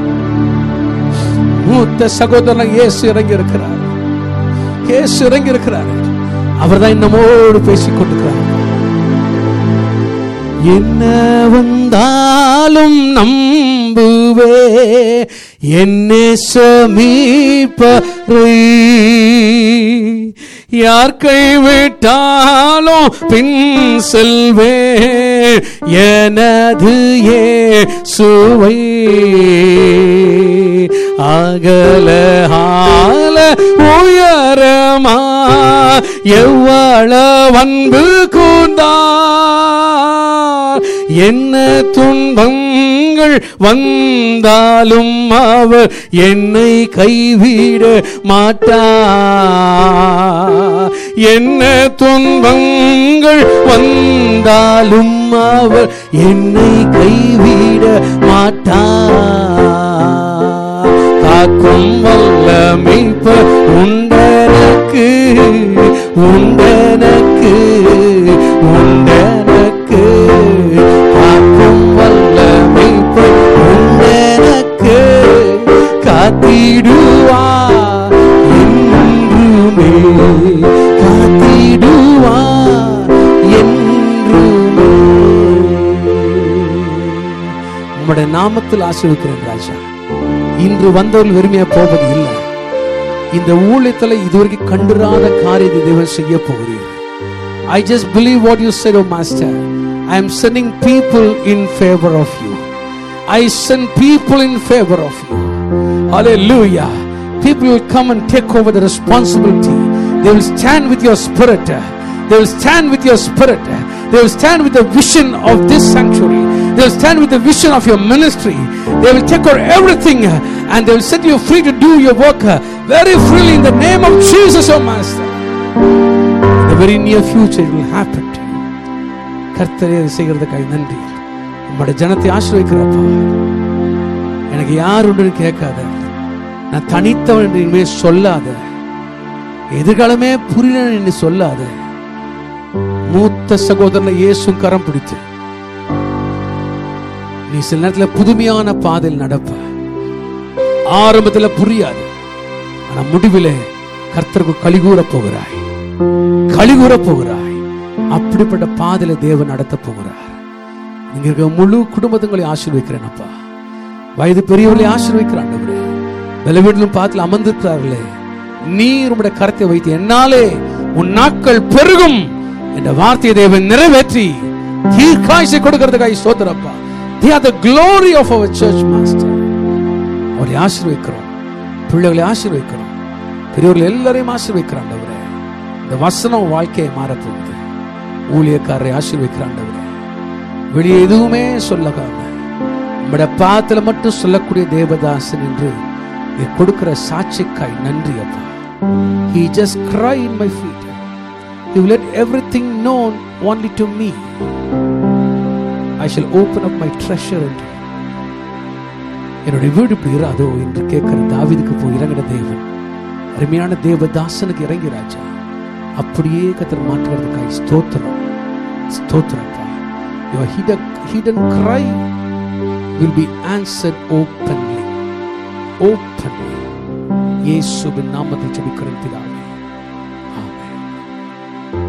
மூத்த சகோதரன் இயேசு இறங்கி இருக்கிறார் இயேசு இறங்கி இருக்கிறார் அவர்தான் நம்மோடு பேசிக் கொண்டிருக்கிறார் என்ன வந்தாலும் நம்புவே என்னே சமீபரை யார் கைவிட்டாலும் பின் செல்வே எனது ஏ சுவை அகல ஆல உயரமா எவ்வளவு அன்பு கூந்தார் என்ன துன்பங்கள் வந்தாலும் அவர் என்னை கைவிட மாட்டார் என்ன துன்பங்கள் வந்தாலும் அவர் என்னை கைவிட மாட்டார் காக்கும் வல்ல மீட்பர் உண்டனக்கு உண்டனக்கு உண்டனக்கு காக்கும் வல்ல மீட்பர் உண்டனக்கு காத்திடுவா என்றுமே காத்திடுவா என்றுமே உம்முடைய நாமத்தில் ஆசிர்விக்கிறேன் ராஜா இன்று வந்தவர்கள் வெறுமையா போவது இல்லை இந்த ஊழியத்தில் இதுவரைக்கும் கண்டுராத காரியத்தை தேவன் செய்ய போகிறீர்கள் I just believe what you said, oh Master. I am sending people in favor of you. I send people in favor of you. Hallelujah. People will come and take over the responsibility. They will stand with your spirit. They will stand with your spirit. They will stand with the vision of this sanctuary. They will stand with the vision of your ministry. They will take over everything and they will set you free to do your work very freely in the name of Jesus, oh Master. In the very near future, it will happen to you. கர்த்தரே அதை செய்கிறதுக்காக நன்றி உம்முடைய ஜனத்தை ஆசிரியக்கிறப்பா எனக்கு யார் உண்டு கேட்காத நான் தனித்தவன் என்று இனிமேல் சொல்லாத எதிர்காலமே புரியல என்று சொல்லாத மூத்த சகோதரனை இயேசு கரம் பிடித்து நீ சில நேரத்தில் புதுமையான பாதையில் நடப்ப ஆரம்பத்தில் புரியாது ஆனா முடிவிலே கர்த்தருக்கு கலிகூற போகிறாய் கலிகூற போகிறாய் அப்படிப்பட்ட பாதையில தேவன் நடத்த போகிறார் நீங்க இருக்க முழு குடும்பத்துங்களை ஆசீர்வதிக்கிறேன் அப்பா வயது பெரியவர்களை ஆசீர்வதிக்கிறான் ஆண்டவரே பலவீனம் பாத்துல அமர்ந்திருக்கிறார்களே நீர் உம்முடைய கரத்தை வைத்து என்னாலே உன் நாட்கள் பெருகும் என்ற வார்த்தையை தேவன் நிறைவேற்றி தீர்க்காய்ச்சி கொடுக்கிறதுக்காக சோதரப்பா they are the glory of our church master அவரை ஆசீர்வதிக்கிறோம் பிள்ளைகளை ஆசீர்வதிக்கிறோம் பெரியவர்கள் எல்லாரையும் ஆசீர்வதிக்கிறான் ஆண்டவரே இந்த வசனம் வாழ்க்கையை மாறப்போகுது ஊழியக்காரரை ஆசீர்வதிக்கிறான் ஆண்டவரே வெளியே எதுவுமே சொல்லாம நம்முடைய பாத்துல மட்டும் சொல்லக்கூடிய தேவதாசன் என்று நீ கொடுக்கிற சாட்சிக்காய் நன்றி அப்பா he just cry in my feet he will let everything known only to me I shall open up my treasure என்று என்னுடைய வீடு இப்படி இராதோ என்று கேட்கிற தாவிதுக்கு போய் இறங்கின தேவன் அருமையான தேவதாசனுக்கு இறங்கி ராஜா அப்படியே கத்தர் மாற்றுவதற்காக ஸ்தோத்திரம் ஸ்தோத்திரப்பா your hidden, hidden cry will be answered openly openly இயேசுவின் நாமத்தில் ஜெபிக்கிறேன் பிதாவே